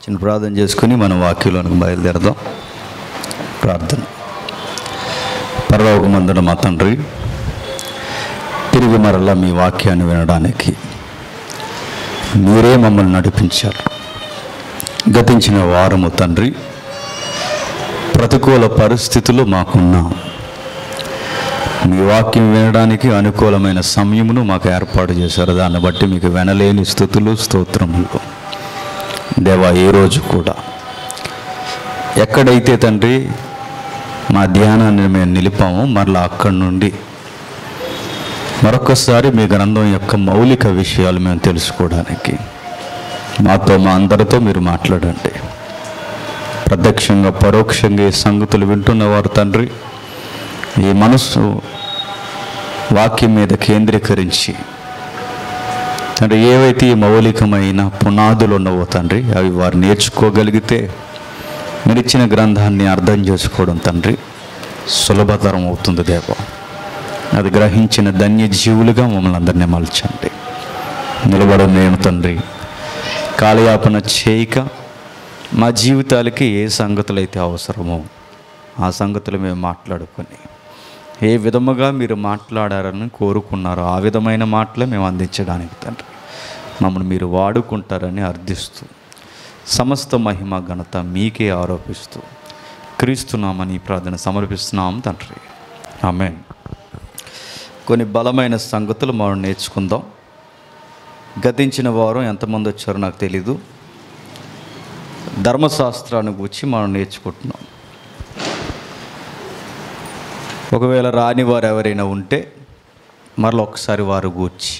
చిన్న ప్రార్థన చేసుకుని మనం వాక్యంలోనికి బయలుదేరదాం ప్రార్థన పర్లోక మందున మా తండ్రి తిరిగి మరలా మీ వాక్యాన్ని వినడానికి మీరే మమ్మల్ని నడిపించారు గతించిన వారము తండ్రి ప్రతికూల పరిస్థితులు మాకున్నాం మీ వాక్యం వినడానికి అనుకూలమైన సమయమును మాకు ఏర్పాటు చేశారు దాన్ని బట్టి మీకు వినలేని స్థుతులు స్తోత్రములు దేవా ఈ రోజు కూడా ఎక్కడైతే తండ్రి మా ధ్యానాన్ని మేము నిలిపామో మరలా అక్కడి నుండి మరొకసారి మీ గ్రంథం యొక్క మౌలిక విషయాలు మేము తెలుసుకోవడానికి మాతో మా అందరితో మీరు మాట్లాడండి ప్రత్యక్షంగా పరోక్షంగా ఈ సంగతులు వింటున్నవారు తండ్రి ఈ మనసు వాక్యం మీద కేంద్రీకరించి తండ్రి ఏవైతే ఈ మౌలికమైన పునాదులు ఉన్నవో తండ్రి అవి వారు నేర్చుకోగలిగితే మీరు ఇచ్చిన గ్రంథాన్ని అర్థం చేసుకోవడం తండ్రి సులభతరం అవుతుంది దేవ అది గ్రహించిన ధన్య జీవులుగా మమ్మల్ని అందరినీ మలచండి నిలబడం నేను తండ్రి కాలయాపన చేయక మా జీవితాలకి ఏ సంగతులు అయితే అవసరమో ఆ సంగతులు మేము మాట్లాడుకొని ఏ విధముగా మీరు మాట్లాడారని కోరుకున్నారో ఆ విధమైన మాటలే మేము అందించడానికి తండ్రి మమ్మల్ని మీరు వాడుకుంటారని అర్థిస్తూ సమస్త మహిమ ఘనత మీకే ఆరోపిస్తూ క్రీస్తున్నామని ఈ ప్రార్థన సమర్పిస్తున్నాం తండ్రి ఆమెన్ కొన్ని బలమైన సంగతులు మనం నేర్చుకుందాం గతించిన వారం ఎంతమంది వచ్చారో నాకు తెలీదు ధర్మశాస్త్రాన్ని గురించి మనం నేర్చుకుంటున్నాం ఒకవేళ రాని వారు ఎవరైనా ఉంటే మరలా ఒకసారి వారు గూర్చి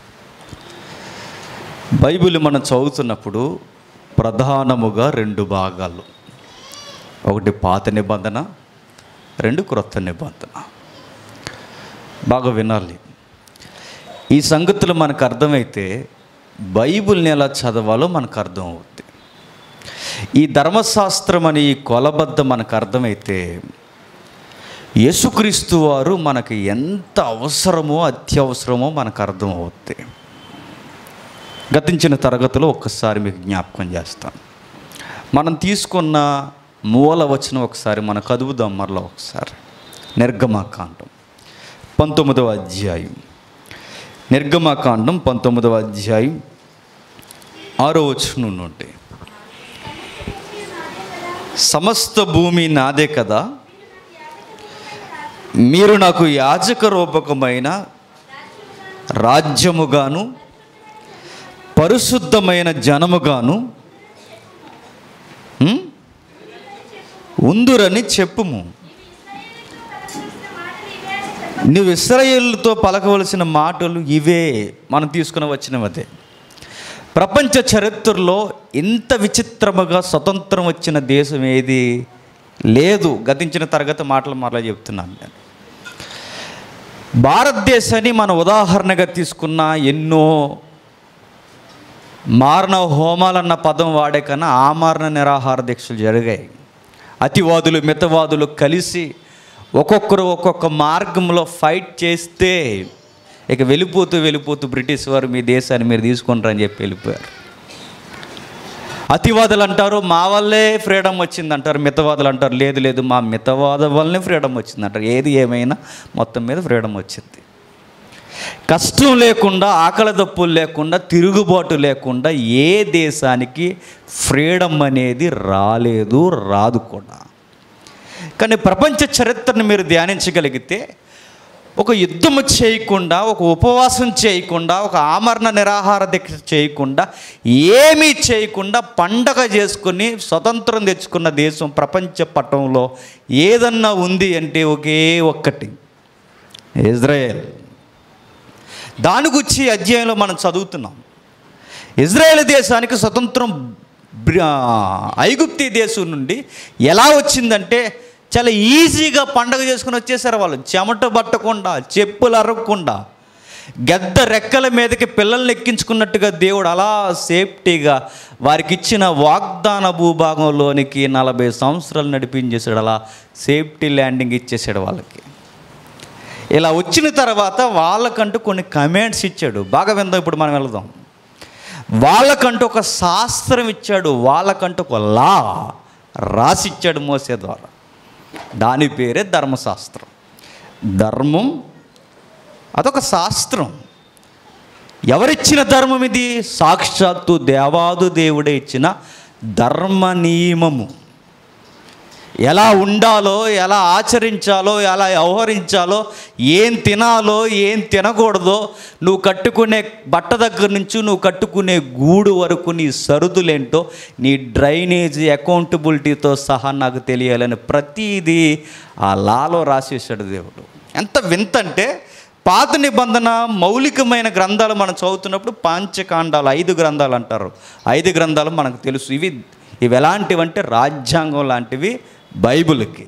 బైబిల్ మనం చదువుతున్నప్పుడు ప్రధానముగా రెండు భాగాలు ఒకటి పాత నిబంధన రెండు క్రొత్త నిబంధన బాగా వినాలి ఈ సంగతులు మనకు అర్థమైతే బైబిల్ని ఎలా చదవాలో మనకు అర్థం అవుద్ది ఈ ధర్మశాస్త్రం అని ఈ కొలబద్ద మనకు అర్థమైతే యేసుక్రీస్తు వారు మనకి ఎంత అవసరమో అత్యవసరమో మనకు అర్థం అవుద్ది గతించిన తరగతిలో ఒక్కసారి మీకు జ్ఞాపకం చేస్తాను మనం తీసుకున్న మూల వచనం ఒకసారి మన కదువుదాం మరలా ఒకసారి నిర్గమాకాండం పంతొమ్మిదవ అధ్యాయం నిర్గమాకాండం పంతొమ్మిదవ అధ్యాయం ఆరో వచనం నుండి సమస్త భూమి నాదే కదా మీరు నాకు యాజక రూపకమైన రాజ్యముగాను పరిశుద్ధమైన జనముగాను ఉం? ఉందురని చెప్పుము నువ్వు ఇస్రాయేలుతో పలకవలసిన మాటలు ఇవే మనం తీసుకుని వచ్చినవదే ప్రపంచ చరిత్రలో ఇంత విచిత్రముగా స్వతంత్రం వచ్చిన దేశం ఏది లేదు గతించిన తరగతి మాటలు మరలా చెప్తున్నాను నేను భారతదేశాన్ని మన ఉదాహరణగా తీసుకున్న ఎన్నో మారణ హోమాలన్న పదం వాడే కన్నా ఆమరణ నిరాహార దీక్షలు జరిగాయి అతివాదులు మితవాదులు కలిసి ఒక్కొక్కరు ఒక్కొక్క మార్గంలో ఫైట్ చేస్తే ఇక వెళ్ళిపోతూ వెళ్ళిపోతూ బ్రిటిష్ వారు మీ దేశాన్ని మీరు తీసుకుంటారని చెప్పి వెళ్ళిపోయారు అతివాదులు అంటారు మా వల్లే ఫ్రీడమ్ వచ్చింది అంటారు మితవాదులు అంటారు లేదు లేదు మా మితవాద వల్లనే ఫ్రీడమ్ వచ్చింది అంటారు ఏది ఏమైనా మొత్తం మీద ఫ్రీడమ్ వచ్చింది కష్టం లేకుండా ఆకలి దప్పులు లేకుండా తిరుగుబాటు లేకుండా ఏ దేశానికి ఫ్రీడమ్ అనేది రాలేదు రాదు కూడా కానీ ప్రపంచ చరిత్రను మీరు ధ్యానించగలిగితే ఒక యుద్ధము చేయకుండా ఒక ఉపవాసం చేయకుండా ఒక ఆమరణ నిరాహార దీక్ష చేయకుండా ఏమీ చేయకుండా పండగ చేసుకుని స్వతంత్రం తెచ్చుకున్న దేశం ప్రపంచ పటంలో ఏదన్నా ఉంది అంటే ఒకే ఒక్కటి ఇజ్రాయెల్ దాని గురించి ఈ అధ్యాయంలో మనం చదువుతున్నాం ఇజ్రాయెల్ దేశానికి స్వతంత్రం బ్రి- ఆ, ఐగుప్తి దేశం నుండి ఎలా వచ్చిందంటే చాలా ఈజీగా పండగ చేసుకుని వచ్చేసారు వాళ్ళు చెమట పట్టకుండా చెప్పులు అరగకుండా గద్ద రెక్కల మీదకి పిల్లల్ని ఎక్కించుకున్నట్టుగా దేవుడు అలా సేఫ్టీగా వారికి ఇచ్చిన వాగ్దాన భూభాగంలోనికి నలభై సంవత్సరాలు నడిపించేసాడు అలా సేఫ్టీ ల్యాండింగ్ ఇచ్చేసాడు వాళ్ళకి ఇలా వచ్చిన తర్వాత వాళ్ళకంటూ కొన్ని కమెంట్స్ ఇచ్చాడు బాగా విందాం ఇప్పుడు మనం వెళదాం వాళ్ళకంటూ ఒక శాస్త్రం ఇచ్చాడు వాళ్ళకంటూ ఒక లా రాసిచ్చాడు మోసే ద్వారా దాని పేరే ధర్మశాస్త్రం ధర్మం అదొక శాస్త్రం ఎవరిచ్చిన ధర్మం ఇది సాక్షాత్తు దేవాదు దేవుడే ఇచ్చిన ధర్మ నియమము ఎలా ఉండాలో ఎలా ఆచరించాలో ఎలా వ్యవహరించాలో ఏం తినాలో ఏం తినకూడదో నువ్వు కట్టుకునే బట్ట దగ్గర నుంచి నువ్వు కట్టుకునే గూడు వరకు నీ సరుదులేంటో నీ డ్రైనేజీ అకౌంటబిలిటీతో సహా నాకు తెలియాలని ప్రతిదీ ఆ లాలో రాసేసాడు దేవుడు ఎంత వింతంటే పాత నిబంధన మౌలికమైన గ్రంథాలు మనం చదువుతున్నప్పుడు పాంచకాండాలు ఐదు గ్రంథాలు అంటారు ఐదు గ్రంథాలు మనకు తెలుసు ఇవి ఇవి ఎలాంటివంటే రాజ్యాంగం లాంటివి బైబిల్కి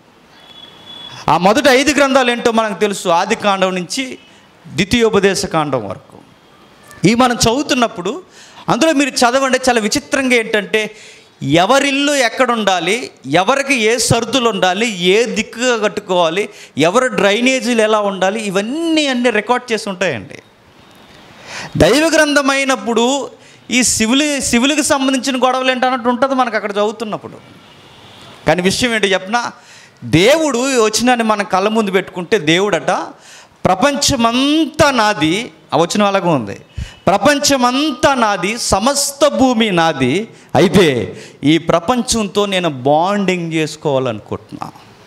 ఆ మొదటి ఐదు గ్రంథాలు ఏంటో మనకు తెలుసు ఆది కాండం నుంచి ద్వితీయోపదేశ కాండం వరకు ఇవి మనం చదువుతున్నప్పుడు అందులో మీరు చదవండి చాలా విచిత్రంగా ఏంటంటే ఎవరిల్లు ఎక్కడ ఉండాలి ఎవరికి ఏ సర్దులు ఉండాలి ఏ దిక్కుగా కట్టుకోవాలి ఎవరు డ్రైనేజీలు ఎలా ఉండాలి ఇవన్నీ అన్నీ రికార్డ్ చేసి ఉంటాయండి దైవ గ్రంథం అయినప్పుడు ఈ సివిల్ సివిల్కి సంబంధించిన గొడవలు ఏంటన్నట్టు ఉంటుంది మనకు అక్కడ చదువుతున్నప్పుడు కానీ విషయం ఏంటో చెప్పిన దేవుడు వచ్చినాన్ని మన కళ్ళ ముందు పెట్టుకుంటే దేవుడట ప్రపంచమంతా నాది ఆ వచ్చిన అలాగే ఉంది ప్రపంచమంతా నాది సమస్త భూమి నాది అయితే ఈ ప్రపంచంతో నేను బాండింగ్ చేసుకోవాలనుకుంటున్నా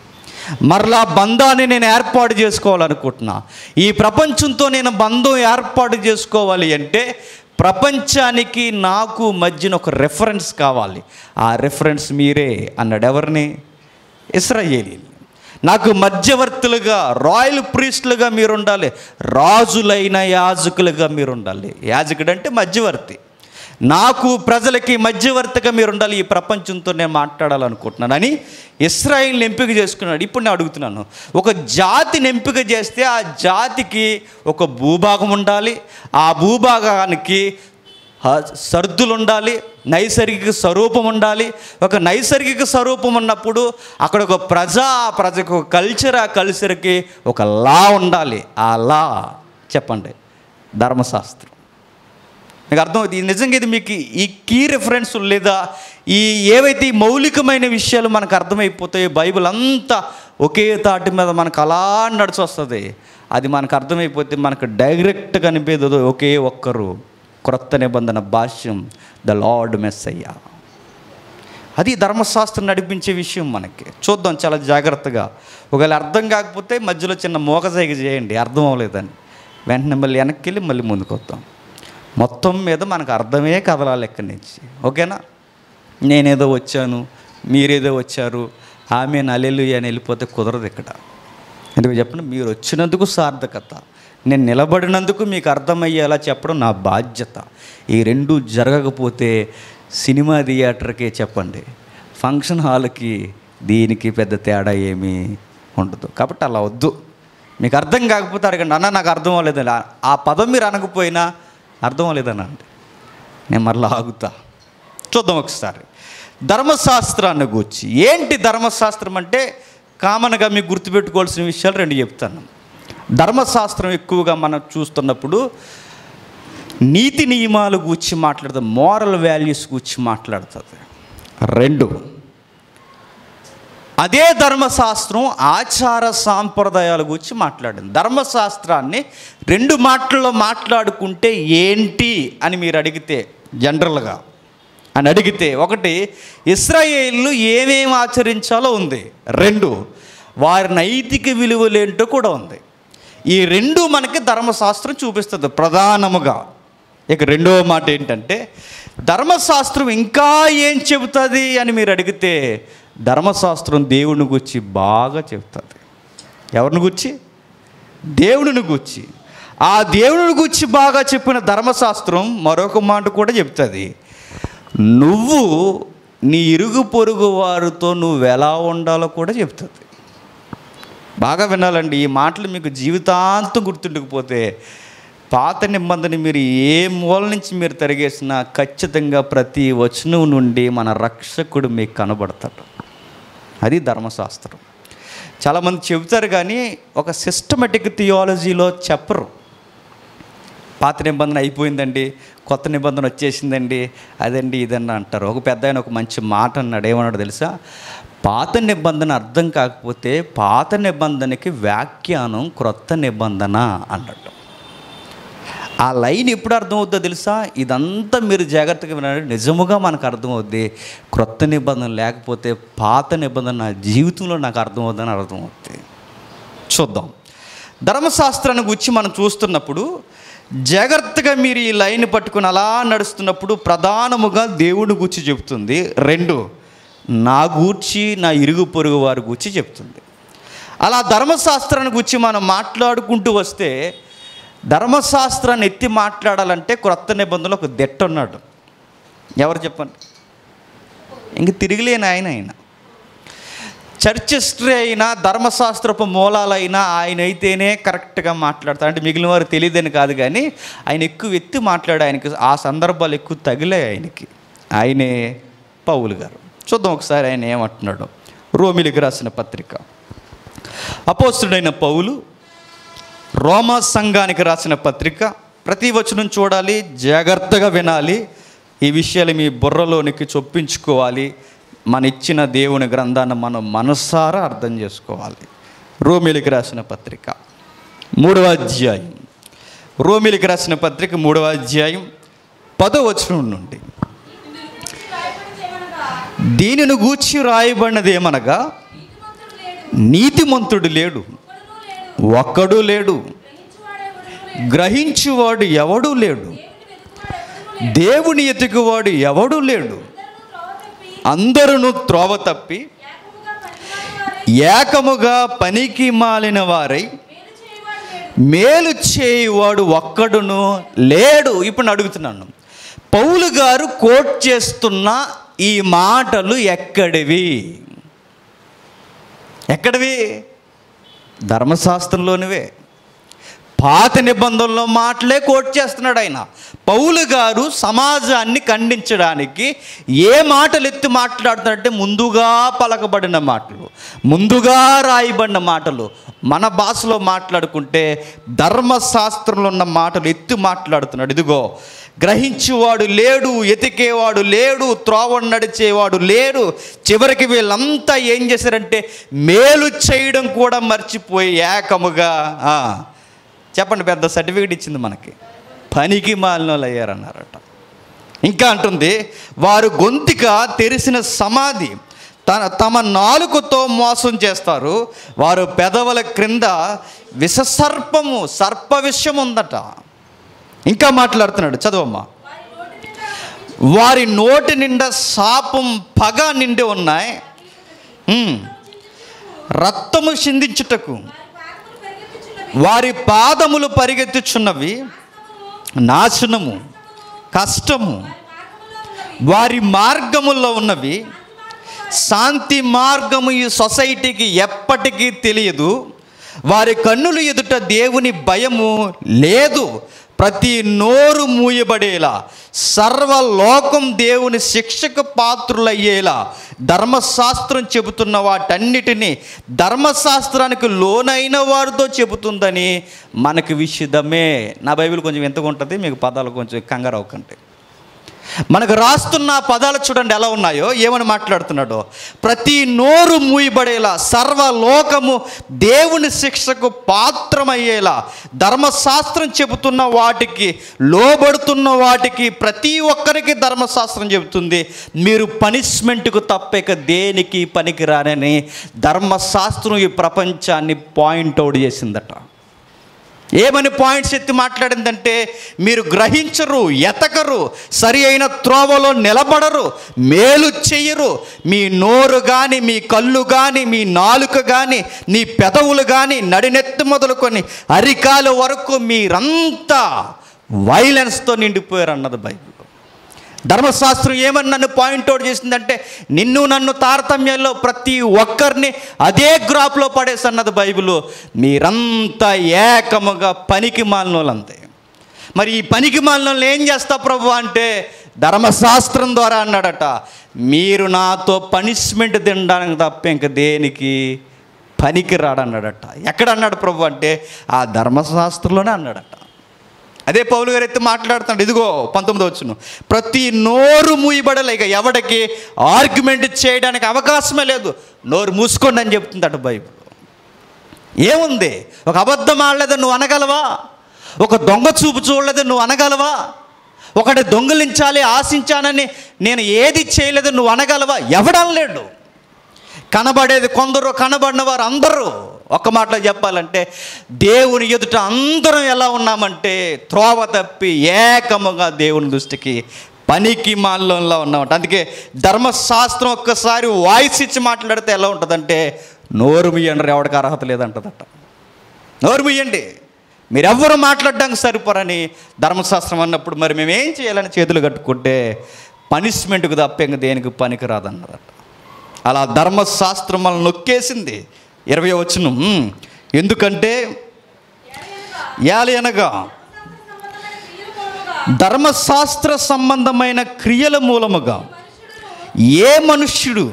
మరలా బంధాన్ని నేను ఏర్పాటు చేసుకోవాలనుకుంటున్నా ఈ ప్రపంచంతో నేను బంధం ఏర్పాటు చేసుకోవాలి అంటే ప్రపంచానికి నాకు మధ్యన ఒక రెఫరెన్స్ కావాలి ఆ రెఫరెన్స్ మీరే అన్నాడు ఎవరిని ఇస్రాయేలీలు నాకు మధ్యవర్తులుగా రాయల్ ప్రీస్టులుగా మీరు ఉండాలి రాజులైన యాజకులుగా మీరు ఉండాలి యాజకుడు అంటే మధ్యవర్తి నాకు ప్రజలకి మధ్యవర్తిగా మీరు ఉండాలి ఈ ప్రపంచంతో నేను మాట్లాడాలనుకుంటున్నాను అని ఇస్రాయిల్ని ఎంపిక చేసుకున్నాడు ఇప్పుడు నేను అడుగుతున్నాను ఒక జాతిని ఎంపిక చేస్తే ఆ జాతికి ఒక భూభాగం ఉండాలి ఆ భూభాగానికి ఆ సర్దులు ఉండాలి నైసర్గిక స్వరూపం ఉండాలి ఒక నైసర్గిక స్వరూపం ఉన్నప్పుడు అక్కడ ఒక ప్రజ ఆ ప్రజకు ఒక కల్చర్ ఆ కల్చర్కి ఒక లా ఉండాలి ఆ లా చెప్పండి ధర్మశాస్త్రం మీకు అర్థమవుతుంది ఇది నిజంగా ఇది మీకు ఈ కీ రెఫరెన్స్ లేదా ఈ ఏవైతే ఈ మౌలికమైన విషయాలు మనకు అర్థమైపోతాయో బైబిల్ అంతా ఒకే తాటి మీద మనకు అలా నడిచి వస్తుంది అది మనకు అర్థమైపోతే మనకు డైరెక్ట్గా అనిపేది ఒకే ఒక్కరు క్రొత్త నిబంధన భాష్యం ద లార్డ్ మెస్ అయ్యా అది ధర్మశాస్త్రం నడిపించే విషయం మనకి చూద్దాం చాలా జాగ్రత్తగా ఒకవేళ అర్థం కాకపోతే మధ్యలో చిన్న మోగజైగ చేయండి అర్థం అవ్వలేదని వెంటనే మళ్ళీ వెనక్కి వెళ్ళి మళ్ళీ ముందుకు వద్దాం మొత్తం మీద మనకు అర్థమే కదలాలి ఎక్కడి నుంచి ఓకేనా నేనేదో వచ్చాను మీరేదో వచ్చారు ఆమె నలెలు అని వెళ్ళిపోతే కుదరదు ఇక్కడ ఎందుకు చెప్పండి మీరు వచ్చినందుకు సార్థకత నేను నిలబడినందుకు మీకు అర్థమయ్యేలా చెప్పడం నా బాధ్యత ఈ రెండు జరగకపోతే సినిమా థియేటర్కే చెప్పండి ఫంక్షన్ హాల్కి దీనికి పెద్ద తేడా ఏమీ ఉండదు కాబట్టి అలా వద్దు మీకు అర్థం కాకపోతే అడగండి అన్న నాకు అర్థం అవ్వలేదని ఆ- ఆ పదం మీరు అనకపోయినా అర్థం అవ్వలేదనండి నేను మరలా ఆగుతా చూద్దాం ఒకసారి ధర్మశాస్త్రాన్ని గూర్చి ఏంటి ధర్మశాస్త్రం అంటే కామన్గా మీకు గుర్తుపెట్టుకోవాల్సిన విషయాలు రెండు చెప్తాను ధర్మశాస్త్రం ఎక్కువగా మనం చూస్తున్నప్పుడు నీతి నియమాలు గూర్చి మాట్లాడుతుంది మోరల్ వాల్యూస్ గూర్చి మాట్లాడుతుంది రెండు అదే ధర్మశాస్త్రం ఆచార సాంప్రదాయాల గురించి మాట్లాడింది ధర్మశాస్త్రాన్ని రెండు మాటల్లో మాట్లాడుకుంటే ఏంటి అని మీరు అడిగితే జనరల్గా అని అడిగితే ఒకటి ఇస్రాయేళ్ళు ఏమేమి ఆచరించాలో ఉంది రెండు వారి నైతిక విలువలేంటో కూడా ఉంది ఈ రెండు మనకి ధర్మశాస్త్రం చూపిస్తుంది ప్రధానముగా ఇక రెండవ మాట ఏంటంటే ధర్మశాస్త్రం ఇంకా ఏం చెబుతుంది అని మీరు అడిగితే ధర్మశాస్త్రం దేవుని గురించి బాగా చెబుతుంది ఎవరిని గురించి దేవుడిని గురించి ఆ దేవుని గురించి బాగా చెప్పిన ధర్మశాస్త్రం మరొక మాట కూడా చెప్తుంది నువ్వు నీ ఇరుగు పొరుగు వారితో నువ్వు ఎలా ఉండాలో కూడా చెప్తుంది బాగా వినాలండి ఈ మాటలు మీకు జీవితాంతం గుర్తుండకపోతే పాత నిబంధన మీరు ఏ మూల నుంచి మీరు తిరిగేసినా ఖచ్చితంగా ప్రతి వచనం నుండి మన రక్షకుడు మీకు కనబడతాడు అది ధర్మశాస్త్రం చాలామంది చెబుతారు కానీ ఒక సిస్టమేటిక్ థియాలజీలో చెప్పరు పాత నిబంధన అయిపోయిందండి కొత్త నిబంధన వచ్చేసిందండి అదండి ఇదన్న అంటారు ఒక పెద్ద ఆయన ఒక మంచి మాట అన్నాడు ఏమన్నాడు తెలుసా పాత నిబంధన అర్థం కాకపోతే పాత నిబంధనకి వ్యాఖ్యానం క్రొత్త నిబంధన అన్నట్టు ఆ లైన్ ఎప్పుడు అర్థమవుద్దో తెలుసా ఇదంతా మీరు జాగ్రత్తగా వినండి నిజముగా మనకు అర్థమవుద్ది క్రొత్త నిబంధన లేకపోతే పాత నిబంధన నా జీవితంలో నాకు అర్థమవుద్దని అర్థమవుద్ది చూద్దాం ధర్మశాస్త్రాన్ని గురించి మనం చూస్తున్నప్పుడు జాగ్రత్తగా మీరు ఈ లైన్ పట్టుకుని అలా నడుస్తున్నప్పుడు ప్రధానముగా దేవుడి గురించి చెప్తుంది రెండు నా గూర్చి నా ఇరుగు పొరుగు వారి గురించి చెప్తుంది అలా ధర్మశాస్త్రాన్ని గురించి మనం మాట్లాడుకుంటూ వస్తే ధర్మశాస్త్రాన్ని ఎత్తి మాట్లాడాలంటే క్రొత్త నిబంధనలు ఒక దెట్ట ఉన్నాడు ఎవరు చెప్పండి ఇంక తిరిగిలేని ఆయన ఆయన చర్చ్ హిస్టరీ అయినా ధర్మశాస్త్రపు మూలాలైనా ఆయన అయితేనే కరెక్ట్గా మాట్లాడతారు అంటే మిగిలిన వారు తెలియదని కాదు కానీ ఆయన ఎక్కువ ఎత్తి మాట్లాడే ఆయనకి ఆ సందర్భాలు ఎక్కువ తగిలాయి ఆయనకి ఆయనే పౌలు గారు చూద్దాం ఒకసారి ఆయన ఏమంటున్నాడు రోమిలికి రాసిన పత్రిక అపోస్తుడైన పౌలు రోమా సంఘానికి రాసిన పత్రిక ప్రతి వచనం చూడాలి జాగ్రత్తగా వినాలి ఈ విషయాలు మీ బుర్రలోనికి చొప్పించుకోవాలి మన ఇచ్చిన దేవుని గ్రంథాన్ని మనం మనసారా అర్థం చేసుకోవాలి రోమిలికి రాసిన పత్రిక మూడవ అధ్యాయం రోమిలికి రాసిన పత్రిక మూడవ అధ్యాయం పదో వచనం నుండి దీనిని గూర్చి రాయబడినది ఏమనగా నీతిమంతుడు లేడు ఒక్కడు లేడు గ్రహించువాడు ఎవడూ లేడు దేవుని ఎతుకువాడు ఎవడూ లేడు అందరూ త్రోవ తప్పి ఏకముగా పనికి మాలిన వారై మేలు చేయువాడు ఒక్కడును లేడు ఇప్పుడు నేను అడుగుతున్నాను పౌలు గారు కోట్ చేస్తున్న ఈ మాటలు ఎక్కడివి ఎక్కడివి ధర్మశాస్త్రంలోనివే పాత నిబంధనలో మాటలే కోట్ చేస్తున్నాడు ఆయన పౌలు గారు సమాజాన్ని ఖండించడానికి ఏ మాటలు ఎత్తి మాట్లాడుతున్నాడంటే ముందుగా పలకబడిన మాటలు ముందుగా రాయబడిన మాటలు మన భాషలో మాట్లాడుకుంటే ధర్మశాస్త్రంలో ఉన్న మాటలు ఎత్తి మాట్లాడుతున్నాడు ఇదిగో గ్రహించేవాడు లేడు ఎతికేవాడు లేడు త్రోవ నడిచేవాడు లేడు చివరికి వీళ్ళంతా ఏం చేశారంటే మేలు చేయడం కూడా మర్చిపోయి ఏకముగా ఆ, చెప్పండి పెద్ద సర్టిఫికేట్ ఇచ్చింది మనకి పనికి మాలిన వాళ్ళు అయ్యారన్నారట ఇంకా అంటుంది వారు గొంతిక తెరిసిన సమాధి తన తమ నాలుకతో మోసం చేస్తారు వారు పెదవుల క్రింద విషసర్పము సర్ప విషయం ఉందట ఇంకా మాట్లాడుతున్నాడు చదవమ్మా వారి నోటి నిండా శాపం పగ నిండి ఉన్నాయి ఉమ్. రక్తము చిందించుటకు వారి పాదములు పరిగెత్తుచున్నవి నాశనము కష్టము వారి మార్గముల్లో ఉన్నవి శాంతి మార్గము ఈ సొసైటీకి ఎప్పటికీ తెలియదు వారి కన్నులు ఎదుట దేవుని భయము లేదు ప్రతి నోరు మూయబడేలా సర్వలోకం దేవుని శిక్షకు పాత్రులయ్యేలా ధర్మశాస్త్రం చెబుతున్న వాటన్నిటినీ ధర్మశాస్త్రానికి లోనైన వారితో చెబుతుందని మనకి విషిదమే నా బైబిల్ కొంచెం ఎంతగా ఉంటుంది మీకు పదాలు కొంచెం కంగారు అవ్వకండి మనకు రాస్తున్న ఆ పదాలు చూడండి ఎలా ఉన్నాయో ఏమని మాట్లాడుతున్నాడో ప్రతి నోరు మూయబడేలా సర్వలోకము దేవుని శిక్షకు పాత్రమయ్యేలా ధర్మశాస్త్రం చెబుతున్న వాటికి లోబడుతున్న వాటికి ప్రతి ఒక్కరికి ధర్మశాస్త్రం చెబుతుంది మీరు పనిష్మెంట్కు తప్పక దేనికి పనికిరానని ధర్మశాస్త్రం ఈ ప్రపంచాన్ని పాయింట్ అవుట్ చేసిందట ఏమని పాయింట్స్ ఎత్తి మాట్లాడిందంటే మీరు గ్రహించరు ఎతకరు సరి అయిన త్రోవలో నిలబడరు మేలు చెయ్యరు మీ నోరు కానీ మీ కళ్ళు కానీ మీ నాలుక కానీ నీ పెదవులు కానీ నడినెత్తి మొదలుకొని అరికాలు వరకు మీరంతా వైలెన్స్తో నిండిపోయారు అన్నది బైబిల్ ధర్మశాస్త్రం ఏమని నన్ను పాయింట్అవుట్ చేసిందంటే నిన్ను నన్ను తారతమ్యంలో ప్రతి ఒక్కరిని అదే గ్రాప్లో పడేసన్నది బైబిల్ మీరంతా ఏకముగా పనికి మాలినోళ్ళంతే మరి ఈ పనికి మాలినోళ్ళు ఏం చేస్తా ప్రభు అంటే ధర్మశాస్త్రం ద్వారా అన్నాడట మీరు నాతో పనిష్మెంట్ తినడానికి తప్ప ఇంక దేనికి పనికి రాడన్నాడట ఎక్కడ అన్నాడు ప్రభు అంటే ఆ ధర్మశాస్త్రంలోనే అన్నాడట అదే పౌలు గారు ఎత్తి మాట్లాడుతున్నాడు ఇదిగో పంతొమ్మిది వచ్చును ప్రతి నోరు మూయబడలే ఇక ఎవడికి ఆర్గ్యుమెంట్ చేయడానికి అవకాశమే లేదు నోరు మూసుకోండి అని చెప్తుందట బైబిల్ ఏముంది ఒక అబద్ధం ఆడలేదు నువ్వు అనగలవా ఒక దొంగ చూపు చూడలేదు నువ్వు అనగలవా ఒకటి దొంగిలించాలి ఆశించానని నేను ఏది చేయలేదు నువ్వు అనగలవా ఎవడనలేడు కనబడేది కొందరు కనబడిన వారు అందరూ ఒక్క మాటలో చెప్పాలంటే దేవుని ఎదుట అందరం ఎలా ఉన్నామంటే త్రోవ తప్పి ఏకముగా దేవుని దృష్టికి పనికి మాల్లో ఉన్నామంట అందుకే ధర్మశాస్త్రం ఒక్కసారి వాయిస్ ఇచ్చి మాట్లాడితే ఎలా ఉంటుందంటే నోరు ముయ్యండి ఎవరికి అర్హత లేదంటదట నోరు ముయ్యండి మీరెవ్వరు మాట్లాడడానికి సరిపోరని ధర్మశాస్త్రం అన్నప్పుడు మరి మేము ఏం చేయాలని చేతులు కట్టుకుంటే పనిష్మెంట్కు తప్ప ఇంక దేనికి పనికి రాదన్నదట అలా ధర్మశాస్త్రం మనల్ని నొక్కేసింది ఇరవై వచ్చును ఎందుకంటే యాలి అనగా ధర్మశాస్త్ర సంబంధమైన క్రియల మూలముగా ఏ మనుష్యుడు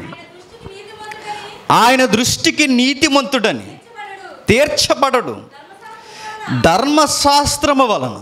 ఆయన దృష్టికి నీతిమంతుడని తీర్చబడడు ధర్మశాస్త్రము వలన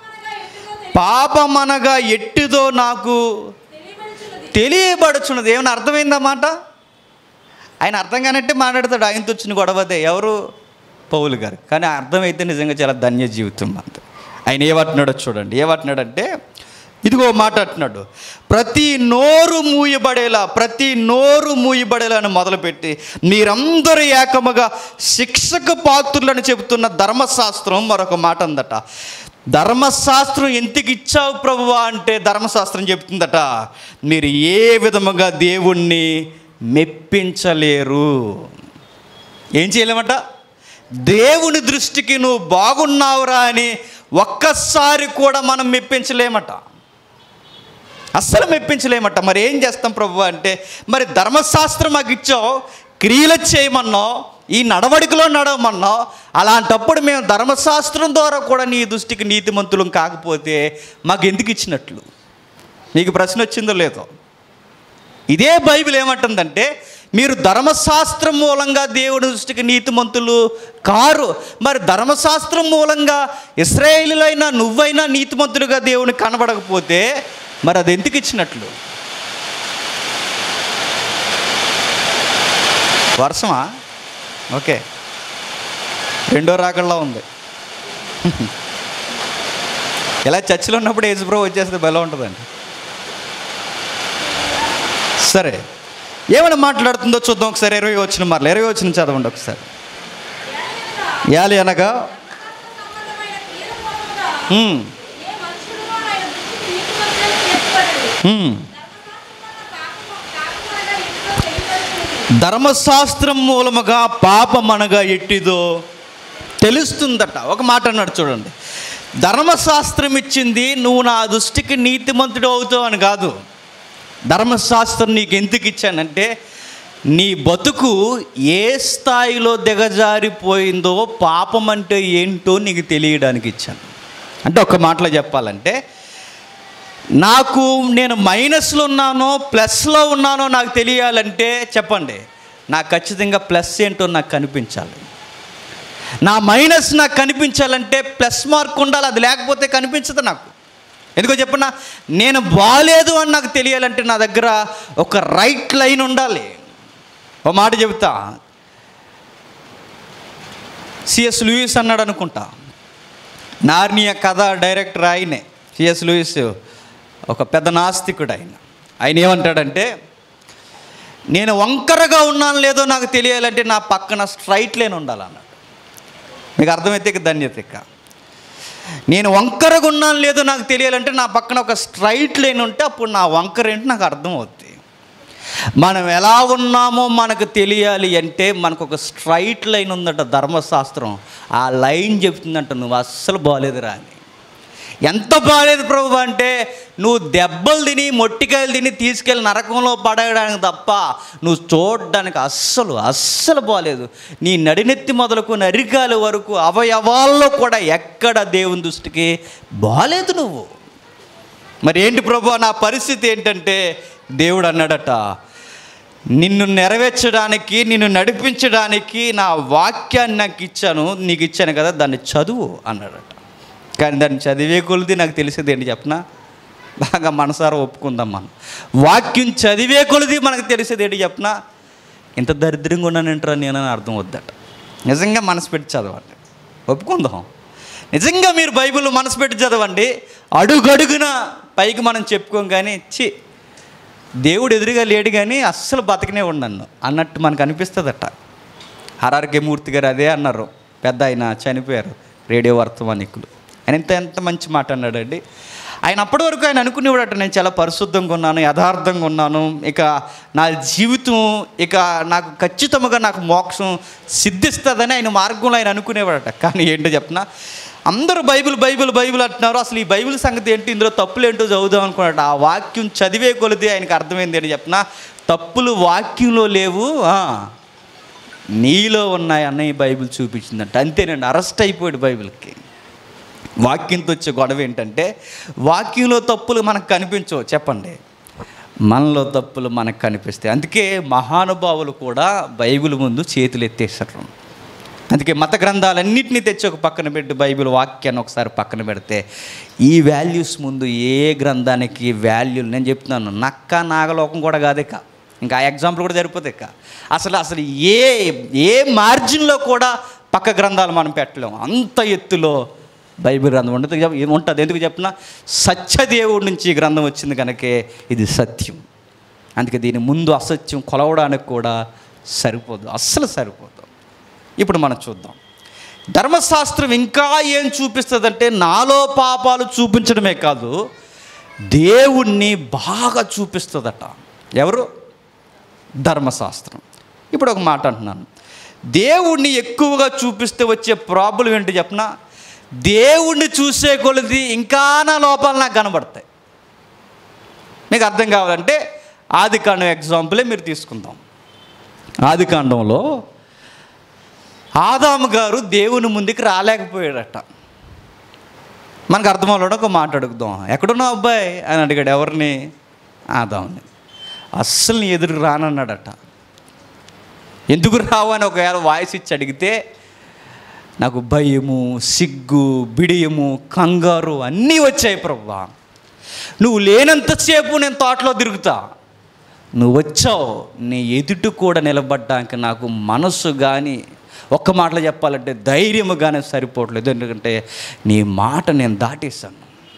పాపమనగా ఎట్టిదో నాకు తెలియబడుచున్నది ఏమైనా అర్థమైందా మాట ఆయన అర్థం కానట్టే మాట్లాడతాడు ఆయనతో వచ్చిన గొడవదే ఎవరు పౌలు గారు కానీ ఆ అర్థమైతే నిజంగా చాలా ధన్య జీవితం అంత ఆయన ఏమంటున్నాడో చూడండి ఏమంటున్నాడంటే ఇదిగో మాట అంటున్నాడు ప్రతి నోరు మూయబడేలా ప్రతి నోరు మూయబడేలా అని మొదలుపెట్టి మీరందరూ ఏకముగా శిక్షకు పాత్రులని చెబుతున్న ధర్మశాస్త్రం మరొక మాట అందట ధర్మశాస్త్రం ఎందుకు ఇచ్చావు ప్రభువా అంటే ధర్మశాస్త్రం చెప్తుందట మీరు ఏ విధముగా దేవుణ్ణి మెప్పించలేరు ఏం చేయలేమట దేవుని దృష్టికి నువ్వు బాగున్నావురా అని ఒక్కసారి కూడా మనం మెప్పించలేమట అస్సలు మెప్పించలేమట మరి ఏం చేస్తాం ప్రభు అంటే మరి ధర్మశాస్త్రం మాకు ఇచ్చావు క్రియలు చేయమన్నావు ఈ నడవడికలో నడవమన్నావు అలాంటప్పుడు మేము ధర్మశాస్త్రం ద్వారా కూడా నీ దృష్టికి నీతిమంతులం కాకపోతే మాకు ఎందుకు ఇచ్చినట్లు మీకు ప్రశ్న వచ్చిందో లేదో ఇదే బైబిల్ ఏమంటుందంటే మీరు ధర్మశాస్త్రం మూలంగా దేవుడి దృష్టికి నీతిమంతులు కారు మరి ధర్మశాస్త్రం మూలంగా ఇస్రాయేలీలైనా నువ్వైనా నీతిమంతులుగా దేవుని కనబడకపోతే మరి అది ఎందుకు ఇచ్చినట్లు వర్షమా ఓకే రెండో రాకల్లో ఉంది ఇలా చర్చిలో ఉన్నప్పుడు ఏజ్ బ్రో వచ్చేస్తే బలం ఉంటుందండి సరే ఏమైనా మాట్లాడుతుందో చూద్దాం ఒకసారి ఇరవై వచ్చిన మరల ఇరవై వచ్చిన చదవండి ఒకసారి యాలి అనగా ఉమ్, ఉమ్. ధర్మశాస్త్రం మూలముగా పాపమనగా ఎట్టిదో తెలుస్తుందట ఒక మాట అన్నాడు చూడండి ధర్మశాస్త్రం ఇచ్చింది నువ్వు నా దృష్టికి నీతిమంతుడు అవుతావు అని కాదు ధర్మశాస్త్రం నీకు ఎందుకు ఇచ్చానంటే నీ బతుకు ఏ స్థాయిలో దిగజారిపోయిందో పాపం అంటే ఏంటో నీకు తెలియడానికి ఇచ్చాను అంటే ఒక మాటలో చెప్పాలంటే నాకు నేను మైనస్లో ఉన్నానో ప్లస్లో ఉన్నానో నాకు తెలియాలంటే చెప్పండి నాకు ఖచ్చితంగా ప్లస్ ఏంటో నాకు కనిపించాలి నా మైనస్ నాకు కనిపించాలంటే ప్లస్ మార్క్ ఉండాలి అది లేకపోతే కనిపించదు నాకు ఎందుకో చెప్పనా నేను బాగాలేదు అని నాకు తెలియాలంటే నా దగ్గర ఒక రైట్ లైన్ ఉండాలి ఒక మాట చెబుతా సిఎస్ లూయిస్ అన్నాడు అనుకుంటా నార్నియ కథ డైరెక్టర్ ఆయనే సిఎస్ లూయిస్ ఒక పెద్ద నాస్తికుడు ఆయన ఆయన ఏమంటాడంటే నేను వంకరగా ఉన్నాను లేదో నాకు తెలియాలంటే నా పక్కన స్ట్రైట్ లైన్ ఉండాలన్నాడు మీకు అర్థమైతే ఇక ధన్యత ఇక నేను వంకరగా ఉన్నాను లేదో నాకు తెలియాలంటే నా పక్కన ఒక స్ట్రైట్ లైన్ ఉంటే అప్పుడు నా వంకర ఏంటి నాకు అర్థమవుద్ది మనం ఎలా ఉన్నామో మనకు తెలియాలి అంటే మనకు ఒక స్ట్రైట్ లైన్ ఉందట ధర్మశాస్త్రం ఆ లైన్ చెప్తుందంట నువ్వు అస్సలు బాగాలేదురా అని ఎంత బాగాలేదు ప్రభు అంటే నువ్వు దెబ్బలు తిని మొట్టికాయలు తిని తీసుకెళ్ళి నరకంలో పడేయడానికి తప్ప నువ్వు చూడడానికి అస్సలు అస్సలు బాగాలేదు నీ నడినెత్తి మొదలుకు నరికాల వరకు అవయవాల్లో కూడా ఎక్కడ దేవుని దృష్టికి బాగాలేదు నువ్వు మరి ఏంటి ప్రభు నా పరిస్థితి ఏంటంటే దేవుడు అన్నాడట నిన్ను నెరవేర్చడానికి నిన్ను నడిపించడానికి నా వాక్యాన్ని నాకు ఇచ్చాను నీకు ఇచ్చాను కదా దాన్ని చదువు అన్నాడట కానీ దాన్ని చదివే కొలిది నాకు తెలిసేది ఏంటి చెప్పనా బాగా మనసారా ఒప్పుకుందాం మనం వాక్యం చదివే కొలిది మనకు తెలిసేది ఏంటి చెప్పనా ఇంత దరిద్రంగా ఉన్నానంటారా నేనని అర్థం వద్దట నిజంగా మనసు పెట్టి చదవండి ఒప్పుకుందాం నిజంగా మీరు బైబిల్ మనసు పెట్టి చదవండి అడుగడుగున పైకి మనం చెప్పుకోం కానీ చి దేవుడు ఎదురుగా లేడు కానీ అస్సలు బతకనే ఉండను అన్నట్టు మనకు అనిపిస్తుందట హరార్కే మూర్తి గారు అదే అన్నారు పెద్ద ఆయన చనిపోయారు రేడియో వర్తమానికులు ఆయన ఎంత ఎంత మంచి మాట అన్నాడండి ఆయన అప్పటి వరకు ఆయన అనుకునేవాడట నేను చాలా పరిశుద్ధంగా ఉన్నాను యథార్థంగా ఉన్నాను ఇక నా జీవితం ఇక నాకు ఖచ్చితంగా నాకు మోక్షం సిద్ధిస్తుందని ఆయన మార్గంలో ఆయన అనుకునేవాడట కానీ ఏంటో చెప్పనా అందరూ బైబిల్ బైబిల్ బైబిల్ అంటున్నారు అసలు ఈ బైబిల్ సంగతి ఏంటి ఇందులో తప్పులు ఏంటో చదువుదాం అనుకున్నాడు ఆ వాక్యం చదివే కొలిది ఆయనకు అర్థమైంది అని చెప్పిన తప్పులు వాక్యంలో లేవు ఆ, నీలో ఉన్నాయి అన్న ఈ బైబిల్ చూపించిందంట అంతేనండి అరెస్ట్ అయిపోయాడు బైబిల్కి వాక్యంతో వచ్చే గొడవ ఏంటంటే వాక్యంలో తప్పులు మనకు కనిపించవు చెప్పండి మనలో తప్పులు మనకు కనిపిస్తాయి అందుకే మహానుభావులు కూడా బైబిల్ ముందు చేతులు ఎత్తేసారు అందుకే మత గ్రంథాలన్నింటినీ తెచ్చి ఒక పక్కన పెట్టి బైబిల్ వాక్యాన్ని ఒకసారి పక్కన పెడితే ఈ వాల్యూస్ ముందు ఏ గ్రంథానికి వాల్యూలు నేను చెప్తున్నాను నక్క నాగలోకం కూడా కాదేక ఇంకా ఆ ఎగ్జాంపుల్ కూడా సరిపోతే ఇక అసలు అసలు ఏ ఏ మార్జిన్లో కూడా పక్క గ్రంథాలు మనం పెట్టలేము అంత ఎత్తులో బైబిల్ గ్రంథం ఉంటుంది ఉంటుంది ఎందుకు చెప్పిన సత్యదేవుడి నుంచి ఈ గ్రంథం వచ్చింది కనుకే ఇది సత్యం అందుకే దీని ముందు అసత్యం కొలవడానికి కూడా సరిపోదు అస్సలు సరిపోదు ఇప్పుడు మనం చూద్దాం ధర్మశాస్త్రం ఇంకా ఏం చూపిస్తుందంటే నాలో పాపాలు చూపించడమే కాదు దేవుణ్ణి బాగా చూపిస్తుందట ఎవరు ధర్మశాస్త్రం ఇప్పుడు ఒక మాట అంటున్నాను దేవుణ్ణి ఎక్కువగా చూపిస్తే వచ్చే ప్రాబ్లం ఏంటి చెప్పనా దేవుణ్ణి చూసే కొలది ఇంకా నా లోపాలు నాకు కనబడతాయి మీకు అర్థం కావాలంటే ఆది కాండం ఎగ్జాంపులే మీరు తీసుకుందాం ఆది కాండంలో ఆదాము గారు దేవుని ముందుకు రాలేకపోయాడట మనకు అర్థం అవ్వడం ఒక మాట అడుగుదాం ఎక్కడున్నావు అబ్బాయి అని అడిగాడు ఎవరిని ఆదాముని అస్సలు నీ ఎదురు రానన్నాడట ఎందుకు రావు అని ఒకవేళ వాయిస్ ఇచ్చి అడిగితే నాకు భయము సిగ్గు బిడియము కంగారు అన్నీ వచ్చాయి ప్రభా నువ్వు లేనంతసేపు నేను తోటలో తిరుగుతా నువ్వు వచ్చావు నీ ఎదుటి కూడా నిలబడ్డానికి నాకు మనస్సు కానీ ఒక్క మాటలో చెప్పాలంటే ధైర్యము కానీ సరిపోవట్లేదు ఎందుకంటే నీ మాట నేను దాటేశాను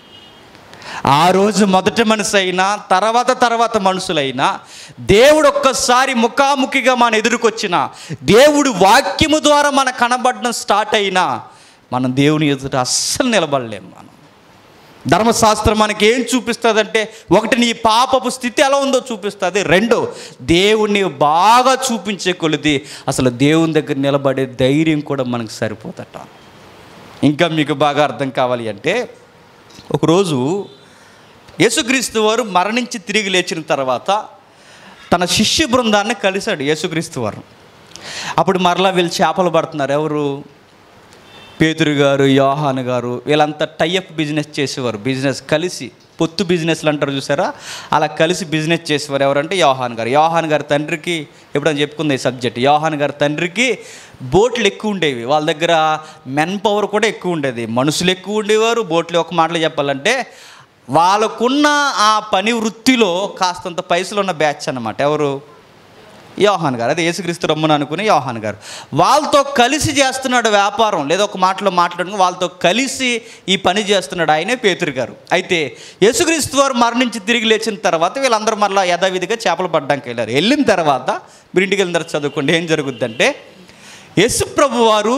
ఆ రోజు మొదటి మనసు అయినా తర్వాత తర్వాత మనుషులైనా దేవుడు ఒక్కసారి ముఖాముఖిగా మన ఎదురుకొచ్చిన దేవుడు వాక్యము ద్వారా మన కనబడడం స్టార్ట్ అయినా మనం దేవుని ఎదుట అస్సలు నిలబడలేము మనం ధర్మశాస్త్రం మనకి ఏం చూపిస్తుందంటే ఒకటి నీ పాపపు స్థితి ఎలా ఉందో చూపిస్తుంది రెండు దేవుణ్ణి బాగా చూపించే కొలిది అసలు దేవుని దగ్గర నిలబడే ధైర్యం కూడా మనకు సరిపోతట ఇంకా మీకు బాగా అర్థం కావాలి అంటే ఒకరోజు యేసుక్రీస్తు వారు మరణించి తిరిగి లేచిన తర్వాత తన శిష్య బృందాన్ని కలిశాడు యేసుక్రీస్తు వారు అప్పుడు మరలా వీళ్ళు చేపలు పడుతున్నారు ఎవరు పేతురు గారు యోహాన్ గారు వీళ్ళంతా టైఅప్ బిజినెస్ చేసేవారు బిజినెస్ కలిసి పొత్తు బిజినెస్లు అంటారు చూసారా అలా కలిసి బిజినెస్ చేసేవారు ఎవరంటే యోహాన్ గారు యోహాన్ గారి తండ్రికి ఎప్పుడైనా చెప్పుకుంది ఈ సబ్జెక్ట్ యోహాన్ గారి తండ్రికి బోట్లు ఎక్కువ ఉండేవి వాళ్ళ దగ్గర మెన్ పవర్ కూడా ఎక్కువ ఉండేది మనుషులు ఎక్కువ ఉండేవారు బోట్లు ఒక మాటలో చెప్పాలంటే వాళ్ళకున్న ఆ పని వృత్తిలో కాస్తంత పైసలు ఉన్న బ్యాచ్ అన్నమాట ఎవరు యోహాన్ గారు అదే యేసుక్రీస్తు రమ్మని అనుకుని యోహాన్ గారు వాళ్ళతో కలిసి చేస్తున్నాడు వ్యాపారం లేదా ఒక మాటలో మాట్లాడుకుని వాళ్ళతో కలిసి ఈ పని చేస్తున్నాడు ఆయనే పేతురు గారు అయితే యేసుక్రీస్తు వారు మరణించి తిరిగి లేచిన తర్వాత వీళ్ళందరూ మరలా యథావిధిగా చేపలు పడ్డానికి వెళ్ళారు వెళ్ళిన తర్వాత మీరు ఇంటికి వెళ్ళిన తర్వాత చదువుకోండి ఏం జరుగుద్దంటే యేసు ప్రభు వారు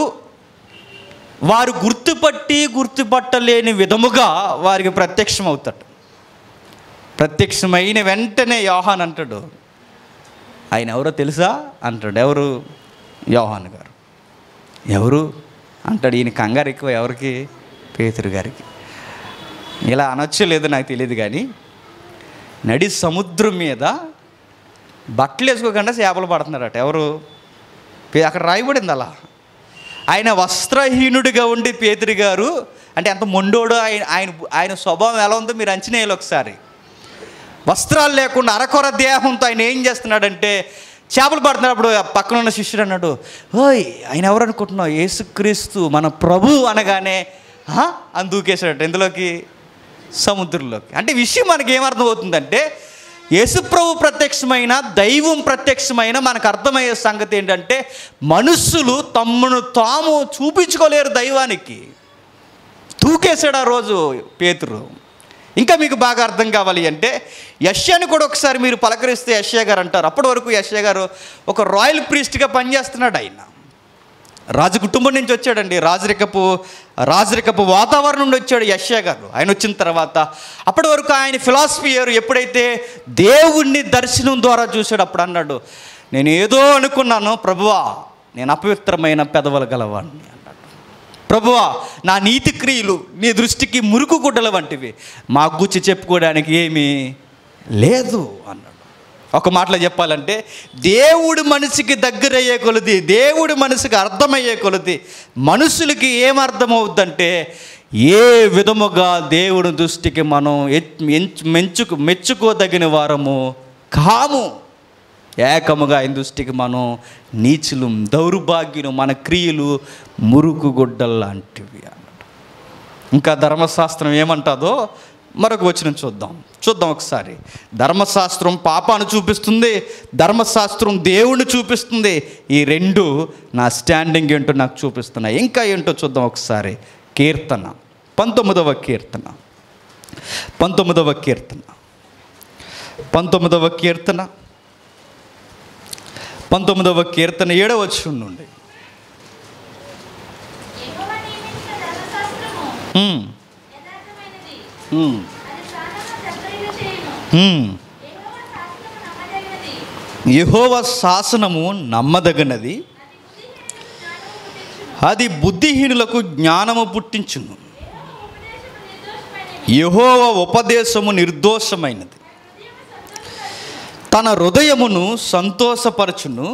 వారు గుర్తుపట్టి గుర్తుపట్టలేని విధముగా వారికి ప్రత్యక్షం అవుతాడు ప్రత్యక్షమైన వెంటనే యోహాన్ అంటాడు ఆయన ఎవరో తెలుసా అంటాడు ఎవరు యోహాన్ గారు ఎవరు అంటాడు ఈయన కంగారు ఎక్కువ ఎవరికి పేతురు గారికి ఇలా అనొచ్చో లేదో నాకు తెలియదు కానీ నడి సముద్రం మీద బట్టలు వేసుకోకుండా చేపలు పడుతున్నారట ఎవరు పే- అక్కడ రాయబడింది అలా ఆయన వస్త్రహీనుడిగా ఉండి పేతురు గారు అంటే ఎంత మొండోడో ఆయన ఆయన ఆయన స్వభావం ఎలా ఉందో మీరు అంచనా వేయాలి ఒకసారి వస్త్రాలు లేకుండా అరకొర దేహంతో ఆయన ఏం చేస్తున్నాడంటే చేపలు పడుతున్నప్పుడు ఆ పక్కన ఉన్న శిష్యుడు అన్నాడు ఓయ్ ఆయన ఎవరు అనుకుంటున్నావు యేసుక్రీస్తు మన ప్రభు అనగానే "హా?" అని దూకేశాడట ఎందులోకి సముద్రంలోకి అంటే విషయం మనకి ఏమర్థం అవుతుందంటే యేసుప్రభు ప్రత్యక్షమైన దైవం ప్రత్యక్షమైన మనకు అర్థమయ్యే సంగతి ఏంటంటే మనుషులు తమ్మును తాము చూపించుకోలేరు దైవానికి దూకేశాడు ఆ రోజు పేతురు ఇంకా మీకు బాగా అర్థం కావాలి అంటే యష్యాని కూడా ఒకసారి మీరు పలకరిస్తే యష్యా గారు అంటారు అప్పటి వరకు యష్యా గారు ఒక రాయల్ ప్రీస్ట్గా పనిచేస్తున్నాడు ఆయన రాజు కుటుంబం నుంచి వచ్చాడండి రాజరికపు రాజరికపు వాతావరణం నుండి వచ్చాడు యష్యా గారు ఆయన వచ్చిన తర్వాత అప్పటి వరకు ఆయన ఫిలాసఫీ ఇయర్ ఎప్పుడైతే దేవుణ్ణి దర్శనం ద్వారా చూశాడు అప్పుడు అన్నాడు నేను ఏదో అనుకున్నాను ప్రభువా నేను అపవిత్రమైన పెదవులు గలవాడిని అన్నాడు ప్రభువా నా నీతి క్రియలు నీ దృష్టికి మురుకు గుడ్డల వంటివి మా గుచ్చి చెప్పుకోవడానికి ఏమీ లేదు అన్నాడు ఒక మాటలో చెప్పాలంటే దేవుడు మనిషికి దగ్గరయ్యే కొలది దేవుడి మనసుకి అర్థమయ్యే కొలది మనుషులకి ఏమర్థమవుద్దంటే ఏ విధముగా దేవుడి దృష్టికి మనం ఎచ్- ఎంచు మెచ్చుకు మెచ్చుకోదగిన వారము కాము ఏకముగా ఆయన దృష్టికి మనం నీచులు దౌర్భాగ్యులు మన క్రియలు మురుకు గుడ్డల్లాంటివి అన్నట్టు ఇంకా ధర్మశాస్త్రం ఏమంటుందో మరొక వచనం చూద్దాం చూద్దాం ఒకసారి ధర్మశాస్త్రం పాపాను చూపిస్తుంది ధర్మశాస్త్రం దేవుణ్ణి చూపిస్తుంది ఈ రెండు నా స్టాండింగ్ ఏంటో నాకు చూపిస్తున్నాయి ఇంకా ఏంటో చూద్దాం ఒకసారి కీర్తన పంతొమ్మిదవ కీర్తన పంతొమ్మిదవ కీర్తన పంతొమ్మిదవ కీర్తన పంతొమ్మిదవ కీర్తన ఏడవ వచ్చి నుండి యెహోవా నియమించిన ధర్మశాస్త్రము ఉమ్, యథార్థమైనది. ఉమ్, అది ప్రాణమును దగ్గరగా చేయును. ఉమ్. యెహోవా శాసనము నమ్మదగినది. యెహోవ శాసనము నమ్మదగినది అది బుద్ధిహీనులకు జ్ఞానము పుట్టించును. అది బుద్ధిహీనులకు జ్ఞానము పుట్టించును యెహోవా ఉపదేశము నిర్దోషమైనది. యెహోవ ఉపదేశము నిర్దోషమైనది తన హృదయమును సంతోషపరచును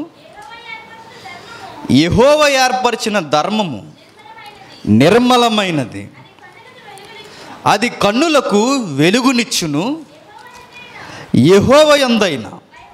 యెహోవ ఏర్పరిచిన ధర్మము నిర్మలమైనది అది కన్నులకు వెలుగునిచ్చును యెహోవ యందైన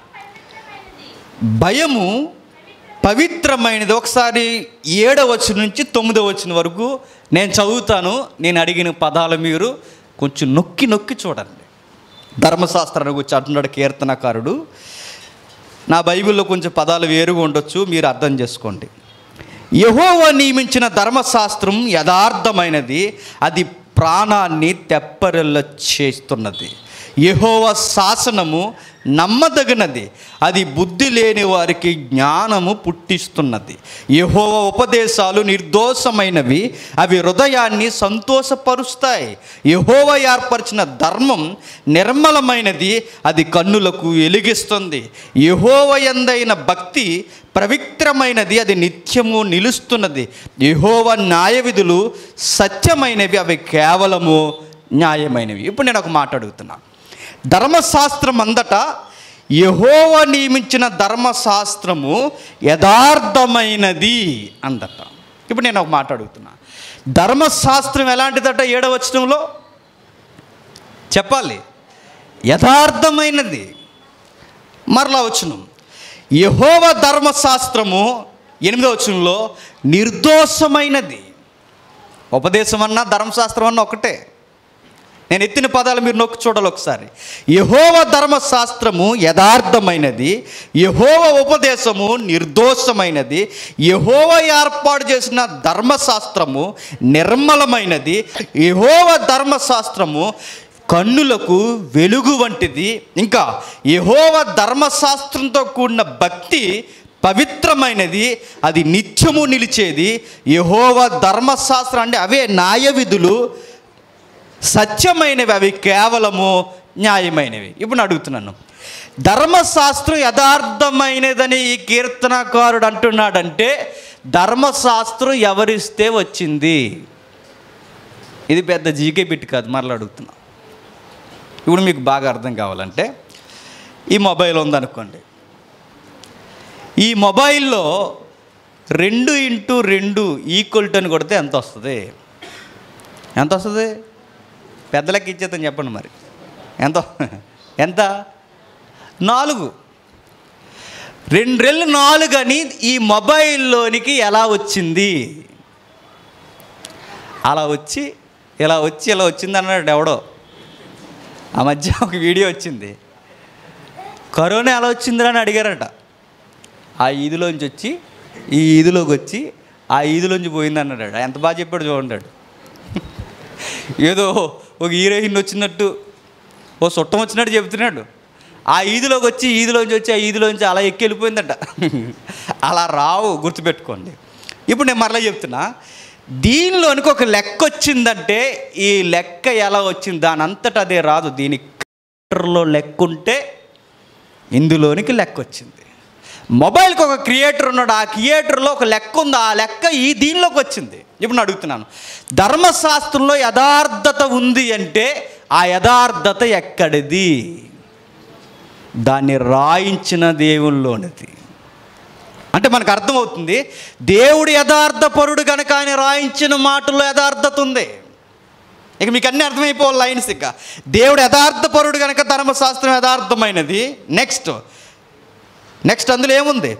భయము పవిత్రమైనది ఒకసారి ఏడవచ్చు నుంచి తొమ్మిదవ వచ్చిన వరకు నేను చదువుతాను నేను అడిగిన పదాలు మీరు కొంచెం నొక్కి నొక్కి చూడండి ధర్మశాస్త్రాన్ని గురించి అంటున్నాడు కీర్తనకారుడు నా బైబిల్లో కొంచెం పదాలు వేరుగా ఉండొచ్చు మీరు అర్థం చేసుకోండి యహోవ నియమించిన ధర్మశాస్త్రం యథార్థమైనది అది ప్రాణాన్ని తెప్పరిల్ల చేస్తున్నది యహోవ శాసనము నమ్మదగినది అది బుద్ధి లేని వారికి జ్ఞానము పుట్టిస్తున్నది యహోవ ఉపదేశాలు నిర్దోషమైనవి అవి హృదయాన్ని సంతోషపరుస్తాయి యహోవ ఏర్పరిచిన ధర్మం నిర్మలమైనది అది కన్నులకు వెలిగిస్తుంది యహోవ ఎందైన భక్తి పవిత్రమైనది అది నిత్యము నిలుస్తున్నది యహోవ న్యాయ విధులు సత్యమైనవి అవి కేవలము న్యాయమైనవి ఇప్పుడు నేను ఒక మాట అడుగుతున్నా ధర్మశాస్త్రం అంతటా యహోవ నియమించిన ధర్మశాస్త్రము యథార్థమైనది అందట ఇప్పుడు నేను ఒక మాట అడుగుతున్నా ధర్మశాస్త్రం ఎలాంటిదట ఏడవచనంలో చెప్పాలి యథార్థమైనది మరలా వచ్చును యహోవ ధర్మశాస్త్రము ఎనిమిదో వచనంలో నిర్దోషమైనది ఉపదేశం అన్నా ధర్మశాస్త్రం అన్నా ఒకటే నేను ఎత్తిన పదాలు మీరు నొక్కి చూడాలి ఒకసారి యహోవ ధర్మశాస్త్రము యథార్థమైనది యహోవ ఉపదేశము నిర్దోషమైనది యహోవ ఏర్పాటు చేసిన ధర్మశాస్త్రము నిర్మలమైనది యహోవ ధర్మశాస్త్రము కన్నులకు వెలుగు వంటిది ఇంకా యహోవ ధర్మశాస్త్రంతో కూడిన భక్తి పవిత్రమైనది అది నిత్యము నిలిచేది యహోవ ధర్మశాస్త్రం అంటే అవే న్యాయ విధులు సత్యమైనవి అవి కేవలము న్యాయమైనవి ఇప్పుడు నేను అడుగుతున్నాను ధర్మశాస్త్రం యథార్థమైనదని ఈ కీర్తనకారుడు అంటున్నాడంటే ధర్మశాస్త్రం ఎవరిస్తే వచ్చింది ఇది పెద్ద జీకే బిట్ కాదు మరలా అడుగుతున్నా ఇప్పుడు మీకు బాగా అర్థం కావాలంటే ఈ మొబైల్ ఉందనుకోండి ఈ మొబైల్లో రెండు ఇంటూ రెండు ఈక్వల్ టు అని కొడితే ఎంత వస్తుంది ఎంత వస్తుంది పెద్దలకి ఇచ్చేద్దాం చెప్పండి మరి ఎంత ఎంత నాలుగు రెండు రెళ్ళు నాలుగు అని ఈ మొబైల్లోనికి ఎలా వచ్చింది అలా వచ్చి ఇలా వచ్చి ఇలా వచ్చింది అన్నాడు ఎవడో ఆ మధ్య ఒక వీడియో వచ్చింది కరోనా ఎలా వచ్చిందిరా అని అడిగారట ఆ ఈదులోంచి వచ్చి ఈ ఈదులోకి వచ్చి ఆ ఈదులోంచి పోయింది అన్నాడు ఎంత బాగా చెప్పాడు చూడండి ఏదో ఒక హీరోయిన్ వచ్చినట్టు ఓ చుట్టం వచ్చినట్టు చెబుతున్నాడు ఆ ఈదిలోకి వచ్చి ఈదిలోంచి వచ్చి ఆ ఈదిలోంచి అలా ఎక్కి వెళ్ళిపోయిందట అలా రావు గుర్తుపెట్టుకోండి ఇప్పుడు నేను మరలా చెప్తున్నా దీనిలోనికి ఒక లెక్క వచ్చిందంటే ఈ లెక్క ఎలా వచ్చింది దాని అంతటా అదే రాదు దీని లో లెక్క ఉంటే ఇందులోనికి లెక్క వచ్చింది మొబైల్కి ఒక క్రియేటర్ ఉన్నాడు ఆ క్రియేటర్లో ఒక లెక్క ఉంది ఆ లెక్క ఈ దీనిలోకి వచ్చింది ఇప్పుడు నేను అడుగుతున్నాను ధర్మశాస్త్రంలో యథార్థత ఉంది అంటే ఆ యథార్థత ఎక్కడిది దాన్ని రాయించిన దేవుల్లోనిది అంటే మనకు అర్థమవుతుంది దేవుడు యథార్థపరుడు కనుక ఆయన రాయించిన మాటల్లో యథార్థత ఉంది ఇక మీకు అన్నీ అర్థమైపోవాలి లైన్స్ ఇక దేవుడు యథార్థపరుడు కనుక ధర్మశాస్త్రం యథార్థమైనది నెక్స్ట్ నెక్స్ట్ అందులో ఏముంది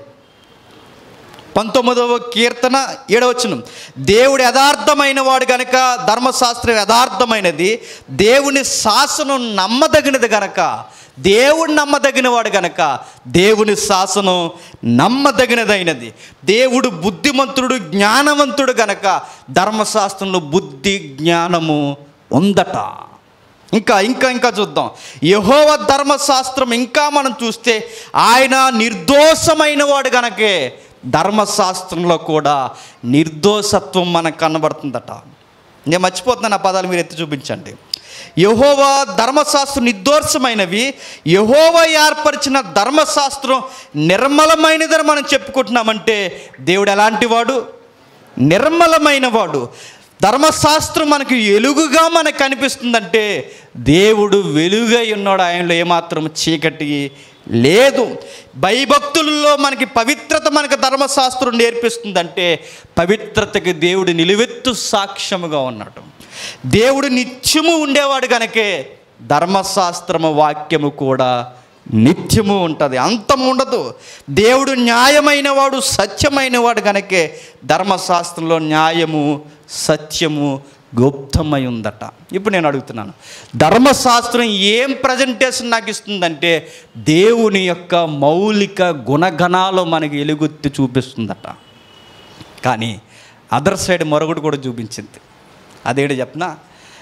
పంతొమ్మిదవ కీర్తన ఏడవచ్చును దేవుడు యథార్థమైన వాడు గనక ధర్మశాస్త్రం యథార్థమైనది దేవుని శాసనం నమ్మదగినది గనక దేవుడు నమ్మదగిన వాడు గనక దేవుని శాసనం నమ్మదగినదైనది దేవుడు బుద్ధిమంతుడు జ్ఞానవంతుడు గనక ధర్మశాస్త్రంలో బుద్ధి జ్ఞానము ఉందట ఇంకా ఇంకా ఇంకా చూద్దాం యహోవ ధర్మశాస్త్రం ఇంకా మనం చూస్తే ఆయన నిర్దోషమైన వాడు గనకే ధర్మశాస్త్రంలో కూడా నిర్దోషత్వం మనకు కనబడుతుందట నేను మర్చిపోతున్నాను ఆ పదాలు మీరు ఎత్తి చూపించండి యహోవా ధర్మశాస్త్రం నిర్దోషమైనవి యహోవా ఏర్పరిచిన ధర్మశాస్త్రం నిర్మలమైనదని మనం చెప్పుకుంటున్నామంటే దేవుడు ఎలాంటి వాడు నిర్మలమైన వాడు ధర్మశాస్త్రం మనకి ఎలుగుగా మనకు కనిపిస్తుందంటే దేవుడు వెలుగై ఉన్నాడు ఆయనలో ఏమాత్రం చీకటి లేదు భయభక్తులలో మనకి పవిత్రత మనకు ధర్మశాస్త్రం నేర్పిస్తుందంటే పవిత్రతకి దేవుడు నిలువెత్తు సాక్ష్యముగా ఉన్నాడు దేవుడు నిత్యము ఉండేవాడు కనుకే ధర్మశాస్త్రము వాక్యము కూడా నిత్యము ఉంటుంది అంతం ఉండదు దేవుడు న్యాయమైన వాడు సత్యమైన వాడు కనుకే ధర్మశాస్త్రంలో న్యాయము సత్యము గుప్తమై ఉందట ఇప్పుడు నేను అడుగుతున్నాను ధర్మశాస్త్రం ఏం ప్రజెంటేషన్ నాకు ఇస్తుందంటే దేవుని యొక్క మౌలిక గుణగణాలు మనకి ఎలుగుత్తి చూపిస్తుందట కానీ అదర్ సైడ్ మరొకటి కూడా చూపించింది అదేంటి చెప్పనా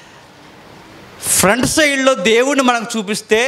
ఫ్రంట్ సైడ్లో దేవుడిని మనకు చూపిస్తే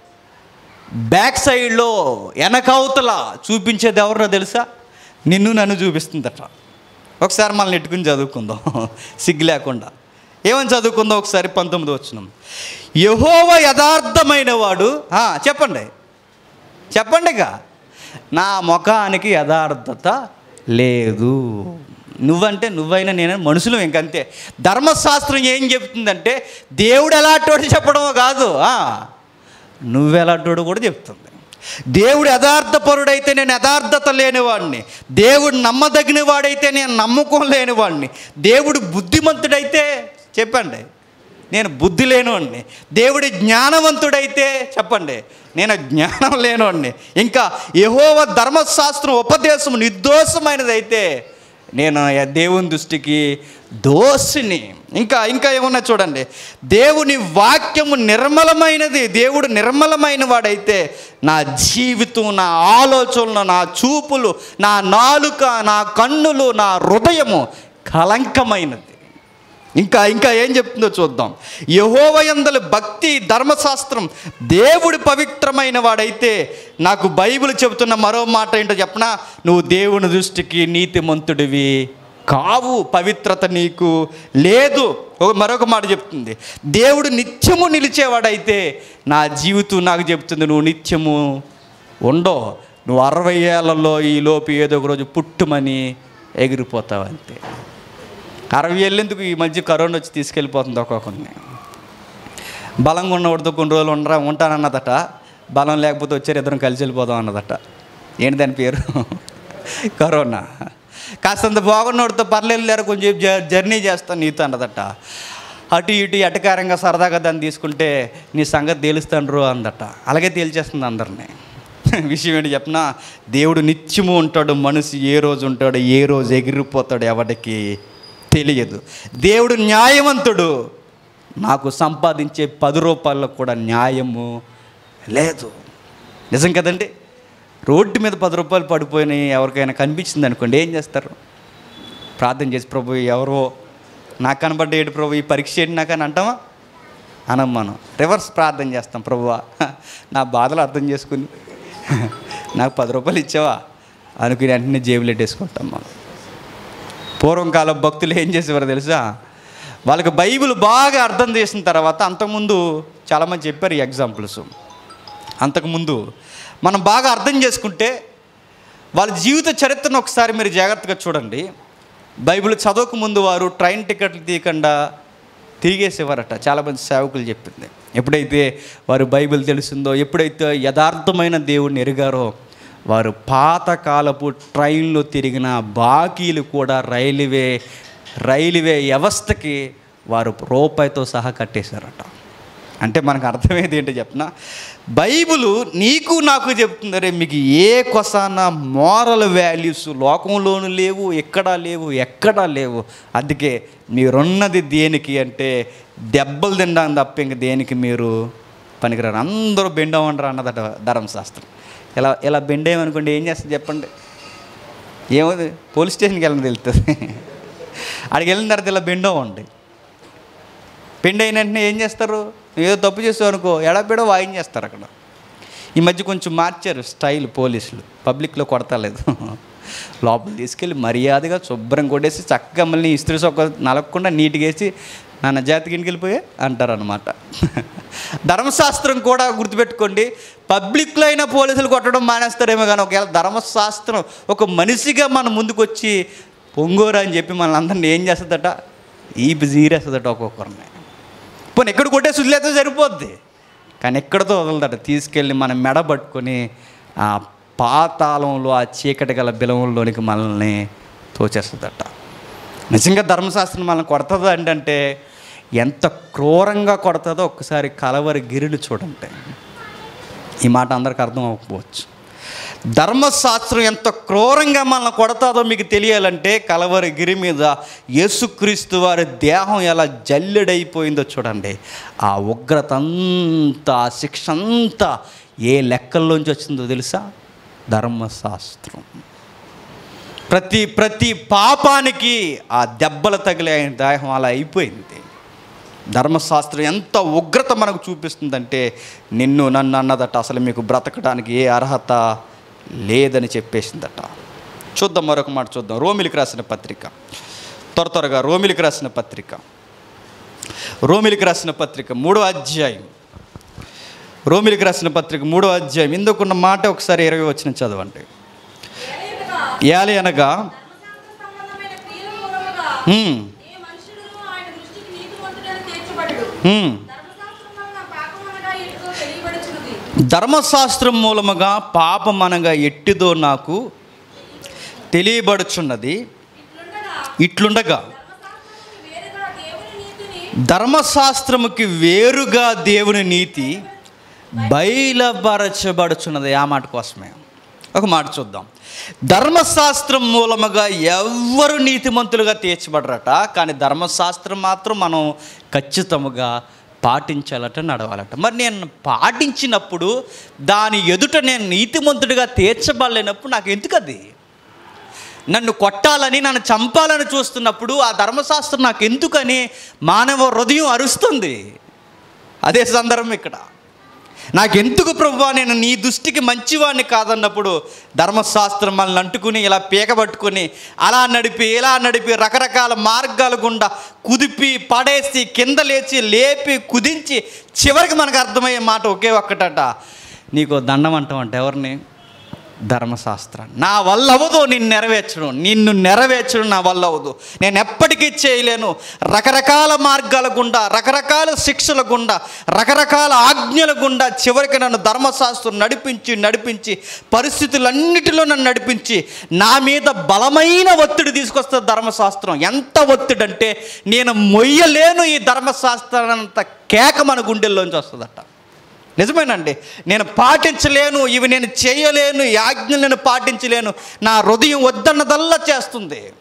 బ్యాక్ సైడ్లో వెనకవతల చూపించేది ఎవరో తెలుసా నిన్ను నన్ను చూపిస్తుందట ఒకసారి మనల్ని ఎట్టుకుని చదువుకుందాం సిగ్గు లేకుండా ఏమని చదువుకుందాం ఒకసారి పంతొమ్మిది వచ్చినాం యహోవ యథార్థమైన వాడు ఆ, చెప్పండి చెప్పండిగా నా ముఖానికి యథార్థత లేదు నువ్వంటే నువ్వైనా నేను మనుషులు ఇంకంతే ధర్మశాస్త్రం ఏం చెప్తుందంటే దేవుడు ఎలాంటోడు చెప్పడమో కాదు ఆ, నువ్వెలాంటోడు కూడా చెప్తుంది దేవుడు యథార్థపరుడైతే నేను యథార్థత లేనివాడిని దేవుడు నమ్మదగిన వాడైతే నేను నమ్మకం లేనివాడిని దేవుడు బుద్ధిమంతుడైతే చెప్పండి నేను బుద్ధి లేనివాడిని దేవుడి జ్ఞానవంతుడైతే చెప్పండి నేను జ్ఞానం లేనివాడిని ఇంకా యహోవ ధర్మశాస్త్రం ఉపదేశం నిర్దోషమైనదైతే నేను ఆ దేవుని దృష్టికి దోషిని ఇంకా ఇంకా ఏమన్నా చూడండి దేవుని వాక్యము నిర్మలమైనది దేవుడు నిర్మలమైన వాడైతే నా జీవితం నా ఆలోచనలు నా చూపులు నా నాలుక నా కన్నులు నా హృదయము కలంకమైనది ఇంకా ఇంకా ఏం చెప్తుందో చూద్దాం యహోవయందలి భక్తి ధర్మశాస్త్రం దేవుడు పవిత్రమైన వాడైతే నాకు బైబిల్ చెబుతున్న మరో మాట ఏంటో చెప్పనా నువ్వు దేవుని దృష్టికి నీతిమంతుడివి కావు పవిత్రత నీకు లేదు ఒక- మరొక మాట చెప్తుంది దేవుడు నిత్యము నిలిచేవాడైతే నా జీవితం నాకు చెప్తుంది నువ్వు నిత్యము ఉండో నువ్వు అరవై ఏళ్ళలో ఈ లోపు ఏదో ఒక రోజు పుట్టుమని ఎగిరిపోతావు అంతే అరవై ఏళ్ళెందుకు ఈ మధ్య కరోనా వచ్చి తీసుకెళ్ళిపోతుంది ఒక్కొక్కరిని బలంగా ఉన్నవాడితో కొన్ని రోజులు ఉండరా ఉంటానన్నదట బలం లేకపోతే వచ్చారు ఇద్దరం కలిసి వెళ్ళిపోదాం అన్నదట ఏంటి దాని పేరు కరోనా కాస్తంత బాగున్నవాడితో పర్లేదు లేరు కొంచెం జ- జర్నీ చేస్తాను నీతో అన్నదట అటు ఇటు ఎటకారంగా సరదాగా దాన్ని తీసుకుంటే నీ సంగతి తేలుస్తాండ్రు అందట అలాగే తేల్చేస్తుంది అందరినీ విషయం ఏంటి చెప్పనా దేవుడు నిత్యము ఉంటాడు మనిషి ఏ రోజు ఉంటాడు ఏ రోజు ఎగిరిపోతాడు ఎవడికి తెలియదు దేవుడు న్యాయవంతుడు నాకు సంపాదించే పది రూపాయల్లో కూడా న్యాయము లేదు నిజం కదండి రోడ్డు మీద పది రూపాయలు పడిపోయినాయి ఎవరికైనా కనిపించింది అనుకోండి ఏం చేస్తారు ప్రార్థన చేసి ప్రభు ఎవరో నాకు కనబడ్డ ఏడు ప్రభు ఈ పరీక్ష ఏంటి నాకు అని అంటామా అనం మనం రివర్స్ ప్రార్థన చేస్తాం ప్రభువా నా బాధలు అర్థం చేసుకుని నాకు పది రూపాయలు ఇచ్చావా అనుకుని వెంటనే జేబులు పెట్టేసుకుంటాం మనం పూర్వం కాలం భక్తులు ఏం చేసేవారు తెలుసా వాళ్ళకి బైబిల్ బాగా అర్థం చేసిన తర్వాత అంతకుముందు చాలామంది చెప్పారు ఈ ఎగ్జాంపుల్స్ అంతకుముందు మనం బాగా అర్థం చేసుకుంటే వాళ్ళ జీవిత చరిత్రను ఒకసారి మీరు జాగ్రత్తగా చూడండి బైబిల్ చదవక ముందు వారు ట్రైన్ టికెట్లు తీయకుండా తిరిగేసేవారట చాలామంది సేవకులు చెప్పింది ఎప్పుడైతే వారు బైబిల్ తెలిసిందో ఎప్పుడైతే యథార్థమైన దేవుడిని ఎరిగారో వారు పాతకాలపు ట్రైన్లో తిరిగిన బాకీలు కూడా రైల్వే రైల్వే వ్యవస్థకి వారు రూపాయితో సహా కట్టేశారట అంటే మనకు అర్థమయ్యేది ఏంటో చెప్పిన బైబిల్ నీకు నాకు చెప్తుంది రే మీకు ఏ కొసాన మోరల్ వాల్యూస్ లోకంలోనూ లేవు ఎక్కడా లేవు ఎక్కడా లేవు అందుకే మీరున్నది దేనికి అంటే దెబ్బలు తినడానికి తప్ప ఇంక దేనికి మీరు పనికిరారు అందరూ బెండమంటారు అన్నదట ధర్మశాస్త్రం ఇలా ఇలా బెండేమనుకోండి ఏం చేస్తుంది చెప్పండి ఏమవుతుంది పోలీస్ స్టేషన్కి వెళ్ళిన తెలుస్తుంది అక్కడికి వెళ్ళిన తర్వాత ఇలా బెండో ఉండి పెండి అయిన వెంటనే ఏం చేస్తారు నువ్వు ఏదో తప్పు చేసావు అనుకో ఎడబెడో వాయించేస్తారు అక్కడ ఈ మధ్య కొంచెం మార్చారు స్టైల్ పోలీసులు పబ్లిక్లో కొడతలేదు లోపల తీసుకెళ్ళి మర్యాదగా శుభ్రం కొట్టేసి చక్కగా మళ్ళీ ఇస్త్రీ సొక్క నలగకుండా నీట్గా వేసి నాన్న జాతికి ఇంటికి వెళ్ళిపోయే అంటారనమాట ధర్మశాస్త్రం కూడా గుర్తుపెట్టుకోండి పబ్లిక్లో అయినా పోలీసులు కొట్టడం మానేస్తారేమో కానీ ఒకవేళ ధర్మశాస్త్రం ఒక మనిషిగా మన ముందుకు వచ్చి పొంగోరా అని చెప్పి మన అందరిని ఏం చేస్తుందట ఈ జీరేస్తుందట ఒక్కొక్కరిని పోనీ ఎక్కడ కొట్టేసి వదిలేస్తే సరిపోద్ది కానీ ఎక్కడితో వదలదట తీసుకెళ్ళి మన మెడ పట్టుకొని ఆ పాతాళంలో ఆ చీకటి గల బిలవంలోనికి మనల్ని తోచేస్తుందట నిజంగా ధర్మశాస్త్రం మనల్ని కొడుతుందా అంటే ఎంత క్రూరంగా కొడుతుందో ఒక్కసారి కలవరి గిరిని చూడండి ఈ మాట అందరికి అర్థం అవ్వకపోవచ్చు ధర్మశాస్త్రం ఎంత క్రూరంగా మనల్ని కొడతాదో మీకు తెలియాలంటే కలవరి గిరి మీద యేసుక్రీస్తు వారి దేహం ఎలా జల్లెడైపోయిందో చూడండి ఆ ఉగ్రత అంతా ఆ శిక్ష అంతా ఏ లెక్కల్లోంచి వచ్చిందో తెలుసా ధర్మశాస్త్రం ప్రతి ప్రతి పాపానికి ఆ దెబ్బలు తగిలే ఆయన దేహం అలా అయిపోయింది ధర్మశాస్త్రం ఎంత ఉగ్రత మనకు చూపిస్తుందంటే నిన్ను నన్ను అన్నదట అసలు మీకు బ్రతకడానికి ఏ అర్హత లేదని చెప్పేసిందట చూద్దాం మరొక మాట చూద్దాం రోమిలికి రాసిన పత్రిక త్వర త్వరగా రోమిలికి రాసిన పత్రిక రోమిలికి రాసిన పత్రిక మూడో అధ్యాయం రోమిలికి రాసిన పత్రిక మూడో అధ్యాయం ఇందుకున్న మాట ఒకసారి ఇరవై వచ్చిన చదవండి ఏలి అనగా సంబంధమైన క్రియల మూలముగా హ్మ్, ఏ మనుషుడును ఆయన దృష్టికి నీతిమంతుడని తీర్చబడడు హ్మ్. ధర్మశాస్త్రం వలన పాపమనగా ఎటుతో తెలియబడుచున్నది ధర్మశాస్త్రం మూలముగా పాపమనగా ఎట్టిదో నాకు తెలియబడుచున్నది ఇట్లుండగా ఇట్లుండగా ధర్మశాస్త్రముకి వేరుగా దేవుని నీతిని ధర్మశాస్త్రముకి వేరుగా దేవుని నీతి బయలుపరచబడుచున్నది ఆ మాట కోసమే ఒక మాట చూద్దాం ధర్మశాస్త్రం మూలముగా ఎవ్వరు నీతిమంతులుగా తీర్చబడరట కానీ ధర్మశాస్త్రం మాత్రం మనం ఖచ్చితముగా పాటించాలట నడవాలట మరి నేను పాటించినప్పుడు దాని ఎదుట నేను నీతిమంతుడిగా తీర్చబడలేనప్పుడు నాకు ఎందుకు అది నన్ను కొట్టాలని నన్ను చంపాలని చూస్తున్నప్పుడు ఆ ధర్మశాస్త్రం నాకు ఎందుకని మానవ హృదయం అరుస్తుంది అదే సందర్భం ఇక్కడ నాకెందుకు ప్రభువా నేను నీ దృష్టికి మంచివాడిని కాదన్నప్పుడు ధర్మశాస్త్రం మనల్ని అంటుకుని ఇలా పీకబట్టుకుని అలా నడిపి ఇలా నడిపి రకరకాల మార్గాల గుండా కుదిపి పడేసి కింద లేచి లేపి కుదించి చివరికి మనకు అర్థమయ్యే మాట ఒకే ఒక్కటట నీకు దండం అంటామంట ఎవరిని ధర్మశాస్త్రాన్ని నా వల్ల అవ్వదు నిన్ను నెరవేర్చడం నిన్ను నెరవేర్చడం నా వల్ల అవ్వదు నేను ఎప్పటికీ చేయలేను రకరకాల మార్గాల గుండా రకరకాల శిక్షల గుండా రకరకాల ఆజ్ఞల గుండా చివరికి నన్ను ధర్మశాస్త్రం నడిపించి నడిపించి పరిస్థితులన్నిటిలో నన్ను నడిపించి నా మీద బలమైన ఒత్తిడి తీసుకొస్తుంది ధర్మశాస్త్రం ఎంత ఒత్తిడి అంటే నేను మొయ్యలేను ఈ ధర్మశాస్త్రాన్ని అంత కేక మన గుండెల్లోంచి వస్తుందట నిజమేనండి నేను పాటించలేను ఇవి నేను చేయలేను ఈ ఆజ్ఞలు నేను పాటించలేను నా హృదయం వద్దన్నదల్లా చేస్తుంది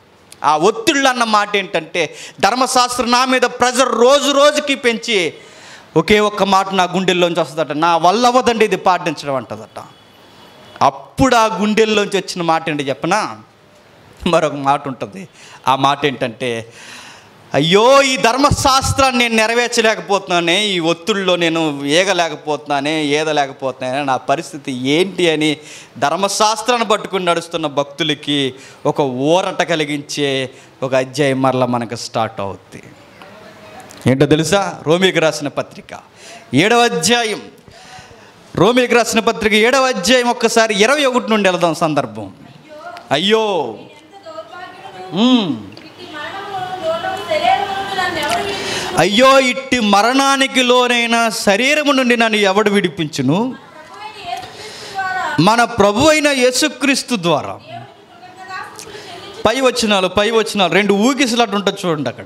ఆ ఒత్తిళ్ళు అన్న మాట ఏంటంటే ధర్మశాస్త్రం నా మీద ప్రెజర్ రోజు రోజుకి పెంచి ఒకే ఒక్క మాట నా గుండెల్లోంచి వస్తుందట నా వల్ల అవ్వదండి ఇది పాటించడం అంటదట అప్పుడు ఆ గుండెల్లోంచి వచ్చిన మాట ఏంటి చెప్పనా మరొక మాట ఉంటుంది ఆ మాట ఏంటంటే అయ్యో ఈ ధర్మశాస్త్రాన్ని నేను నెరవేర్చలేకపోతున్నానే ఈ ఒత్తిడిలో నేను ఏగలేకపోతున్నానే ఏదలేకపోతున్నానే నా పరిస్థితి ఏంటి అని ధర్మశాస్త్రాన్ని పట్టుకుని నడుస్తున్న భక్తులకి ఒక ఊరట కలిగించే ఒక అధ్యాయం మరలా మనకు స్టార్ట్ అవుద్ది ఏంటో తెలుసా రోమికి రాసిన పత్రిక ఏడవ అధ్యాయం రోమికి రాసిన పత్రిక ఏడవ అధ్యాయం ఒక్కసారి ఇరవై ఒకటి నుండి వెళదాం సందర్భం అయ్యో ఎంత దౌర్భాగ్యుడు ఉమ్. ఇట్టి మరణము లోనము శరీరము నుండి నన్ను ఎవరు విడిపించును? అయ్యో ఇట్టి మరణానికి లోనైన శరీరము నుండి నన్ను ఎవడు విడిపించును ప్రభువైన యేసుక్రీస్తు ద్వారా మన ప్రభు అయిన యేసుక్రీస్తు ద్వారా దేవునికి కృతజ్ఞతాస్తుతులు చెల్లించు పై వచ్చినాలు పై వచ్చినాలు రెండు ఊగిసలాట ఉంటుంది చూడండి అక్కడ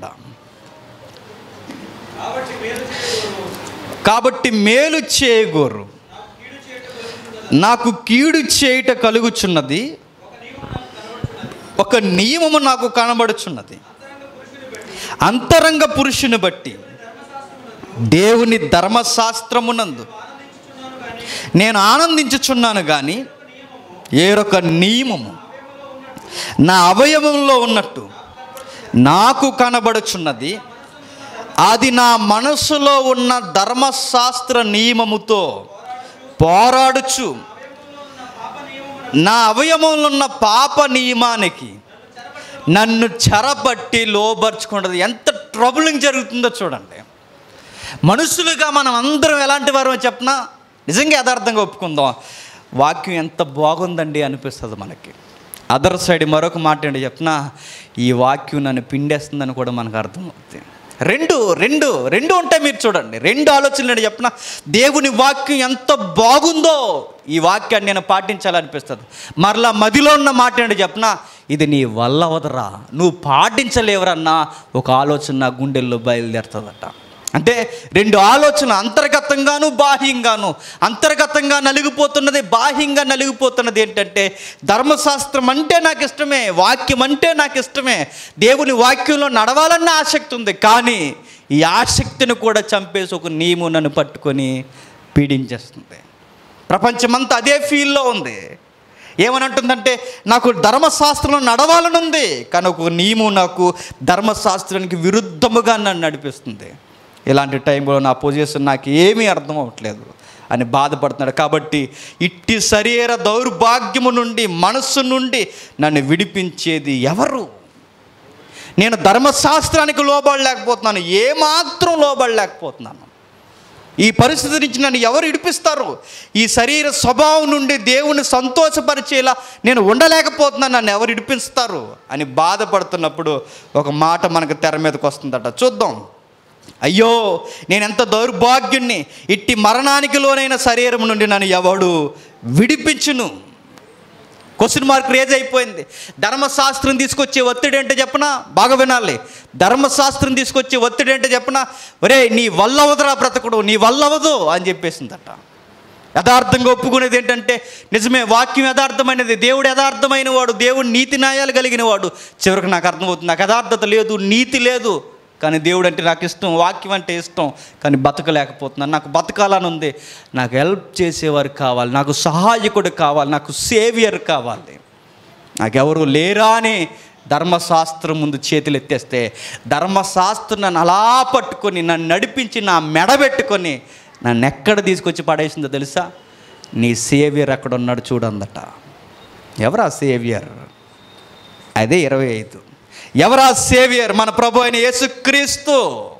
కాబట్టి మేలు చేయగోరు నాకు కీడు చేయుట కలుగుచున్నది ఒక నియమము నాకు కనబడుచున్నది అంతరంగ పురుషుని బట్టి దేవుని ధర్మశాస్త్రమునందు నేను ఆనందించుచున్నాను కానీ ఏరొక నియమము నా అవయవంలో ఉన్నట్టు నాకు కనబడుచున్నది అది నా మనసులో ఉన్న ధర్మశాస్త్ర నియమముతో పోరాడుచు నా అవయవంలో ఉన్న పాప నియమానికి నన్ను చెరపట్టి లోబర్చుకుంటుంది ఎంత ట్రబులింగ్ జరుగుతుందో చూడండి మనుషులుగా మనం అందరం ఎలాంటి వారో చెప్పినా నిజంగా యథార్థంగా ఒప్పుకుందాం వాక్యం ఎంత బాగుందండి అనిపిస్తుంది మనకి అదర్ సైడ్ మరొక మాట ఏంటి చెప్పినా ఈ వాక్యం నన్ను పిండేస్తుందని కూడా మనకు అర్థమవుతుంది రెండు రెండు రెండు ఉంటాయి మీరు చూడండి రెండు ఆలోచనలు ఏంటి చెప్పిన దేవుని వాక్యం ఎంత బాగుందో ఈ వాక్యాన్ని నేను పాటించాలనిపిస్తుంది మరలా మదిలో ఉన్న మాట ఏంటి చెప్పిన ఇది నీ వల్ల అవదరా నువ్వు పాటించలేవరన్నా ఒక ఆలోచన నా గుండెల్లో బయలుదేరుతుందట అంటే రెండు ఆలోచన అంతర్గతంగాను బాహ్యంగాను అంతర్గతంగా నలిగిపోతున్నది బాహ్యంగా నలిగిపోతున్నది ఏంటంటే ధర్మశాస్త్రం అంటే నాకు ఇష్టమే వాక్యం అంటే నాకు ఇష్టమే దేవుని వాక్యంలో నడవాలన్న ఆసక్తి ఉంది కానీ ఈ ఆసక్తిని కూడా చంపేసి ఒక నియమం నన్ను పట్టుకొని పీడించేస్తుంది ప్రపంచమంతా అదే ఫీల్లో ఉంది ఏమని అంటుందంటే నాకు ధర్మశాస్త్రంలో నడవాలని ఉంది కానీ ఒక నియమం నాకు ధర్మశాస్త్రానికి విరుద్ధముగా నన్ను నడిపిస్తుంది ఇలాంటి టైంలో నా పొజిషన్ నాకు ఏమీ అర్థం అవ్వట్లేదు అని బాధపడుతున్నాడు కాబట్టి ఇట్టి శరీర దౌర్భాగ్యము నుండి మనస్సు నుండి నన్ను విడిపించేది ఎవరు నేను ధర్మశాస్త్రానికి లోబడలేకపోతున్నాను ఏమాత్రం లోబడలేకపోతున్నాను ఈ పరిస్థితి నుంచి నన్ను ఎవరు ఇడిపిస్తారు ఈ శరీర స్వభావం నుండి దేవుని సంతోషపరిచేలా నేను ఉండలేకపోతున్నాను నన్ను ఎవరు ఇడిపిస్తారు అని బాధపడుతున్నప్పుడు ఒక మాట మనకు తెర మీదకి వస్తుందట చూద్దాం అయ్యో నేను ఎంత దౌర్భాగ్యుణ్ణి ఇట్టి మరణానికి లోనైన శరీరం నుండి నన్ను ఎవడు విడిపించును క్వశ్చన్ మార్క్ రేజ్ అయిపోయింది ధర్మశాస్త్రం తీసుకొచ్చే ఒత్తిడి ఏంటో చెప్పనా బాగా వినాలి ధర్మశాస్త్రం తీసుకొచ్చే ఒత్తిడి ఏంటో చెప్పనా ఒరే నీ వల్ల అవదురా బ్రతకుడు నీ వల్ల అవదు అని చెప్పేసిందట యథార్థంగా ఒప్పుకునేది ఏంటంటే నిజమే వాక్యం యథార్థమైనది దేవుడు యథార్థమైన వాడు దేవుడు నీతి న్యాయాలు కలిగిన వాడు చివరికి నాకు అర్థమవుతుంది నాకు యథార్థత లేదు నీతి లేదు కానీ దేవుడు అంటే నాకు ఇష్టం వాక్యం అంటే ఇష్టం కానీ బతకలేకపోతున్నాను నాకు బతకాలని ఉంది నాకు హెల్ప్ చేసేవారు కావాలి నాకు సహాయకుడు కావాలి నాకు సేవియర్ కావాలి నాకెవరు లేరా అని ధర్మశాస్త్రం ముందు చేతులు ఎత్తేస్తే ధర్మశాస్త్రం నన్ను అలా పట్టుకొని నన్ను నడిపించి నా మెడబెట్టుకొని నన్ను ఎక్కడ తీసుకొచ్చి పడేసిందో తెలుసా నీ సేవియర్ అక్కడ ఉన్నాడు చూడందట ఎవరా సేవియర్ అదే ఇరవై ఐదు ఎవరా సేవియర్ మన ప్రభు అయిన యేసుక్రీస్తు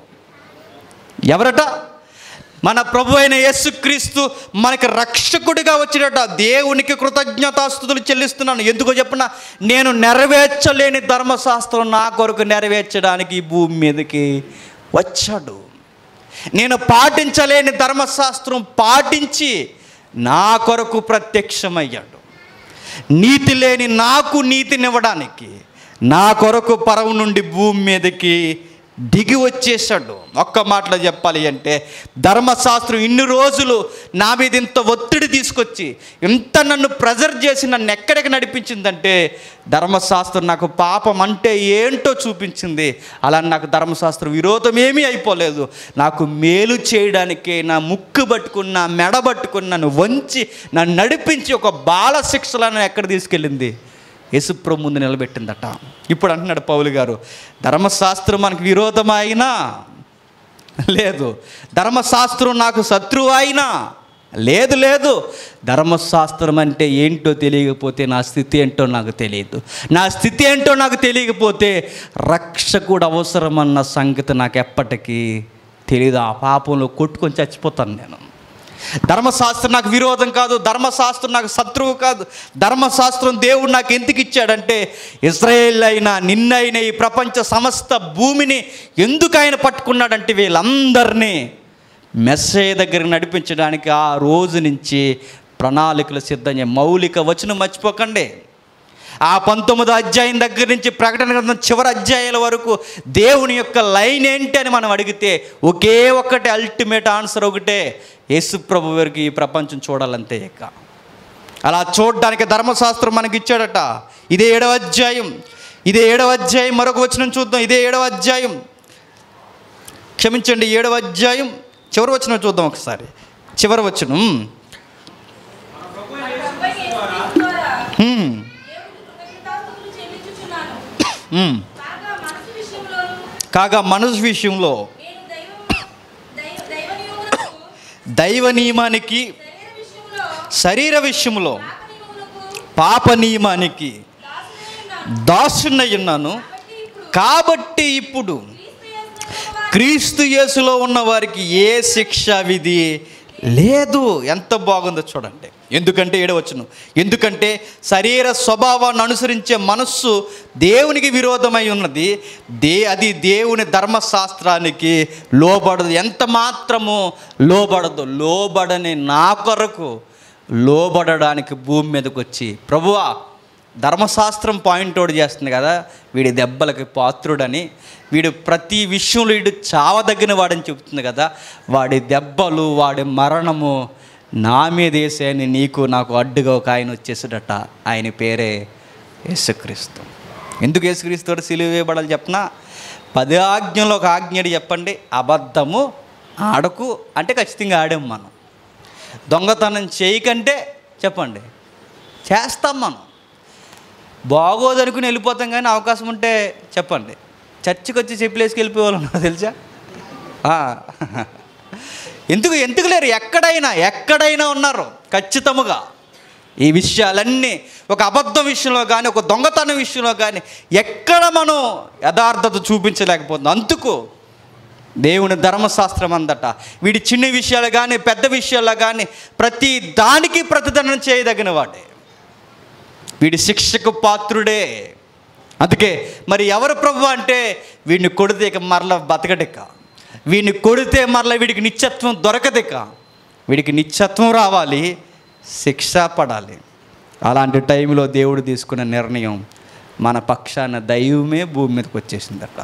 ఎవరట మన ప్రభు అయిన యేసుక్రీస్తు మనకి రక్షకుడిగా వచ్చినట దేవునికి కృతజ్ఞతాస్తుతులు చెల్లిస్తున్నాను ఎందుకో చెప్పిన నేను నెరవేర్చలేని ధర్మశాస్త్రం నా కొరకు నెరవేర్చడానికి ఈ భూమి మీదకి వచ్చాడు నేను పాటించలేని ధర్మశాస్త్రం పాటించి నా కొరకు ప్రత్యక్షమయ్యాడు నీతి లేని నాకు నీతినివ్వడానికి నా కొరకు పరవు నుండి భూమి మీదకి దిగి వచ్చేసాడు ఒక్క మాటలో చెప్పాలి అంటే ధర్మశాస్త్రం ఇన్ని రోజులు నా మీద ఇంత ఒత్తిడి తీసుకొచ్చి ఇంత నన్ను ప్రెజర్ చేసి నన్ను ఎక్కడికి నడిపించిందంటే ధర్మశాస్త్రం నాకు పాపం అంటే ఏంటో చూపించింది అలా నాకు ధర్మశాస్త్రం విరోధం ఏమీ అయిపోలేదు నాకు మేలు చేయడానికే నా ముక్కు పట్టుకుని నా మెడ పట్టుకుని నన్ను వంచి నన్ను నడిపించి ఒక బాల శిక్షలను ఎక్కడ తీసుకెళ్ళింది యేసుప్రభు ముందు నిలబెట్టిందట ఇప్పుడు అంటున్నాడు పౌలు గారు ధర్మశాస్త్రం మనకు విరోధమైనా లేదు ధర్మశాస్త్రం నాకు శత్రువు అయినా లేదు లేదు ధర్మశాస్త్రం అంటే ఏంటో తెలియకపోతే నా స్థితి ఏంటో నాకు తెలియదు నా స్థితి ఏంటో నాకు తెలియకపోతే రక్షకుడు అవసరమన్న సంగతి నాకు ఎప్పటికీ తెలియదు ఆ పాపంలో కొట్టుకొని చచ్చిపోతాను నేను ధర్మశాస్త్రం నాకు విరోధం కాదు ధర్మశాస్త్రం నాకు శత్రువు కాదు ధర్మశాస్త్రం దేవుడు నాకు ఎందుకు ఇచ్చాడంటే ఇజ్రాయేల్ అయినా నిన్నైనా ఈ ప్రపంచ సమస్త భూమిని ఎందుకు ఆయన పట్టుకున్నాడంటే వీళ్ళందరినీ మెస్సే దగ్గర నడిపించడానికి ఆ రోజు నుంచి ప్రణాళికలు సిద్ధం చేయ మౌలిక వచనం మర్చిపోకండి ఆ పంతొమ్మిదో అధ్యాయం దగ్గర నుంచి ప్రకటన గ్రంథం చివరి అధ్యాయాల వరకు దేవుని యొక్క లైన్ ఏంటి అని మనం అడిగితే ఒకే ఒక్కటి అల్టిమేట్ ఆన్సర్ ఒకటే యేసు ప్రభు వారికి ఈ ప్రపంచం చూడాలంతే ఇక అలా చూడడానికి ధర్మశాస్త్రం మనకి ఇచ్చాడట ఇదే ఏడవ అధ్యాయం ఇదే ఏడవ అధ్యాయం మరొక వచనం చూద్దాం ఇదే ఏడవ అధ్యాయం క్షమించండి ఏడవ అధ్యాయం చివరి వచనం చూద్దాం ఒకసారి చివరి వచనం మన ప్రభువైన యేసుక్రీస్తు ద్వారా హ్మ్, దేవునికి కృతజ్ఞతాస్తుతులు చెల్లించుచున్నాను. హ్మ్. కాగా మనసు విషయంలోను కాగా మనసు విషయంలో నేను దైవము- దైవ- దైవ నియమములకు, దైవ నియమానికి శరీర విషయంలో శరీర విషయంలో పాప నియమములకు పాప నియమానికి దాసుడై ఉన్నాను. దాసున్నై ఉన్నాను కాబట్టి ఇప్పుడు కాబట్టి ఇప్పుడు క్రీస్తు యేసునందు వారు క్రీస్తు యేసులో ఉన్న వారికి ఏ శిక్ష విధి లేదు ఎంత బాగుందో చూడండి ఎందుకంటే ఏడవచ్చును ఎందుకంటే శరీర స్వభావాన్ని అనుసరించే మనస్సు దేవునికి విరోధమై ఉన్నది దే అది దేవుని ధర్మశాస్త్రానికి లోబడదు ఎంత మాత్రము లోబడదు లోబడని నా కొరకు లోబడడానికి భూమి మీదకి వచ్చి ప్రభువా ధర్మశాస్త్రం పాయింట్ అవుట్ చేస్తుంది కదా వీడి దెబ్బలకి పాత్రుడని వీడు ప్రతి విషయంలో వీడు చావదగిన వాడని చెబుతుంది కదా వాడి దెబ్బలు వాడి మరణము నా మీద వేసేయని నీకు నాకు అడ్డుగా ఒక ఆయన వచ్చేసాడట ఆయన పేరే యేసుక్రీస్తు ఎందుకు యేసుక్రీస్తు సిలువ వేయబడాలి చెప్పనా పది ఆజ్ఞలో ఒక ఆజ్ఞడు చెప్పండి అబద్ధము ఆడకు అంటే ఖచ్చితంగా ఆడాం మనం దొంగతనం చేయకంటే చెప్పండి చేస్తాం మనం బాగోదనుకుని వెళ్ళిపోతాం కానీ అవకాశం ఉంటే చెప్పండి చర్చికి వచ్చి చెప్పలేసుకు వెళ్ళిపోయేవాళ్ళు ఉన్నారు తెలుసా ఆ. ఎందుకు ఎందుకు లేరు ఎక్కడైనా ఎక్కడైనా ఉన్నారు ఖచ్చితముగా ఈ విషయాలన్నీ ఒక అబద్ధం విషయంలో కానీ ఒక దొంగతనం విషయంలో కానీ ఎక్కడ మనం యథార్థత చూపించలేకపోతుంది అందుకు దేవుని ధర్మశాస్త్రం అందట వీడి చిన్న విషయాలు కానీ పెద్ద విషయాల్లో కానీ ప్రతి దానికి ప్రతిదనం చేయదగిన వాడే వీడి శిక్షకు పాత్రుడే అందుకే మరి ఎవరు ప్రభు అంటే వీడిని కొడితే ఇక మరల బతకడిక వీడిని కొడితే మరల వీడికి నిత్యత్వం దొరకదిక వీడికి నిత్యత్వం రావాలి శిక్ష పడాలి అలాంటి టైంలో దేవుడు తీసుకున్న నిర్ణయం మన పక్షాన దైవమే భూమి మీదకి వచ్చేసిందట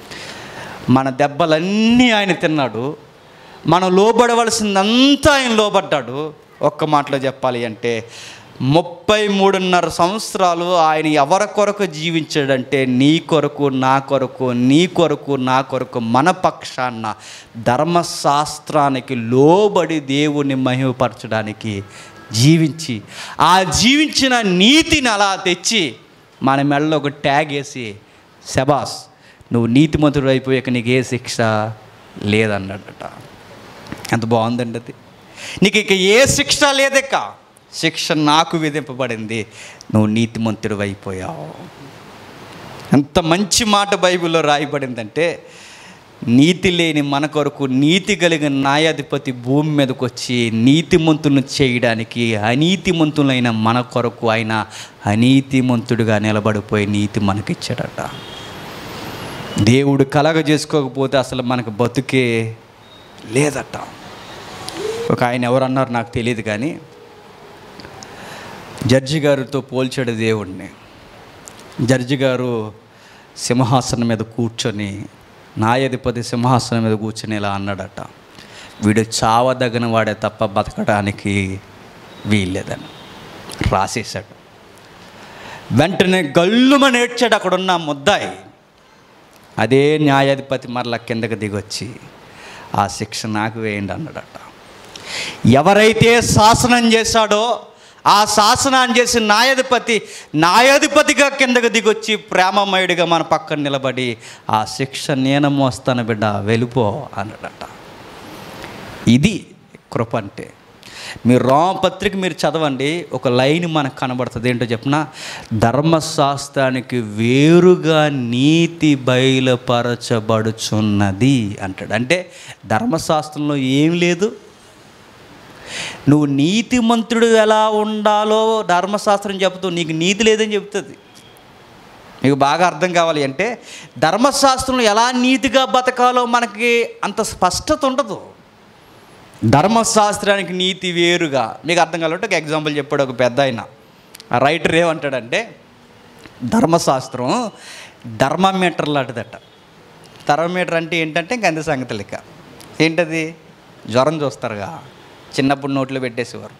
మన దెబ్బలన్నీ ఆయన తిన్నాడు మనం లోబడవలసిందంతా ఆయన లోబడ్డాడు ఒక్క మాటలో చెప్పాలి అంటే ముప్పై మూడున్నర సంవత్సరాలు ఆయన ఎవరి కొరకు జీవించాడంటే నీ కొరకు నా కొరకు నీ కొరకు నా కొరకు మన పక్షాన ధర్మశాస్త్రానికి లోబడి దేవుని మహిమపరచడానికి జీవించి ఆ జీవించిన నీతిని అలా తెచ్చి మన మెడలో ఒక ట్యాగ్ వేసి శబాస్ నువ్వు నీతిమంతుడు అయిపోయాక నీకు ఏ శిక్ష లేదన్నాడట ఎంత బాగుందండి అది నీకు ఇక ఏ శిక్ష లేదిక శిక్ష నాకు విధింపబడింది నువ్వు నీతిమంతుడు అయిపోయావు ఎంత మంచి మాట బైబిల్లో రాయబడిందంటే నీతి లేని మన కొరకు నీతి కలిగిన న్యాయాధిపతి భూమి మీదకి వచ్చి నీతిమంతులను చేయడానికి అనీతిమంతులైన మన కొరకు ఆయన అనీతిమంతుడిగా నిలబడిపోయి నీతి మనకిచ్చాడట దేవుడు కలగ చేసుకోకపోతే అసలు మనకు బతుకే లేదట ఒక ఆయన ఎవరన్నారు నాకు తెలియదు కానీ జడ్జి గారితో పోల్చాడు దేవుడిని జడ్జి గారు సింహాసనం మీద కూర్చొని న్యాయాధిపతి సింహాసనం మీద కూర్చుని ఇలా అన్నాడట వీడు చావదగిన వాడే తప్ప బతకడానికి వీల్లేదని రాసేశాడు వెంటనే గల్లుమని ఏడ్చాడు అక్కడున్న ముద్దాయి అదే న్యాయాధిపతి మరల కిందకి దిగొచ్చి ఆ శిక్ష నాకు వేయండి అన్నాడట ఎవరైతే శాసనం చేశాడో ఆ శాసనాన్ని చేసిన న్యాయాధిపతి న్యాయాధిపతిగా కిందకు దిగొచ్చి ప్రేమమయుడిగా మన పక్కన నిలబడి ఆ శిక్ష నేను మోస్తాను బిడ్డ వెళ్ళిపో అన్నాడట ఇది కృప అంటే మీరు రామపత్రిక మీరు చదవండి ఒక లైన్ మనకు కనబడుతుంది ఏంటో చెప్పిన ధర్మశాస్త్రానికి వేరుగా నీతి బయలుపరచబడుచున్నది అంటాడు అంటే ధర్మశాస్త్రంలో ఏం లేదు నువ్వు నీతిమంతుడు ఎలా ఉండాలో ధర్మశాస్త్రం చెబుతూ నీకు నీతి లేదని చెప్తుంది మీకు బాగా అర్థం కావాలి అంటే ధర్మశాస్త్రంలో ఎలా నీతిగా బతకాలో మనకి అంత స్పష్టత ఉండదు ధర్మశాస్త్రానికి నీతి వేరుగా మీకు అర్థం కావాలంటే ఒక ఎగ్జాంపుల్ చెప్పాడు ఒక పెద్ద ఆయన ఆ రైటర్ ఏమంటాడంటే ధర్మశాస్త్రం ధర్మమీటర్ లాంటిదట థర్మమీటర్ అంటే ఏంటంటే ఇంక అంతే సంగతి లెక్క ఏంటది జ్వరం చూస్తారుగా చిన్నప్పుడు నోట్లో పెట్టేసేవారు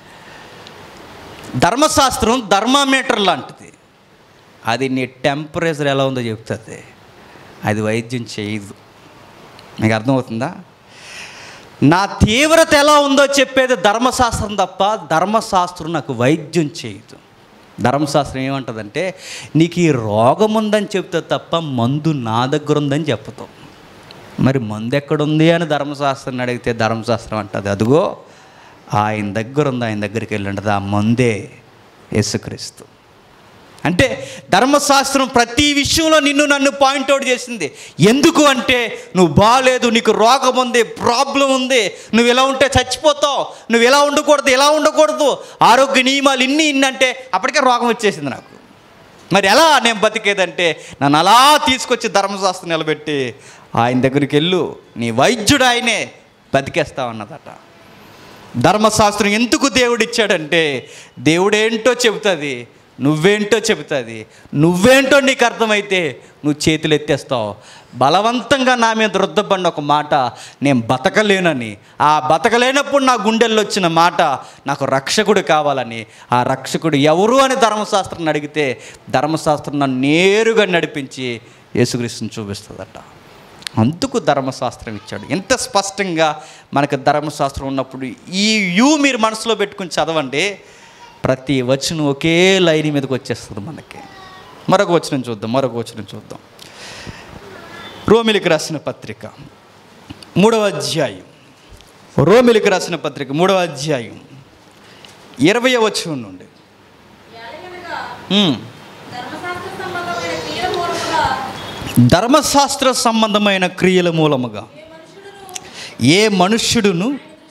ధర్మశాస్త్రం ధర్మామీటర్ లాంటిది అది నీ టెంపరేచర్ ఎలా ఉందో చెప్తుంది అది వైద్యం చేయదు మీకు అర్థమవుతుందా నా తీవ్రత ఎలా ఉందో చెప్పేది ధర్మశాస్త్రం తప్ప ధర్మశాస్త్రం నాకు వైద్యం చేయదు ధర్మశాస్త్రం ఏమంటుందంటే నీకు ఈ రోగం ఉందని చెప్తే తప్ప మందు నా దగ్గర ఉందని చెప్పదు మరి మందు ఎక్కడుంది అని ధర్మశాస్త్రాన్ని అడిగితే ధర్మశాస్త్రం అంటుంది అదిగో ఆయన దగ్గర ఉంది ఆయన దగ్గరికి వెళ్ళండి ఆ మందే యేసుక్రీస్తు అంటే ధర్మశాస్త్రం ప్రతి విషయంలో నిన్ను నన్ను పాయింట్అవుట్ చేసింది ఎందుకు అంటే నువ్వు బాగాలేదు నీకు రోగం ఉంది ప్రాబ్లం ఉంది నువ్వు ఇలా ఉంటే చచ్చిపోతావు నువ్వు ఇలా ఉండకూడదు ఇలా ఉండకూడదు ఆరోగ్య నియమాలు ఇన్ని ఇన్ని అంటే అప్పటికే రోగం వచ్చేసింది నాకు మరి ఎలా నేను బతికేదంటే నన్ను అలా తీసుకొచ్చి ధర్మశాస్త్రం నిలబెట్టి ఆయన దగ్గరికి వెళ్ళు నీ వైద్యుడు ఆయనే బతికేస్తావన్నదట ధర్మశాస్త్రం ఎందుకు దేవుడు ఇచ్చాడంటే దేవుడేంటో చెబుతుంది నువ్వేంటో చెబుతుంది నువ్వేంటో నీకు అర్థమైతే నువ్వు చేతులు ఎత్తేస్తావు బలవంతంగా నా మీద రుద్దబడిన ఒక మాట నేను బతకలేనని ఆ బతకలేనప్పుడు నా గుండెల్లో వచ్చిన మాట నాకు రక్షకుడు కావాలని ఆ రక్షకుడు ఎవరు అని ధర్మశాస్త్రం అడిగితే ధర్మశాస్త్రం నన్ను నేరుగా నడిపించి యేసుక్రీస్తుని చూపిస్తుందట అందుకు ధర్మశాస్త్రం ఇచ్చాడు ఎంత స్పష్టంగా మనకు ధర్మశాస్త్రం ఉన్నప్పుడు ఈ యూ మీరు మనసులో పెట్టుకుని చదవండి ప్రతి వచనం ఒకే లైన్ మీదకి వచ్చేస్తుంది మనకి మరొక వచనం చూద్దాం మరొక వచనం చూద్దాం రోమిలికి రాసిన పత్రిక మూడవ అధ్యాయం రోమిలికి రాసిన పత్రిక మూడవ అధ్యాయం ఇరవై వచనం నుండి ఎలాగనగా ఉమ్. ధర్మశాస్త్ర సంబంధమైన క్రియల మూలముగా ధర్మశాస్త్ర సంబంధమైన క్రియల మూలముగా ఏ మనుషుడును ఏ మనుష్యుడును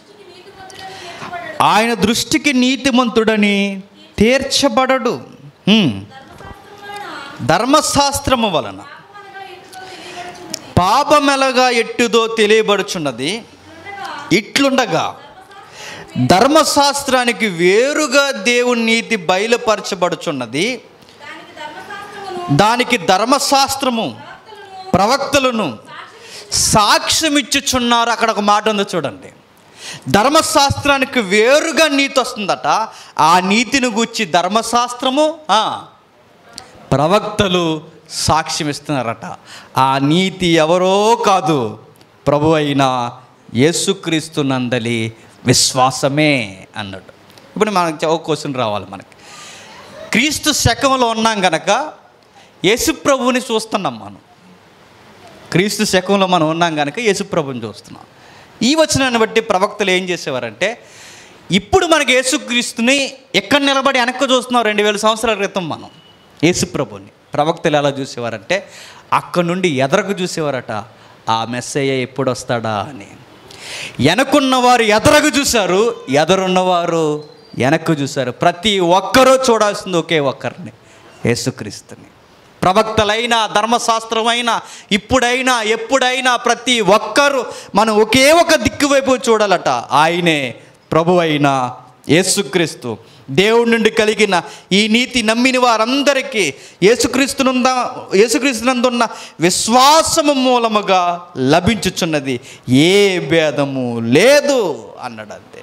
దృష్టికి నీతిమంతుడని తీర్చబడడు. ఆయన దృష్టికి నీతిమంతుడని తీర్చబడడు హ్మ్. ధర్మశాస్త్రం వలన ధర్మశాస్త్రము వలన పాపమనగా ఎట్టుదో తెలియబడుచున్నది. పాపమెలగా ఎట్టుదో తెలియబడుచున్నది ఉండగా ఇట్లుండగా ధర్మశాస్త్రానికి వేరుగా దేవుని నీతి బయలుపరచబడుచున్నది దానికి ధర్మశాస్త్రమును దానికి ధర్మశాస్త్రము ప్రవక్తలను సాక్ష్యమిచ్చుచున్నారు అక్కడ ఒక మాట ఉందో చూడండి ధర్మశాస్త్రానికి వేరుగా నీతి వస్తుందట ఆ నీతిని గూర్చి ధర్మశాస్త్రము ఆ, ప్రవక్తలు సాక్ష్యం ఇస్తున్నారట ఆ నీతి ఎవరో కాదు ప్రభు అయిన యేసుక్రీస్తు నందలి విశ్వాసమే అన్నాడు ఇప్పుడు మనకి ఒక క్వశ్చన్ రావాలి మనకి క్రీస్తు శకంలో ఉన్నాం గనక యేసు ప్రభువుని చూస్తున్నాం మనం క్రీస్తు శకంలో మనం ఉన్నాం కనుక యేసుప్రభుని చూస్తున్నాం ఈ వచనాన్ని బట్టి ప్రవక్తలు ఏం చేసేవారంటే ఇప్పుడు మనకి యేసుక్రీస్తుని ఎక్కడ నిలబడి వెనక్కి చూస్తున్నాం రెండు వేల సంవత్సరాల క్రితం మనం యేసుప్రభుని ప్రవక్తలు ఎలా చూసేవారంటే అక్కడ నుండి ఎదరకు చూసేవారట ఆ మెస్సయ్య ఎప్పుడు వస్తాడా అని వెనకున్నవారు ఎదరకు చూశారు ఎదరున్నవారు వెనక్కు చూశారు ప్రతి ఒక్కరూ చూడాల్సింది ఒకే ఒక్కరిని యేసుక్రీస్తుని ప్రవక్తలైన ధర్మశాస్త్రమైన ఇప్పుడైనా ఎప్పుడైనా ప్రతి ఒక్కరూ మనం ఒకే ఒక దిక్కు వైపు చూడాలట ఆయనే ప్రభు అయిన యేసుక్రీస్తు దేవుడి నుండి కలిగిన ఈ నీతి నమ్మిన వారందరికీ యేసుక్రీస్తునంద యేసుక్రీస్తునందున్న విశ్వాసము మూలముగా లభించుచున్నది ఏ భేదము లేదు అన్నాడు అంతే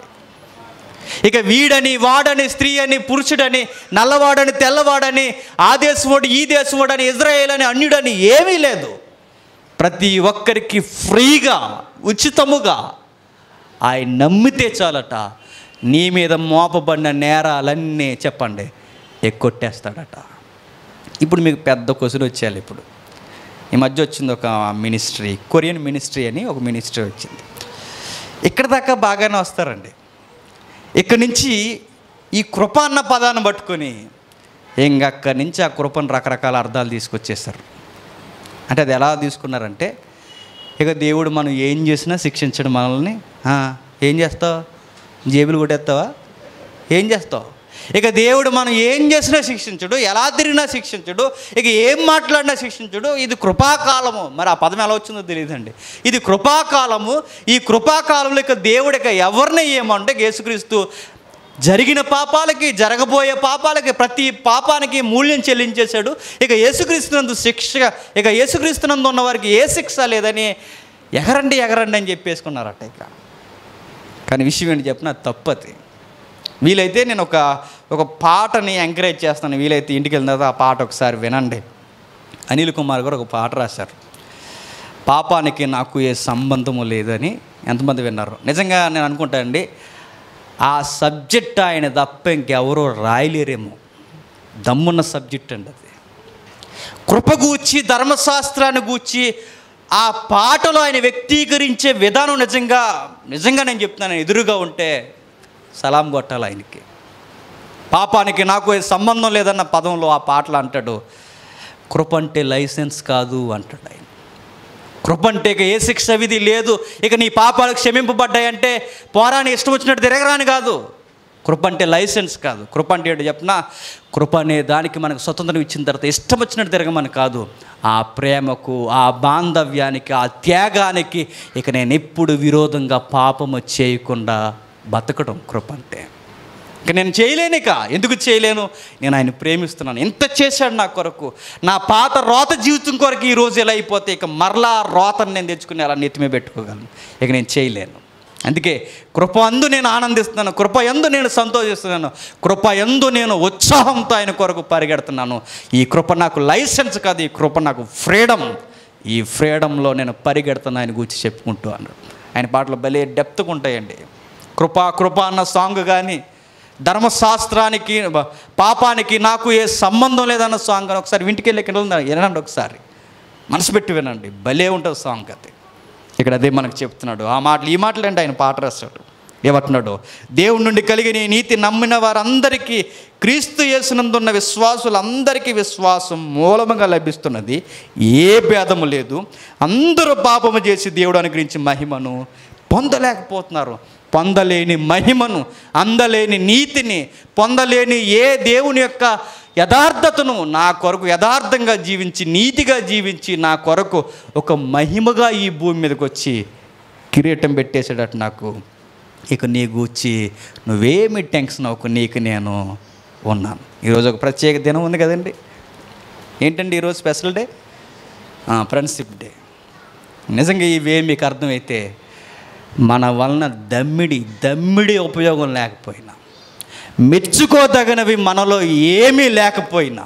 ఇక వీడని వాడని స్త్రీ అని పురుషుడని నల్లవాడని తెల్లవాడని ఆ దేశముడు ఈ దేశముడు అని ఇజ్రాయేల్ అని అన్యుడని ఏమీ లేదు ప్రతి ఒక్కరికి ఫ్రీగా ఉచితముగా ఆయన నమ్మితే చాలట నీ మీద మోపబడిన నేరాలన్నీ చెప్పండి ఎక్కొట్టేస్తాడట ఇప్పుడు మీకు పెద్ద క్వశ్చన్ వచ్చేయాలి ఇప్పుడు ఈ మధ్య వచ్చింది ఒక మినిస్ట్రీ కొరియన్ మినిస్ట్రీ అని ఒక మినిస్ట్రీ వచ్చింది ఇక్కడ దాకా బాగానే వస్తారండి ఇక్కడి నుంచి ఈ కృప అన్న పదాన్ని పట్టుకొని ఇంక అక్కడి నుంచి ఆ కృపను రకరకాల అర్థాలు తీసుకొచ్చేస్తారు అంటే అది ఎలా తీసుకున్నారంటే ఇక దేవుడు మనం ఏం చేసినా శిక్షించడు మనల్ని ఆ, ఏం చేస్తావు జేబులు కొట్టేస్తావా ఏం చేస్తావు ఇక దేవుడు మనం ఏం చేసినా శిక్షించడు ఎలా తిరిగినా శిక్షించడు ఇక ఏం మాట్లాడినా శిక్షించడు ఇది కృపాకాలము మరి ఆ పదం ఎలా వచ్చిందో తెలియదండి ఇది కృపాకాలము ఈ కృపాకాలంలో ఇక దేవుడు ఇక ఎవరిని ఏమంటే యేసుక్రీస్తు జరిగిన పాపాలకి జరగబోయే పాపాలకి ప్రతి పాపానికి మూల్యం చెల్లించేశాడు ఇక యేసుక్రీస్తునందు శిక్ష ఇక యేసుక్రీస్తునందు ఉన్న వారికి ఏ శిక్ష లేదని ఎగరండి ఎగరండి అని చెప్పేసుకున్నారట ఇక కానీ విషయం ఏంటి చెప్పిన తప్పది వీలైతే నేను ఒక ఒక పాటని ఎంకరేజ్ చేస్తాను వీలైతే ఇంటికి వెళ్ళిన తర్వాత ఆ పాట ఒకసారి వినండి అనిల్ కుమార్ గారు ఒక పాట రాశారు పాపానికి నాకు ఏ సంబంధము లేదని ఎంతమంది విన్నారు నిజంగా నేను అనుకుంటానండి ఆ సబ్జెక్ట్ ఆయన తప్ప ఇంకెవరో రాయలేరేమో దమ్మున్న సబ్జెక్ట్ అండి అది కృప గూర్చి ధర్మశాస్త్రాన్ని గూర్చి ఆ పాటలో ఆయన వ్యక్తీకరించే విధానం నిజంగా నిజంగా నేను చెప్తున్నాను ఎదురుగా ఉంటే సలాం కొట్టాలి ఆయనకి పాపానికి నాకు ఏ సంబంధం లేదన్న పదంలో ఆ పాటలు అంటాడు కృప అంటే లైసెన్స్ కాదు అంటాడు ఆయన కృప అంటే ఇక ఏ శిక్ష విధి లేదు ఇక నీ పాపాలకు క్షమింపబడ్డాయంటే పోరాని ఇష్టం వచ్చినట్టు తిరగరాని కాదు కృప అంటే లైసెన్స్ కాదు కృప అంటే ఏంటో చెప్పిన కృప అనే దానికి మనకు స్వతంత్రం ఇచ్చిన తర్వాత ఇష్టం వచ్చినట్టు తిరగమని కాదు ఆ ప్రేమకు ఆ బాంధవ్యానికి ఆ త్యాగానికి ఇక నేను ఎప్పుడు విరోధంగా పాపము చేయకుండా బతకడం కృప అంటే ఇక నేను చేయలేను ఇక ఎందుకు చేయలేను నేను ఆయన ప్రేమిస్తున్నాను ఎంత చేశాడు నా కొరకు నా పాత రోత జీవితం కొరకు ఈ రోజు ఎలా అయిపోతే ఇక మరలా రోతను నేను తెచ్చుకుని అలా నెత్తిమే పెట్టుకోగలను ఇక నేను చేయలేను అందుకే కృప అందు నేను ఆనందిస్తున్నాను కృప ఎందు నేను సంతోషిస్తున్నాను కృప ఎందు నేను ఉత్సాహంతో ఆయన కొరకు పరిగెడుతున్నాను ఈ కృప నాకు లైసెన్స్ కాదు ఈ కృప నాకు ఫ్రీడమ్ ఈ ఫ్రీడంలో నేను పరిగెడుతున్నా ఆయన గురించి చెప్పుకుంటూ అన్నాడు ఆయన పాటలు భలే డెప్త్గా ఉంటాయండి కృప కృప అన్న సాంగ్ కానీ ధర్మశాస్త్రానికి పాపానికి నాకు ఏ సంబంధం లేదన్న సాంగ్ అని ఒకసారి ఇంటికి వెళ్ళి ఎక్కడ ఉందా వినండి ఒకసారి మనసు పెట్టి వినండి భలే ఉంటుంది సాంగ్ అది ఇక్కడ అదే మనకు చెప్తున్నాడు ఆ మాటలు ఈ మాటలు అంటే ఆయన పాట రాస్తాడు ఏమంటున్నాడు దేవుడి నుండి కలిగిన ఈ నీతి నమ్మిన వారందరికీ క్రీస్తు యేసునందున్న విశ్వాసులందరికీ విశ్వాసం మూలముగా లభిస్తున్నది ఏ భేదము లేదు అందరూ పాపము చేసి దేవుడు అనుగ్రహించి మహిమను పొందలేకపోతున్నారు పొందలేని మహిమను అందలేని నీతిని పొందలేని ఏ దేవుని యొక్క యథార్థతను నా కొరకు యథార్థంగా జీవించి నీతిగా జీవించి నా కొరకు ఒక మహిమగా ఈ భూమి మీదకి వచ్చి కిరీటం పెట్టేసాడట నాకు ఇక నీ గూర్చి నువ్వేమి టెన్షన్ అవ్వకు నీకు నేను ఉన్నాను ఈరోజు ఒక ప్రత్యేక దినం ఉంది కదండి ఏంటండి ఈరోజు స్పెషల్ డే ఫ్రెండ్షిప్ డే నిజంగా ఇవే మీకు అర్థమైతే మన వలన దమ్మిడి దమ్మిడి ఉపయోగం లేకపోయినా మెచ్చుకోదగినవి మనలో ఏమీ లేకపోయినా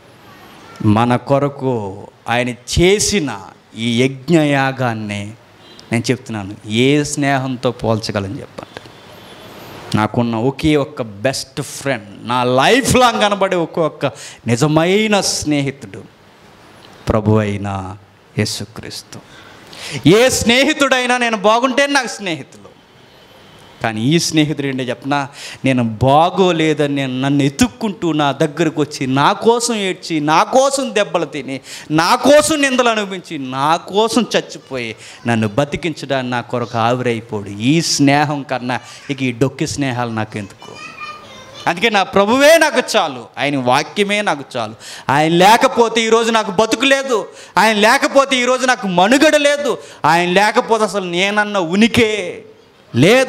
మన కొరకు ఆయన చేసిన ఈ యజ్ఞయాగాన్ని నేను చెప్తున్నాను ఏ స్నేహంతో పోల్చగలని చెప్పండి నాకున్న ఒకే ఒక్క బెస్ట్ ఫ్రెండ్ నా లైఫ్ లాంగ్ కనబడే ఒక్కొక్క నిజమైన స్నేహితుడు ప్రభు అయిన యేసుక్రీస్తు ఏ స్నేహితుడైనా నేను బాగుంటే నాకు స్నేహితులు కానీ ఈ స్నేహితుడు ఏంటో చెప్పనా నేను బాగోలేదని నేను నన్ను ఎత్తుక్కుంటూ నా దగ్గరకు వచ్చి నా కోసం ఏడ్చి నా కోసం దెబ్బలు తిని నా కోసం నిందలు అనిపించి నా కోసం చచ్చిపోయి నన్ను బతికించడానికి నా కొరకు ఆవిరైపోడు ఈ స్నేహం కన్నా ఇక ఈ డొక్కి స్నేహాలు నాకు ఎందుకు అందుకే నా ప్రభువే నాకు చాలు ఆయన వాక్యమే నాకు చాలు ఆయన లేకపోతే ఈరోజు నాకు బతుకు లేదు ఆయన లేకపోతే ఈరోజు నాకు మనుగడ లేదు ఆయన లేకపోతే అసలు నేనన్న ఉనికే లేదు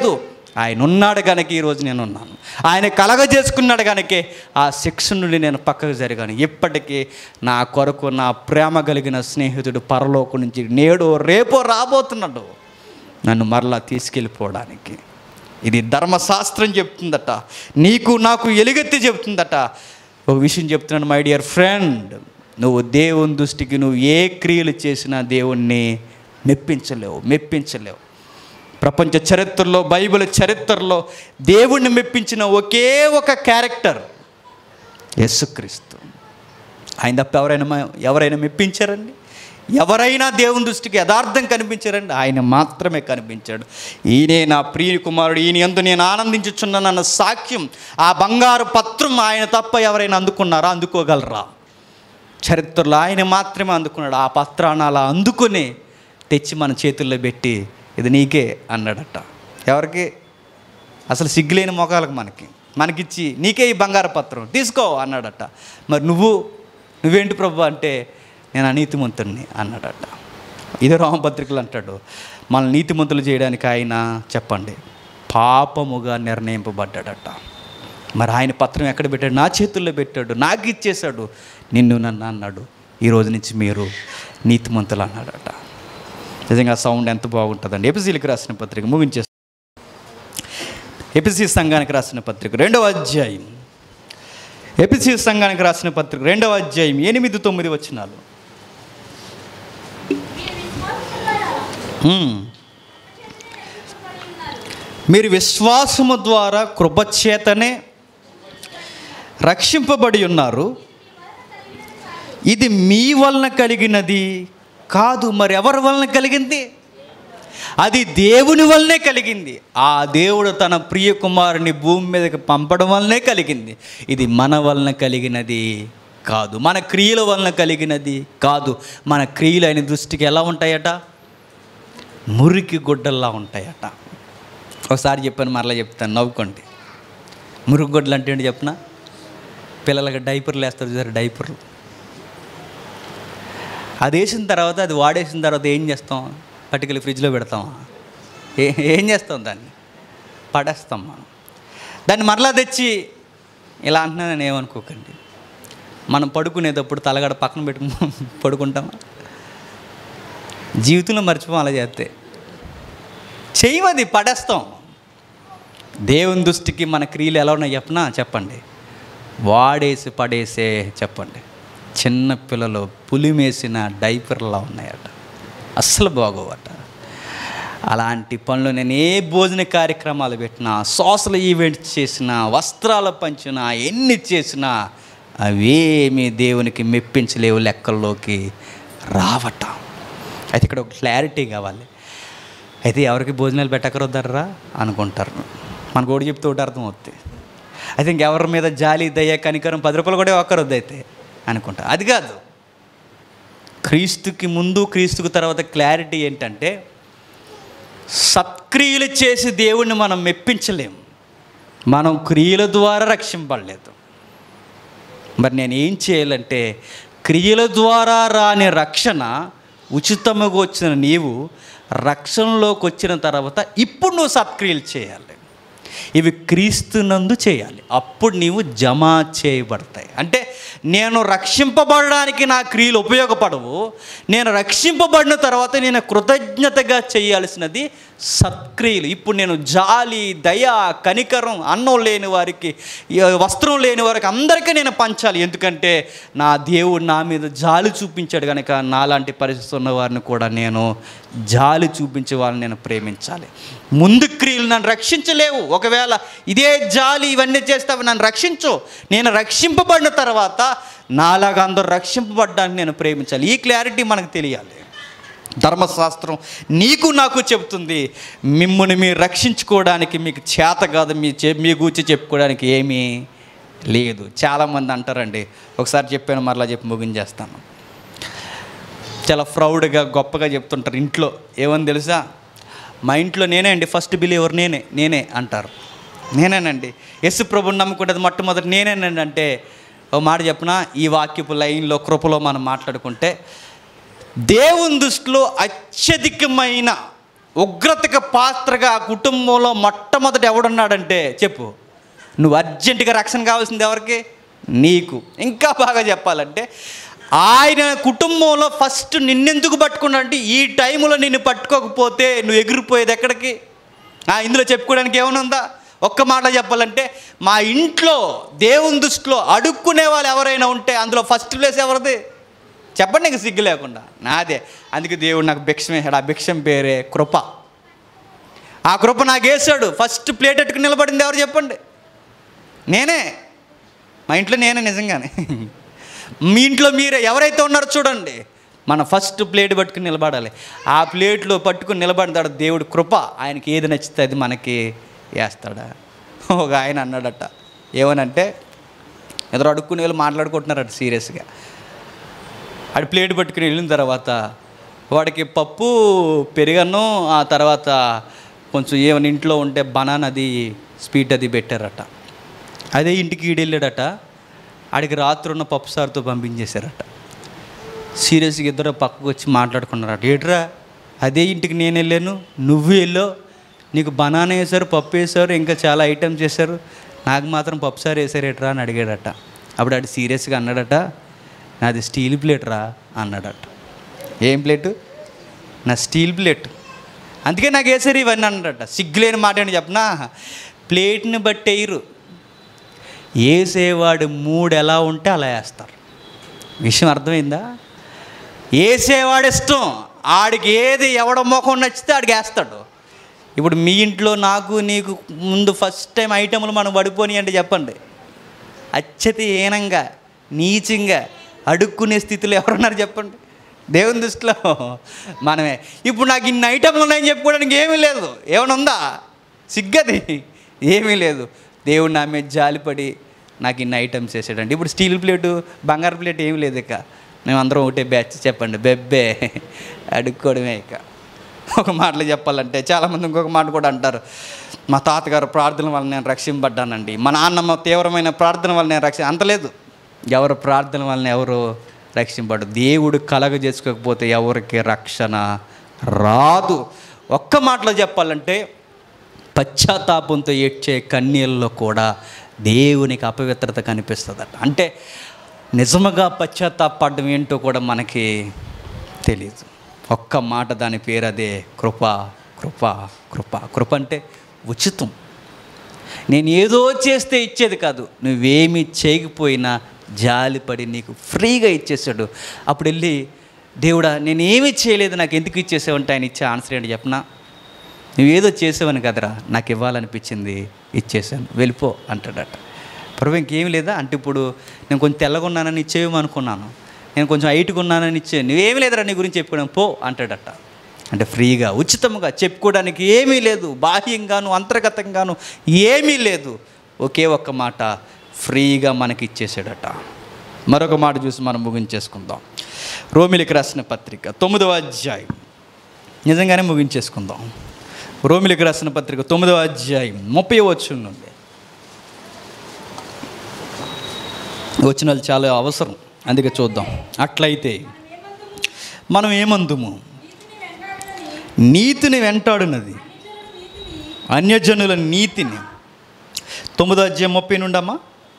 ఆయన ఉన్నాడు కనుక ఈరోజు నేను ఉన్నాను ఆయన కలగజేసుకున్నాడు కనుకే ఆ శిక్ష నుండి నేను పక్కకు జరిగాను ఇప్పటికీ నా కొరకు నా ప్రేమ కలిగిన స్నేహితుడు పరలోకం నుంచి నేడో రేపో రాబోతున్నాడు నన్ను మరలా తీసుకెళ్ళిపోవడానికి ఇది ధర్మశాస్త్రం చెప్తుందట నీకు నాకు ఎలుగెత్తి చెప్తుందట ఒక విషయం చెప్తున్నాను మై డియర్ ఫ్రెండ్ నువ్వు దేవుని దృష్టికి నువ్వు ఏ క్రియలు చేసినా దేవుణ్ణి మెప్పించలేవు మెప్పించలేవు ప్రపంచ చరిత్రలో బైబిల్ చరిత్రలో దేవుణ్ణి మెప్పించిన ఒకే ఒక క్యారెక్టర్ యేసుక్రీస్తు ఆయన తప్ప ఎవరైనా మ- ఎవరైనా మెప్పించారండి ఎవరైనా దేవుని దృష్టికి యథార్థం కనిపించారండి ఆయన మాత్రమే కనిపించాడు ఈయనే నా ప్రియ కుమారుడు ఈయన ఎందు నేను ఆనందించుచున్నానన్న సాక్ష్యం ఆ బంగారు పత్రం ఆయన తప్ప ఎవరైనా అందుకున్నారా అందుకోగలరా చరిత్రలో ఆయన మాత్రమే అందుకున్నాడు ఆ పత్రాన్ని అలా అందుకుని తెచ్చి మన చేతుల్లో పెట్టి ఇది నీకే అన్నాడట ఎవరికి అసలు సిగ్గులేని మొఖాలకు మనకి మనకిచ్చి నీకే ఈ బంగారు పత్రం తీసుకో అన్నాడట మరి నువ్వు నువ్వేంటి ప్రభు అంటే నేను అనీతిమంతుడిని అన్నాడట ఇదే రామపత్రికలు అంటాడు మన నీతిమంతులు చేయడానికి ఆయన చెప్పండి పాపముగా నిర్ణయింపబడ్డాడట మరి ఆయన పత్రం ఎక్కడ పెట్టాడు నా చేతుల్లో పెట్టాడు నాకు ఇచ్చేశాడు నిన్ను నన్ను అన్నాడు ఈ రోజు నుంచి మీరు నీతిమంతులు అన్నాడట నిజంగా సౌండ్ ఎంత బాగుంటుందండి ఎపిసీలకు రాసిన పత్రిక ముగించే ఎపిసి సంఘానికి రాసిన పత్రిక రెండవ అధ్యాయం ఎపిసి సంఘానికి రాసిన పత్రిక రెండవ అధ్యాయం ఎనిమిది తొమ్మిది వచ్చినాలు హ్మ్. మీరు విశ్వాసము ద్వారా కృపచేతనే రక్షింపబడి ఉన్నారు ఇది మీ వలన కలిగినది కాదు మరి ఎవరి వలన కలిగింది అది దేవుని వల్లనే కలిగింది ఆ దేవుడు తన ప్రియ కుమారుని భూమి మీదకి పంపడం వల్లనే కలిగింది ఇది మన వలన కలిగినది కాదు మన క్రియల వలన కలిగినది కాదు మన క్రియలు ఆయన దృష్టికి ఎలా ఉంటాయట మురికి గుడ్డల్లా ఉంటాయట ఒకసారి చెప్పాను మరలా చెప్తాను నవ్వుకోండి మురికి గుడ్డలు అంటే ఏంటి చెప్పనా పిల్లలకి డైపర్లు వేస్తారు చూసారు డైపర్లు అది వేసిన తర్వాత అది వాడేసిన తర్వాత ఏం చేస్తాం పట్టుకెళ్ళి ఫ్రిడ్జ్లో పెడతామా ఏ ఏం చేస్తాం దాన్ని పడేస్తాం మనం దాన్ని మరలా తెచ్చి ఇలా అంటున్నానని ఏమనుకోకండి మనం పడుకునేటప్పుడు తలగడ పక్కన పెట్టుకు పడుకుంటామా జీవితంలో మర్చిపోం అలా చేస్తే చేయవది పడేస్తాం దేవుని దృష్టికి మన క్రియలు ఎలా ఉన్నాయి చెప్పనా చెప్పండి వాడేసి పడేసే చెప్పండి చిన్న పిల్లలు పులిమేసిన డైపర్లా ఉన్నాయట అస్సలు బాగోవట అలాంటి పనులు నేను ఏ భోజన కార్యక్రమాలు పెట్టినా సోషల్ ఈవెంట్స్ చేసినా వస్త్రాలు పంచినా ఎన్ని చేసినా అవేమీ దేవునికి మెప్పించలేవు లెక్కల్లోకి రావట అయితే ఇక్కడ ఒక క్లారిటీ కావాలి అయితే ఎవరికి భోజనాలు పెట్టకరొద్దర్రా అనుకుంటారు మనకు ఒకటి చెప్తూ ఒకటి అర్థం అవుతుంది అయితే ఇంకెవరి మీద జాలి దయ కనికరం పది రూపాయలు కూడా ఒక్కరొద్దు అయితే అనుకుంటా అది కాదు క్రీస్తుకి ముందు క్రీస్తుకు తర్వాత క్లారిటీ ఏంటంటే సత్క్రియలు చేసి దేవుణ్ణి మనం మెప్పించలేం మనం క్రియల ద్వారా రక్షింపడలేదు మరి నేను ఏం చేయాలంటే క్రియల ద్వారా రాని రక్షణ ఉచితముగా వచ్చిన నీవు రక్షణలోకి వచ్చిన తర్వాత ఇప్పుడు నువ్వు సత్క్రియలు చేయాలి ఇవి క్రీస్తునందు చేయాలి అప్పుడు నీవు జమ చేయబడతాయి అంటే నేను రక్షింపబడడానికి నా క్రియలు ఉపయోగపడవు నేను రక్షింపబడిన తర్వాత నేను కృతజ్ఞతగా చేయాల్సినది సత్క్రియలు ఇప్పుడు నేను జాలి దయ కనికరం అన్నం లేని వారికి ఈ వస్త్రం లేని వారికి అందరికీ నేను పంచాలి ఎందుకంటే నా దేవుడు నా మీద జాలి చూపించాడు కనుక నాలాంటి పరిస్థితి ఉన్న వారిని కూడా నేను జాలి చూపించే వాళ్ళని నేను ప్రేమించాలి ముందు క్రియలు నన్ను రక్షించలేవు ఒకవేళ ఇదే జాలి ఇవన్నీ చేస్తావు నన్ను రక్షించు నేను రక్షింపబడిన తర్వాత నాలాగా అందరూ రక్షింపబడ్డానికి నేను ప్రేమించాలి ఈ క్లారిటీ మనకు తెలియాలి ధర్మశాస్త్రం నీకు నాకు చెబుతుంది మిమ్మల్ని మీరు రక్షించుకోవడానికి మీకు చేత కాదు మీ చె మీ గూర్చి చెప్పుకోవడానికి ఏమీ లేదు చాలామంది అంటారండి ఒకసారి చెప్పాను మరలా చెప్పి ముగించేస్తాను చాలా ప్రౌడ్గా గొప్పగా చెప్తుంటారు ఇంట్లో ఏమని తెలుసా మా ఇంట్లో నేనే అండి ఫస్ట్ బిలీవర్ నేనే నేనే అంటారు నేనేనండి యశు ప్రభుని నమ్ముకుంటుంది మొట్టమొదటి నేనేనండి అంటే ఓ మాట చెప్పిన ఈ వాక్యపు లైన్లో కృపలో మనం మాట్లాడుకుంటే దేవుని దృష్టిలో అత్యధికమైన ఉగ్రతకి పాత్రగా ఆ కుటుంబంలో మొట్టమొదటి ఎవడున్నాడంటే చెప్పు నువ్వు అర్జెంటుగా రక్షణ కావాల్సింది ఎవరికి నీకు ఇంకా బాగా చెప్పాలంటే ఆయన కుటుంబంలో ఫస్ట్ నిన్నెందుకు పట్టుకున్నాడంటే ఈ టైంలో నిన్ను పట్టుకోకపోతే నువ్వు ఎగిరిపోయేది ఎక్కడికి ఆ, ఇందులో చెప్పుకోవడానికి ఏమైనా ఉందా ఒక్క మాట చెప్పాలంటే మా ఇంట్లో దేవుని దృష్టిలో అడుక్కునే వాళ్ళు ఎవరైనా ఉంటే అందులో ఫస్ట్ ప్లేస్ ఎవరిది చెప్పండి ఇంక సిగ్గు లేకుండా నాదే అందుకే దేవుడు నాకు భిక్షం వేసాడు ఆ భిక్షం పేరే కృప ఆ కృప నాకు వేసాడు ఫస్ట్ ప్లేట్ ఎట్టుకుని నిలబడింది ఎవరు చెప్పండి నేనే మా ఇంట్లో నేనే నిజంగానే మీ ఇంట్లో మీరే ఎవరైతే ఉన్నారో చూడండి మన ఫస్ట్ ప్లేట్ పట్టుకుని నిలబడాలి ఆ ప్లేట్లో పట్టుకుని నిలబడతాడు దేవుడి కృప ఆయనకి ఏది నచ్చితే అది మనకి వేస్తాడా ఒక ఆయన అన్నాడట ఏమనంటే ఎదురు అడుక్కుని వెళ్ళి మాట్లాడుకుంటున్నారట సీరియస్గా ఆడి ప్లేట్ పట్టుకుని వెళ్ళిన తర్వాత వాడికి పప్పు పెరుగన్నం ఆ తర్వాత కొంచెం ఏమైనా ఇంట్లో ఉంటే బనానా అది స్వీట్ అది పెట్టారట అదే ఇంటికి ఈడు వెళ్ళాడట ఆడికి రాత్రి ఉన్న పప్పు సార్తో పంపించేశారట సీరియస్గా ఇద్దరు పక్కకు వచ్చి మాట్లాడుకున్నారట ఏట్రా అదే ఇంటికి నేను వెళ్ళాను నువ్వు వెళ్ళో నీకు బనానా వేశారు పప్పు వేశారు ఇంకా చాలా ఐటమ్స్ చేశారు నాకు మాత్రం పప్పు సార్ వేశారు ఏట్రా అని అడిగాడట అప్పుడు ఆడు సీరియస్గా అన్నాడట నాది స్టీల్ ప్లేట్ రా అన్నాడట ఏం ప్లేటు నా స్టీల్ ప్లేట్ అందుకే నాకు వేసారు ఇవన్నీ అన్నాడట సిగ్గులేని మాట అని చెప్పనా ప్లేట్ని బట్టి వేయరు వేసేవాడు మూడు ఎలా ఉంటే అలా వేస్తారు విషయం అర్థమైందా వేసేవాడు ఇష్టం ఆడికి ఏది ఎవడ ముఖం నచ్చితే ఆడికి వేస్తాడు ఇప్పుడు మీ ఇంట్లో నాకు నీకు ముందు ఫస్ట్ టైం ఐటెంలు మనం పడిపోని అంటే చెప్పండి అచ్చతి హీనంగా నీచంగా అడుక్కునే స్థితిలో ఎవరున్నారు చెప్పండి దేవుని దృష్టిలో మనమే ఇప్పుడు నాకు ఇన్ని ఐటెంలు ఉన్నాయని చెప్పుకోవడానికి ఏమీ లేదు ఏమైనా ఉందా సిగ్గది ఏమీ లేదు దేవుడు నా మీద జాలిపడి నాకు ఇన్ని ఐటమ్స్ వేసాడండి ఇప్పుడు స్టీల్ ప్లేటు బంగారు ప్లేట్ ఏమీ లేదు ఇక మేమందరం ఒకటే బ్యాచ్ చెప్పండి బెబ్బే అడుక్కోవడమే ఇక ఒక మాటలు చెప్పాలంటే చాలామంది ఇంకొక మాట కూడా అంటారు మా తాతగారు ప్రార్థన వల్ల నేను రక్షింపడ్డానండి మా నాన్నమ్మ తీవ్రమైన ప్రార్థన వల్ల నేను రక్ష అంత లేదు ఎవరు ప్రార్థన వలన ఎవరు రక్షింపడు దేవుడు కలగ చేసుకోకపోతే ఎవరికి రక్షణ రాదు ఒక్క మాటలో చెప్పాలంటే పశ్చాత్తాపంతో ఏడ్చే కన్నీళ్ళలో కూడా దేవునికి అపవిత్రత కనిపిస్తుందట అంటే నిజముగా పశ్చాత్తాపడడం ఏంటో కూడా మనకి తెలియదు ఒక్క మాట దాని పేరు అదే కృప కృప కృప కృప అంటే ఉచితం నేను ఏదో చేస్తే ఇచ్చేది కాదు నువ్వేమీ చేయకపోయినా జాలిపడి నీకు ఫ్రీగా ఇచ్చేసాడు అప్పుడు వెళ్ళి దేవుడా నేను ఏమీ చేయలేదు నాకు ఎందుకు ఇచ్చేసావంటే ఆయన ఇచ్చే ఆన్సర్ ఏంటి చెప్పనా నువ్వేదో చేసావని కదరా నాకు ఇవ్వాలనిపించింది ఇచ్చేసాను వెళ్ళిపో అంటాడట ప్రభు ఇంకేం లేదా అంటే ఇప్పుడు నేను కొంచెం తెల్లగా ఉన్నానని ఇచ్చేయమనుకున్నాను నేను కొంచెం హైట్గా ఉన్నానని ఇచ్చే నువ్వేమీ లేదురా నీ గురించి చెప్పుకోవడం పో అంటాడట అంటే ఫ్రీగా ఉచితంగా చెప్పుకోవడానికి ఏమీ లేదు బాహ్యంగాను అంతర్గతంగాను ఏమీ లేదు ఒకే ఒక్క మాట ఫ్రీగా మనకి ఇచ్చేసాడట మరొక మాట చూసి మనం ముగించేసుకుందాం రోమిలికి రాసిన పత్రిక తొమ్మిదవ అధ్యాయం నిజంగానే ముగించేసుకుందాం రోమిలికి రాసిన పత్రిక తొమ్మిదవ అధ్యాయం ముప్పై వచ్చు నుండి వచనాలు చాలా అవసరం అందుకే చూద్దాం అట్లయితే మనం ఏమందుము నీతిని వెంటాడినది అన్యజనుల నీతిని తొమ్మిదో అధ్యాయం ముప్పై నుండమ్మా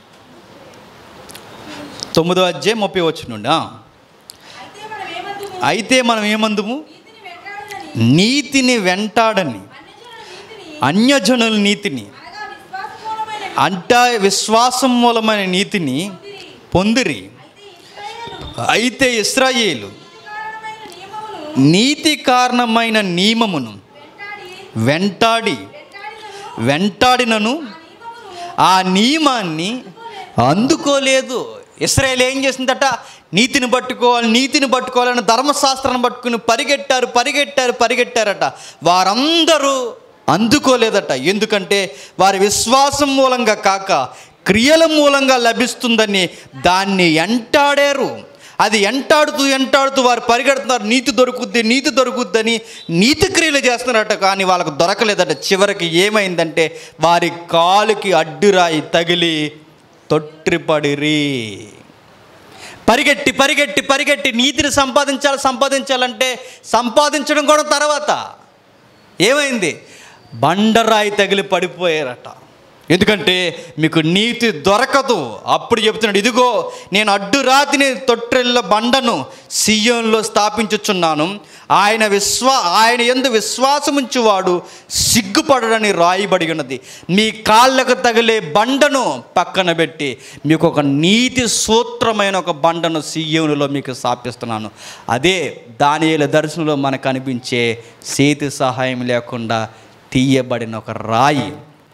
తొమ్మిదో అధ్యాయం ముప్పై వచ్చి నుండా అయితే మనం ఏమందుము అయితే మనం ఏమందుము నీతిని వెంటాడని నీతిని వెంటాడని అన్యజనుల నీతిని అన్యజనుల నీతిని అనగా విశ్వాసమూలమైన అంట విశ్వాసం మూలమైన నీతిని పొందిరి అయితే ఇశ్రాయేలు అయితే ఇస్రాయేలు కారణమైన నియమమును నీతి కారణమైన నియమమును వెంటాడి వెంటాడి వెంటాడినను వెంటాడినను ఆ నియమాన్ని అందుకోలేదు ఇస్రాయేల్ ఏం చేసిందట నీతిని పట్టుకోవాలి నీతిని పట్టుకోవాలని ధర్మశాస్త్రాన్ని పట్టుకుని పరిగెట్టారు పరిగెట్టారు పరిగెట్టారట వారందరూ అందుకోలేదట ఎందుకంటే వారి విశ్వాసం మూలంగా కాక క్రియల మూలంగా లభిస్తుందని దాన్ని ఎంటాడారు అది ఎంటాడుతూ ఎంటాడుతూ వారు పరిగెడుతున్నారు నీతి దొరుకుద్ది నీతి దొరుకుద్దని నీతి క్రియలు చేస్తున్నారట కానీ వాళ్ళకు దొరకలేదట చివరికి ఏమైందంటే వారి కాలుకి అడ్డురాయి తగిలి తొట్టిపడిరి పరిగెట్టి పరిగెట్టి పరిగెట్టి నీతిని సంపాదించాలి సంపాదించాలంటే సంపాదించడం కూడా తర్వాత ఏమైంది బండరాయి తగిలి పడిపోయారట ఎందుకంటే మీకు నీతి దొరకదు అప్పుడు చెప్తున్నాడు ఇదిగో నేను అడ్డురాతిని తొట్టెళ్ళ బండను సియోన్లో స్థాపించుచున్నాను ఆయన విశ్వా ఆయన ఎందు విశ్వాసముంచువాడు సిగ్గుపడడని రాయబడి ఉన్నది మీ కాళ్ళకు తగిలే బండను పక్కన పెట్టి మీకు ఒక నీతి సూత్రమైన ఒక బండను సియోనులో మీకు స్థాపిస్తున్నాను అదే దానియేల దర్శనంలో మనకు కనిపించే చేతి సహాయం లేకుండా తీయబడిన ఒక రాయి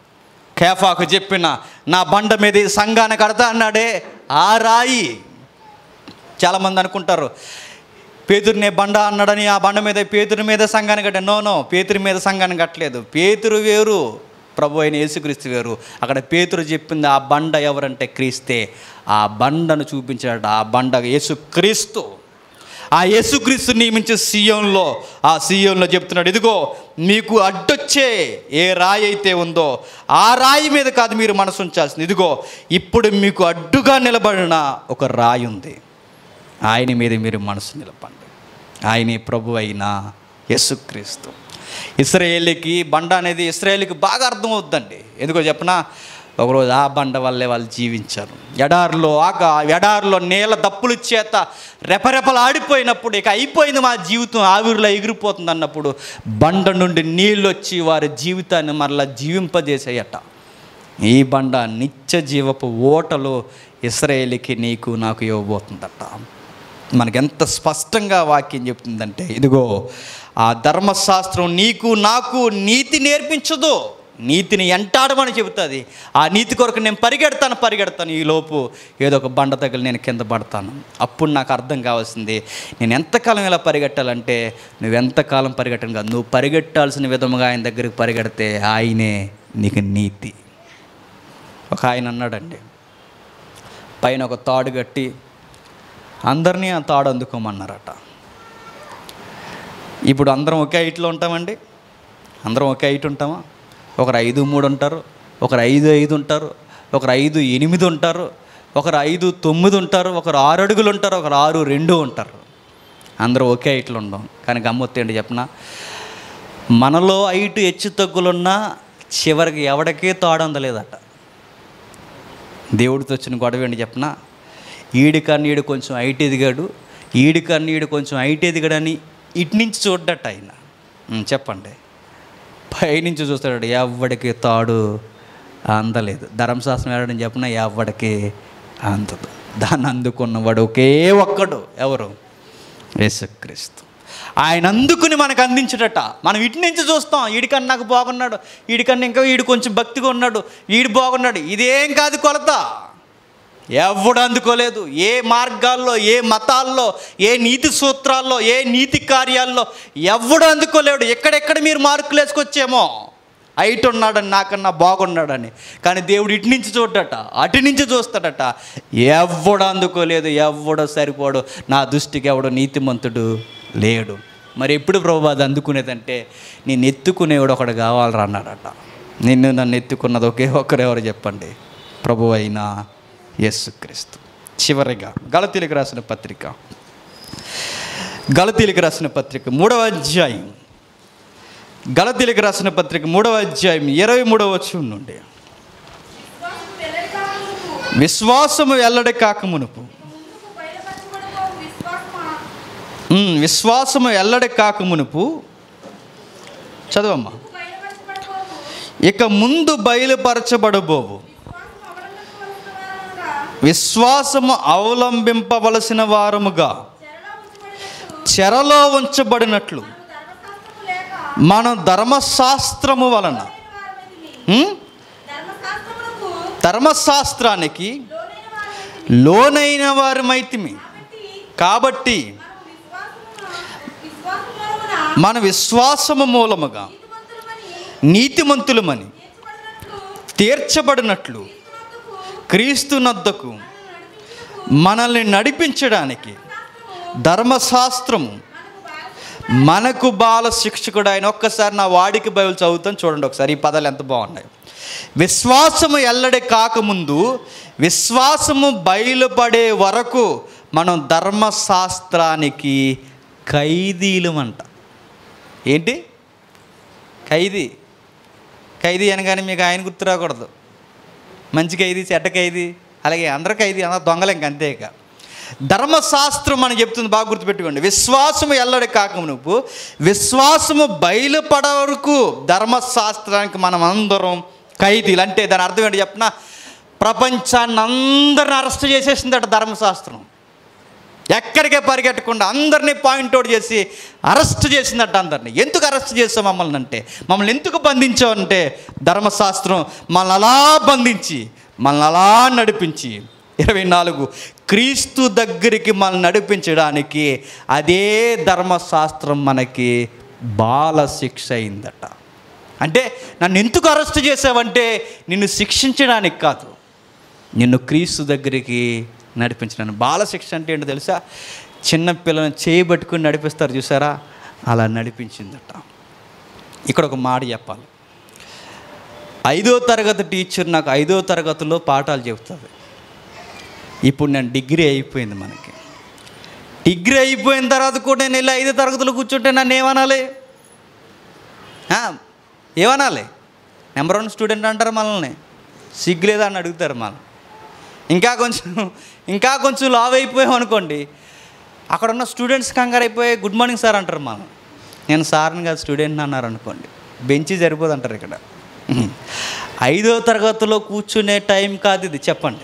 కేఫాకు చెప్పిన నా బండ మీద ఈ సంఘాన్ని కడతా అన్నాడే ఆ రాయి చాలామంది అనుకుంటారు పేతురునే బండ అన్నాడని ఆ బండ మీద పేతురు మీద సంఘాన్ని కట్ట నో నో పేతురి మీద సంఘాన్ని కట్టలేదు పేతురు వేరు ప్రభు అయిన యేసుక్రీస్తు వేరు అక్కడ పేతురు చెప్పింది ఆ బండ ఎవరంటే క్రీస్తే ఆ బండను చూపించాడు ఆ బండ యేసుక్రీస్తు ఆ యేసుక్రీస్తు నియమించే సీఎంలో ఆ సీఎంలో చెప్తున్నాడు ఇదిగో మీకు అడ్డొచ్చే ఏ రాయి అయితే ఉందో ఆ రాయి మీద కాదు మీరు మనసు ఉంచాల్సింది ఇదిగో ఇప్పుడు మీకు అడ్డుగా నిలబడిన ఒక రాయి ఉంది ఆయన మీద మీరు మనసు నిలపండి ఆయనే ప్రభు అయిన యేసుక్రీస్తు ఇస్రాయేలీకి బండ అనేది ఇస్రాయేలీకి బాగా అర్థమవుద్దండి ఎందుకో చెప్పనా ఒకరోజు ఆ బండ వల్లే వాళ్ళు జీవించారు ఎడారిలో ఆక ఎడారిలో నేల దప్పుల చేత రెపరెపలు ఆడిపోయినప్పుడు ఇక అయిపోయింది మా జీవితం ఆవిరిలో ఎగిరిపోతుంది అన్నప్పుడు బండ నుండి నీళ్ళు వచ్చి వారి జీవితాన్ని మరలా జీవింపజేసేయట ఈ బండ నిత్య జీవపు ఓటలు ఇస్రాయేలీకి నీకు నాకు ఇవ్వబోతుందట మనకెంత స్పష్టంగా వాక్యం చెప్తుందంటే ఇదిగో ఆ ధర్మశాస్త్రం నీకు నాకు నీతి నేర్పించదు నీతిని ఎంటాడమని చెబుతుంది ఆ నీతి కొరకు నేను పరిగెడతాను పరిగెడతాను ఈ లోపు ఏదో ఒక బండ తగిలి నేను కింద పడతాను అప్పుడు నాకు అర్థం కావాల్సింది నేను ఎంతకాలం ఇలా పరిగెట్టాలంటే నువ్వు ఎంతకాలం పరిగెట్టను కాదు నువ్వు పరిగెట్టాల్సిన విధముగా ఆయన దగ్గరికి పరిగెడితే ఆయనే నీకు నీతి ఒక ఆయన అన్నాడండి పైన ఒక తాడు కట్టి అందరినీ ఆ తాడు అందుకోమన్నారట ఇప్పుడు అందరం ఒకే హైట్లో ఉంటామండి అందరం ఒకే హైట్ ఉంటామా ఒకరు ఐదు మూడు ఉంటారు ఒకరు ఐదు ఐదు ఉంటారు ఒకరు ఐదు ఎనిమిది ఉంటారు ఒకరు ఐదు తొమ్మిది ఉంటారు ఒకరు ఆరు అడుగులు ఉంటారు ఒకరు ఆరు రెండు ఉంటారు అందరూ ఒకే హైట్లో ఉండం కానీ గమ్మొత్తి ఏంటి చెప్పనా మనలో హైట్ హెచ్చు తగ్గులున్నా చివరికి ఎవడికే తాడు అందలేదట దేవుడితో వచ్చిన గొడవ ఏంటి చెప్పనా ఈడి కన్నా ఈడు కొంచెం హైట్ ఎదిగాడు ఈడి కన్నా ఈడు కొంచెం హైట్ ఎదిగాడని ఇటు నుంచి చూడ్డట ఆయన ఉం, చెప్పండి పైనుంచి చూస్తాడు ఎవడికి తాడు అందలేదు ధర్మశాస్త్రం ఏడని చెప్పిన ఎవడికి అందదు దాన్ని అందుకున్నవాడు ఒకే ఒక్కడు ఎవరు యేసుక్రీస్తు ఆయన అందుకుని మనకు అందించడట మనం ఇటు నుంచి చూస్తాం వీడికన్నా నాకు బాగున్నాడు వీడికన్నా ఇంకా వీడు కొంచెం భక్తిగా ఉన్నాడు వీడు బాగున్నాడు ఇదేం కాదు కొలత ఎవడు అందుకోలేదు ఏ మార్గాల్లో ఏ మతాల్లో ఏ నీతి సూత్రాల్లో ఏ నీతి కార్యాల్లో ఎవడు అందుకోలేడు ఎక్కడెక్కడ మీరు మార్కులు వేసుకొచ్చేమో హైట్ ఉన్నాడని నాకన్నా బాగున్నాడని కానీ దేవుడు ఇటు నుంచి చూడట అటు నుంచి చూస్తాడట ఎవడు అందుకోలేదు ఎవడో సరిపోడు నా దృష్టికి ఎవడో నీతిమంతుడు లేడు మరి ఎప్పుడు ప్రభు అది అందుకునేదంటే నేను ఎత్తుకునేవాడు ఒకడు కావాలరా అన్నాడట నిన్ను నన్ను ఎత్తుకున్నది ఒకే ఒక్కరు ఎవరు చెప్పండి ప్రభు అయినా యేసుక్రీస్తు చివరిగా గలతీలకు రాసిన పత్రిక గలతీలకు రాసిన పత్రిక మూడవ అధ్యాయం గలతీలకు రాసిన పత్రిక మూడవ అధ్యాయం ఇరవై మూడవ వచ్చి నుండి విశ్వాసము వెల్లడి కాకమునుపు విశ్వాసము ఎల్లడి కాకమునుపు ముందుకు బయలుపరచబడబో విశ్వాసమా ఉమ్, విశ్వాసము ఎల్లడి కాకమునుపు చదవమ్మా బయలుపరచబడబోవు ఇక ముందు బయలుపరచబడబోవు విశ్వాసము అవలంబించవలసిన వారముగా విశ్వాసము అవలంబింపవలసిన వారముగా చెరలో ఉంచబడినట్లు చెరలో ఉంచబడినట్లు ధర్మశాస్త్రము లేక మనం ధర్మశాస్త్రము వలన లేని వారమిదిమి. ఉమ్, ధర్మశాస్త్రమునకు ధర్మశాస్త్రానికి లోనైన వారమిదిమి. లోనైన వారమైతిమి కాబట్టి కాబట్టి మనము విశ్వాసము విశ్వాసము మన విశ్వాసము మూలముగా నీతిమంతులమని నీతిమంతులమని తీర్చబడినట్లు తీర్చబడినట్లు క్రీస్తునందుకు క్రీస్తునద్దకు మనల్ని నడిపించడానికి ధర్మశాస్త్రము మనకు బాల శిక్షకుడు ఆయన ఒక్కసారి నా వాడికి బైబిల్ చదువుతాను చూడండి ఒకసారి ఈ పదాలు ఎంత బాగున్నాయి విశ్వాసము ఎల్లడి కాకముందు విశ్వాసము బయలుపడే వరకు మనం ధర్మశాస్త్రానికి ఖైదీలమంట ఏంటి ఖైదీ ఖైదీ అనగానే మీకు ఆయన గుర్తు రాకూడదు మంచి ఖైదీ చెడ్డ ఖైదీ అలాగే అందరు ఖైదీ అందరు దొంగలు ఇంక అంతే ఇక ధర్మశాస్త్రం అని చెప్తుంది బాగా గుర్తుపెట్టుకోండి విశ్వాసము ఎల్లడి కాక నువ్వు విశ్వాసము బయలుపడ వరకు ధర్మశాస్త్రానికి మనం అందరం ఖైదీలు అంటే దాని అర్థం ఏంటి చెప్పిన ప్రపంచాన్ని అందరిని అరెస్ట్ చేసేసిందట ధర్మశాస్త్రం ఎక్కడికే పరిగెట్టకుండా అందరినీ పాయింట్అవుట్ చేసి అరెస్ట్ చేసిందట అందరినీ ఎందుకు అరెస్ట్ చేసావు మమ్మల్ని అంటే మమ్మల్ని ఎందుకు బంధించావు అంటే ధర్మశాస్త్రం మనల్ని అలా బంధించి మనల్ని అలా నడిపించి ఇరవై నాలుగు క్రీస్తు దగ్గరికి మనల్ని నడిపించడానికి అదే ధర్మశాస్త్రం మనకి బాల శిక్ష అయిందట అంటే నన్ను ఎందుకు అరెస్ట్ చేసావంటే నిన్ను శిక్షించడానికి కాదు నిన్ను క్రీస్తు దగ్గరికి నడిపించడానికి బాలశిక్ష అంటే ఏంటో తెలుసా చిన్న పిల్లలను చేయబట్టుకుని నడిపిస్తారు చూసారా అలా నడిపించిందట ఇక్కడ ఒక మాట చెప్పాలి ఐదో తరగతి టీచర్ నాకు ఐదో తరగతిలో పాఠాలు చెబుతుంది ఇప్పుడు నేను డిగ్రీ అయిపోయింది మనకి డిగ్రీ అయిపోయిన తర్వాత కూడా నేను వెళ్ళి ఐదో తరగతిలో కూర్చుంటే నన్ను ఏమనాలి ఆ, ఏమనాలి నెంబర్ వన్ స్టూడెంట్ అంటారు మనల్ని సిగ్గులేదా అని అడుగుతారు మనం ఇంకా కొంచెం ఇంకా కొంచెం లావ్ అయిపోయాం అనుకోండి అక్కడ ఉన్న స్టూడెంట్స్ కంగారు అయిపోయి గుడ్ మార్నింగ్ సార్ అంటారు మనం నేను సార్ని కాదు స్టూడెంట్ అన్నారు అనుకోండి బెంచి సరిపోదు అంటారు ఇక్కడ ఐదో తరగతిలో కూర్చునే టైం కాదు ఇది చెప్పండి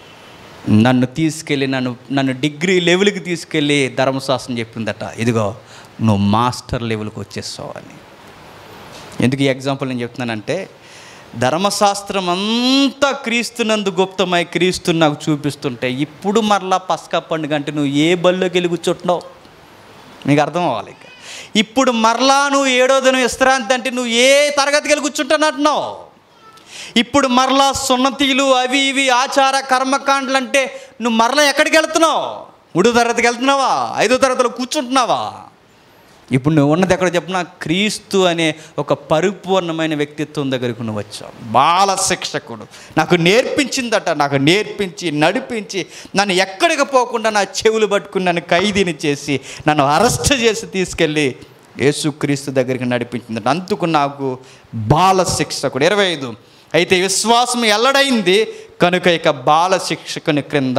నన్ను తీసుకెళ్ళి నన్ను నన్ను డిగ్రీ లెవెల్కి తీసుకెళ్ళి ధర్మశాస్త్రం చెప్పిందట ఇదిగో నువ్వు మాస్టర్ లెవెల్కి వచ్చేస్తావు అని ఎందుకు ఈ ఎగ్జాంపుల్ నేను చెప్తున్నానంటే ధర్మశాస్త్రం అంతా క్రీస్తునందు గుప్తమై క్రీస్తు నాకు చూపిస్తుంటే ఇప్పుడు మరలా పసకా పండుగ అంటే నువ్వు ఏ బల్లోకి వెళ్ళి కూర్చుంటున్నావు నీకు అర్థం అవ్వాలి ఇక ఇప్పుడు మరలా నువ్వు ఏడో దినం విశ్రాంతి అంటే నువ్వు ఏ తరగతికి వెళ్ళి కూర్చుంటున్నట్టున్నావు ఇప్పుడు మరలా సున్నతీలు అవి ఇవి ఆచార కర్మకాండలు అంటే నువ్వు మరలా ఎక్కడికి వెళ్తున్నావు మూడో తరగతికి వెళ్తున్నావా ఐదో తరగతిలో కూర్చుంటున్నావా ఇప్పుడు నువ్వు ఉన్నది ఎక్కడ చెప్పినా క్రీస్తు అనే ఒక పరిపూర్ణమైన వ్యక్తిత్వం దగ్గరకు నువ్వు వచ్చావు బాల శిక్షకుడు నాకు నేర్పించిందట నాకు నేర్పించి నడిపించి నన్ను ఎక్కడికి పోకుండా నా చెవులు పట్టుకుని నన్ను ఖైదీని చేసి నన్ను అరెస్ట్ చేసి తీసుకెళ్ళి యేసుక్రీస్తు దగ్గరికి నడిపించిందట అందుకు నాకు బాల శిక్షకుడు ఇరవై ఐదు అయితే విశ్వాసం ఎల్లడైంది కనుక ఇక బాల శిక్షకుని క్రింద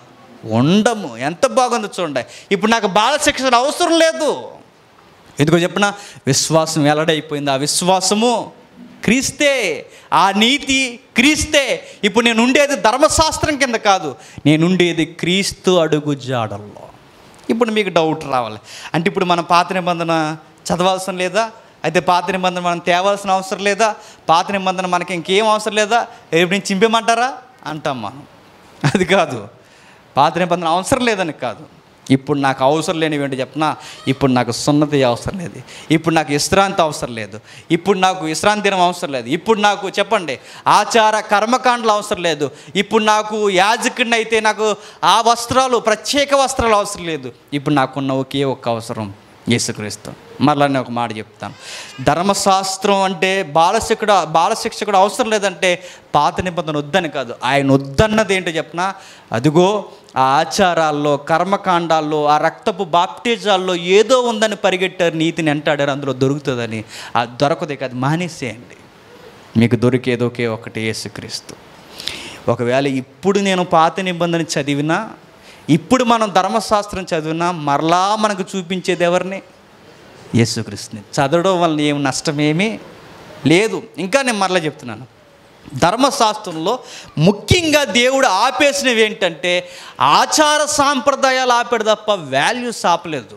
ఉండము ఎంత బాగుందో చూడండి ఇప్పుడు నాకు బాల శిక్షణ అవసరం లేదు ఎందుకో చెప్పిన విశ్వాసం వెల్లడైపోయింది ఆ విశ్వాసము క్రీస్తే ఆ నీతి క్రీస్తే ఇప్పుడు నేను ఉండేది ధర్మశాస్త్రం కింద కాదు నేను ఉండేది క్రీస్తు అడుగు జాడల్లో ఇప్పుడు మీకు డౌట్ రావాలి అంటే ఇప్పుడు మన పాత నిబంధన చదవాల్సిన లేదా అయితే పాత నిబంధన మనం తేవాల్సిన అవసరం లేదా పాత నిబంధన మనకి ఇంకేం అవసరం లేదా రేపు నేను చింపేమంటారా అంటాం మనం అది కాదు పాత నిబంధన అవసరం లేదని కాదు ఇప్పుడు నాకు అవసరం లేనివి ఏంటి చెప్పినా ఇప్పుడు నాకు సున్నతి అవసరం లేదు ఇప్పుడు నాకు విశ్రాంతి అవసరం లేదు ఇప్పుడు నాకు విశ్రాంతి దినం అవసరం లేదు ఇప్పుడు నాకు చెప్పండి ఆచార కర్మకాండలు అవసరం లేదు ఇప్పుడు నాకు యాజకుడిని అయితే నాకు ఆ వస్త్రాలు ప్రత్యేక వస్త్రాలు అవసరం లేదు ఇప్పుడు నాకున్న ఒకే ఒక్క అవసరం యేసుక్రీస్తు మరలా నేను ఒక మాట చెప్తాను ధర్మశాస్త్రం అంటే బాలశిక్షకుడు బాలశిక్షకుడు అవసరం లేదంటే పాత నిబంధన వద్దని కాదు ఆయన వద్దన్నది ఏంటో చెప్పినా అదిగో ఆ ఆచారాల్లో కర్మకాండాల్లో ఆ రక్తపు బాప్టిజాల్లో ఏదో ఉందని పరిగెట్టారు నీతిని ఎంటాడారు అందులో దొరుకుతుందని ఆ దొరకదు ఇక అది మానేసేయండి మీకు దొరికేదో ఒకే ఒకటి యేసుక్రీస్తు ఒకవేళ ఇప్పుడు నేను పాత నిబంధన చదివినా ఇప్పుడు మనం ధర్మశాస్త్రం చదివినా మరలా మనకు చూపించేది ఎవరిని యేసుక్రీస్తుని చదవడం వలన ఏం నష్టమేమీ లేదు ఇంకా నేను మరలా చెప్తున్నాను ధర్మశాస్త్రంలో ముఖ్యంగా దేవుడు ఆపేసినవి ఏంటంటే ఆచార సాంప్రదాయాలు ఆపాడు తప్ప వాల్యూస్ ఆపలేదు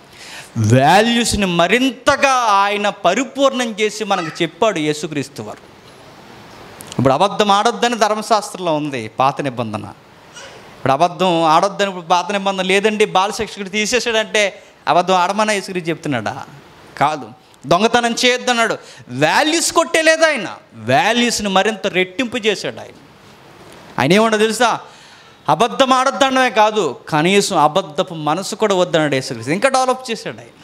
వాల్యూస్ని మరింతగా ఆయన పరిపూర్ణం చేసి మనకు చెప్పాడు యేసుక్రీస్తు వారు ఇప్పుడు అబద్ధం ఆడొద్దని ధర్మశాస్త్రంలో ఉంది పాత నిబంధన ఇప్పుడు అబద్ధం ఆడొద్దని ఇప్పుడు పాత నిబంధన లేదండి బాలశిక్షకుడు తీసేసాడంటే అబద్ధం ఆడమని యేసుక్రీస్తు చెప్తున్నాడా కాదు దొంగతనం చేయొద్దన్నాడు వాల్యూస్ కొట్టేలేదు ఆయన వాల్యూస్ని మరింత రెట్టింపు చేశాడు ఆయన ఆయన ఏమన్నా తెలుసా అబద్ధం ఆడొద్దనమే కాదు కనీసం అబద్ధపు మనసు కూడా వద్దన్నాడు యేసుక్రీస్తు ఇంకా డెవలప్ చేశాడు ఆయన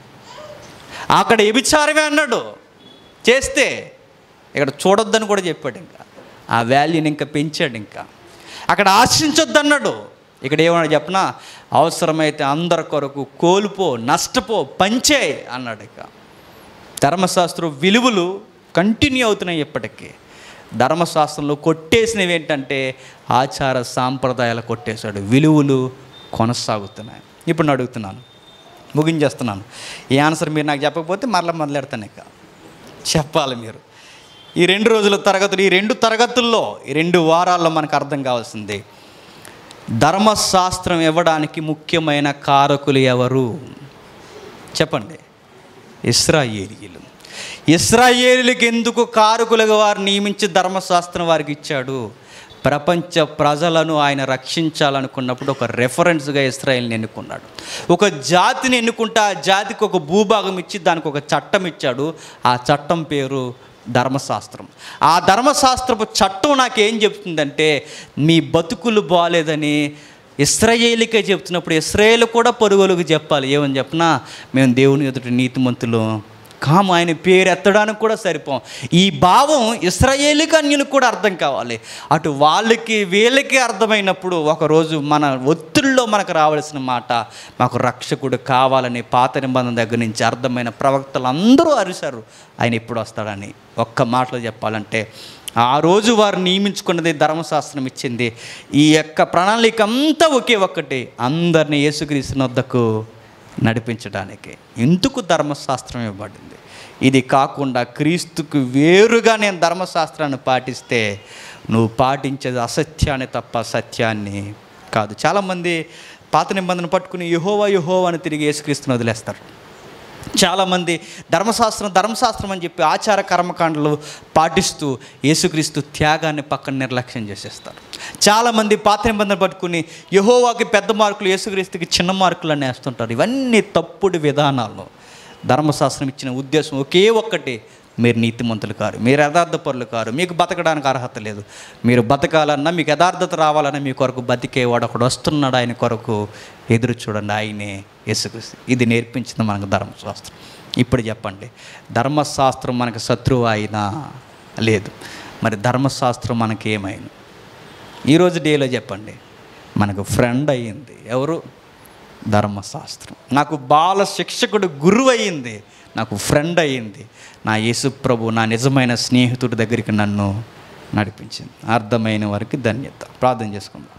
అక్కడ వ్యభిచారమే అన్నాడు చేస్తే ఇక్కడ చూడొద్దని కూడా చెప్పాడు ఇంకా ఆ వాల్యూని ఇంకా పెంచాడు ఇంకా అక్కడ ఆశించొద్దన్నాడు ఇక్కడ ఏమన్నా చెప్పనా అవసరమైతే అందరి కొరకు కోల్పో నష్టపో పంచే అన్నాడు ఇక ధర్మశాస్త్రం విలువలు కంటిన్యూ అవుతున్నాయి ఇప్పటికీ ధర్మశాస్త్రంలో కొట్టేసినవి ఏంటంటే ఆచార సాంప్రదాయాలు కొట్టేశాడు విలువలు కొనసాగుతున్నాయి ఇప్పుడు నేను అడుగుతున్నాను ముగించేస్తున్నాను ఈ ఆన్సర్ మీరు నాకు చెప్పకపోతే మరలా మొదలెడతాను ఇక చెప్పాలి మీరు ఈ రెండు రోజుల తరగతులు ఈ రెండు తరగతుల్లో ఈ రెండు వారాల్లో మనకు అర్థం కావాల్సింది ధర్మశాస్త్రం ఇవ్వడానికి ముఖ్యమైన కారకులు ఎవరు చెప్పండి ఇస్రాయేలీలు ఇస్రాయేలీలకు ఎందుకు కారకులుగా వారు నియమించి ధర్మశాస్త్రం వారికి ఇచ్చాడు ప్రపంచ ప్రజలను ఆయన రక్షించాలనుకున్నప్పుడు ఒక రెఫరెన్స్గా ఇస్రాయేల్ని ఎన్నుకున్నాడు ఒక జాతిని ఎన్నుకుంటే ఆ జాతికి ఒక భూభాగం ఇచ్చి దానికి ఒక చట్టం ఇచ్చాడు ఆ చట్టం పేరు ధర్మశాస్త్రం ఆ ధర్మశాస్త్రపు చట్టం నాకేం చెప్తుందంటే మీ బతుకులు బాగాలేదని ఇస్రాయేలీకే చెప్తున్నప్పుడు ఇస్రాయేల్ కూడా పొరుగులకు చెప్పాలి ఏమని చెప్పినా మేము దేవుని ఎదుటి నీతిమంతులు కాము ఆయన పేరు ఎత్తడానికి కూడా సరిపోం ఈ భావం ఇస్రాయేలీకి అన్యులకు కూడా అర్థం కావాలి అటు వాళ్ళకి వీళ్ళకి అర్థమైనప్పుడు ఒకరోజు మన ఒత్తిడిలో మనకు రావాల్సిన మాట మాకు రక్షకుడు కావాలని పాత నిబంధన దగ్గర నుంచి అర్థమైన ప్రవక్తలు అందరూ అరిశారు ఆయన ఎప్పుడు వస్తాడని ఒక్క మాటలో చెప్పాలంటే ఆ రోజు వారు నియమించుకున్నది ధర్మశాస్త్రం ఇచ్చింది ఈ యొక్క ప్రణాళిక అంతా ఒకే ఒక్కటి అందరినీ యేసుక్రీస్తు వద్దకు నడిపించడానికి ఎందుకు ధర్మశాస్త్రం ఇవ్వబడింది ఇది కాకుండా క్రీస్తుకు వేరుగా నేను ధర్మశాస్త్రాన్ని పాటిస్తే నువ్వు పాటించేది అసత్యాన్ని తప్ప సత్యాన్ని కాదు చాలామంది పాత నిబంధన పట్టుకుని యహోవా యహోవా అని తిరిగి యేసుక్రీస్తుని వదిలేస్తారు చాలామంది ధర్మశాస్త్రం ధర్మశాస్త్రం అని చెప్పి ఆచార కర్మకాండలు పాటిస్తూ యేసుక్రీస్తు త్యాగాన్ని పక్కన నిర్లక్ష్యం చేసేస్తారు చాలామంది పాత నిబంధన పట్టుకుని యహోవాకి పెద్ద మార్కులు యేసుక్రీస్తుకి చిన్న మార్కులు అని వేస్తుంటారు ఇవన్నీ తప్పుడు విధానాలు ధర్మశాస్త్రం ఇచ్చిన ఉద్దేశం ఒకే ఒక్కటి మీరు నీతిమంతులు కారు మీరు యథార్థ పరులు కారు మీకు బతకడానికి అర్హత లేదు మీరు బతకాలన్నా మీకు యథార్థత రావాలన్నా మీ కొరకు బతికేవాడు ఒకడు వస్తున్నాడు ఆయన కొరకు ఎదురు చూడండి ఆయనే యేసుక్రీస్తు ఇది నేర్పించింది మనకు ధర్మశాస్త్రం ఇప్పుడు చెప్పండి ధర్మశాస్త్రం మనకు శత్రువు అయినా లేదు మరి ధర్మశాస్త్రం మనకి ఏమైంది ఈరోజు డేలో చెప్పండి మనకు ఫ్రెండ్ అయ్యింది ఎవరు ధర్మశాస్త్రం నాకు బాల శిక్షకుడు గురువు అయ్యింది నాకు ఫ్రెండ్ అయ్యింది నా యేసు ప్రభు నా నిజమైన స్నేహితుడి దగ్గరికి నన్ను నడిపించింది అర్థమైన వారికి ధన్యత ప్రార్థన చేసుకుందాం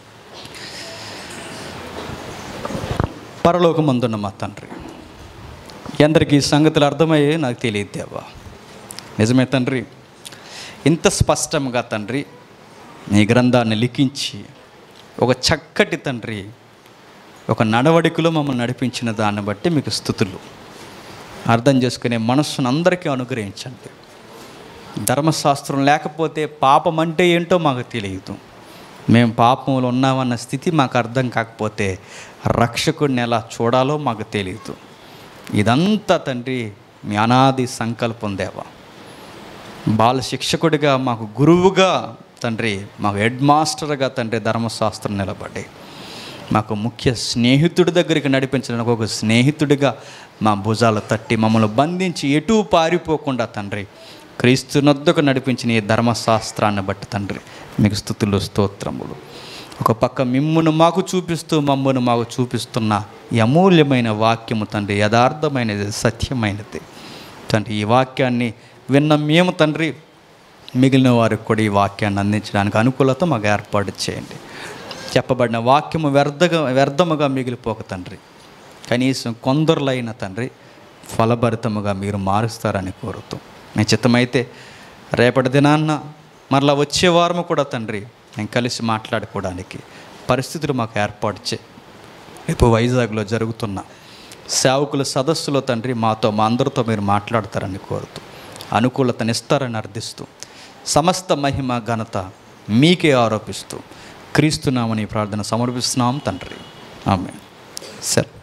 పరలోకమందున్న మా తండ్రి ఎందరికీ ఈ సంగతులు అర్థమయ్యే నాకు తెలియదు దేవా నిజమే తండ్రి ఇంత స్పష్టంగా తండ్రి నీ గ్రంథాన్ని లిఖించి ఒక చక్కటి తండ్రి ఒక నడవడికలో మమ్మల్ని నడిపించిన దాన్ని బట్టి మీకు స్థుతులు అర్థం చేసుకునే మనస్సును అందరికీ అనుగ్రహించండి ధర్మశాస్త్రం లేకపోతే పాపం అంటే ఏంటో మాకు తెలియదు మేము పాపంలో ఉన్నామన్న స్థితి మాకు అర్థం కాకపోతే రక్షకుడిని ఎలా చూడాలో మాకు తెలియదు ఇదంతా తండ్రి మీ అనాది సంకల్పం దేవా బాల శిక్షకుడిగా మాకు గురువుగా తండ్రి మాకు హెడ్ మాస్టర్గా తండ్రి ధర్మశాస్త్రం నిలబడి మాకు ముఖ్య స్నేహితుడి దగ్గరికి నడిపించడానికి ఒక స్నేహితుడిగా మా భుజాలు తట్టి మమ్మల్ని బంధించి ఎటూ పారిపోకుండా తండ్రి క్రీస్తునొద్దకు నడిపించిన ఈ ధర్మశాస్త్రాన్ని బట్టి తండ్రి మీకు స్థుతులు స్తోత్రములు ఒక పక్క మిమ్మును మాకు చూపిస్తూ మమ్మను మాకు చూపిస్తున్న ఈ అమూల్యమైన వాక్యము తండ్రి యథార్థమైనది సత్యమైనది తండ్రి ఈ వాక్యాన్ని విన్న మేము తండ్రి మిగిలిన వారికి కూడా ఈ వాక్యాన్ని అందించడానికి అనుకూలత మాకు ఏర్పాటు చేయండి చెప్పబడిన వాక్యము వ్యర్థగా వ్యర్థముగా మిగిలిపోక తండ్రి కనీసం కొందరులైన తండ్రి ఫలభరితముగా మీరు మారుస్తారని కోరుతూ మీ చిత్తమైతే రేపటి దినాన్న మరలా వచ్చే వారము కూడా తండ్రి మేము కలిసి మాట్లాడుకోవడానికి పరిస్థితులు మాకు ఏర్పాటు చే రేపు వైజాగ్లో జరుగుతున్న సేవకుల సదస్సులో తండ్రి మాతో మా అందరితో మీరు మాట్లాడతారని కోరుతూ అనుకూలతనిస్తారని అర్థిస్తూ సమస్త మహిమ ఘనత మీకే ఆరోపిస్తూ క్రీస్తునామని ప్రార్థన సమర్పిస్తున్నాం తండ్రి ఆమె సరే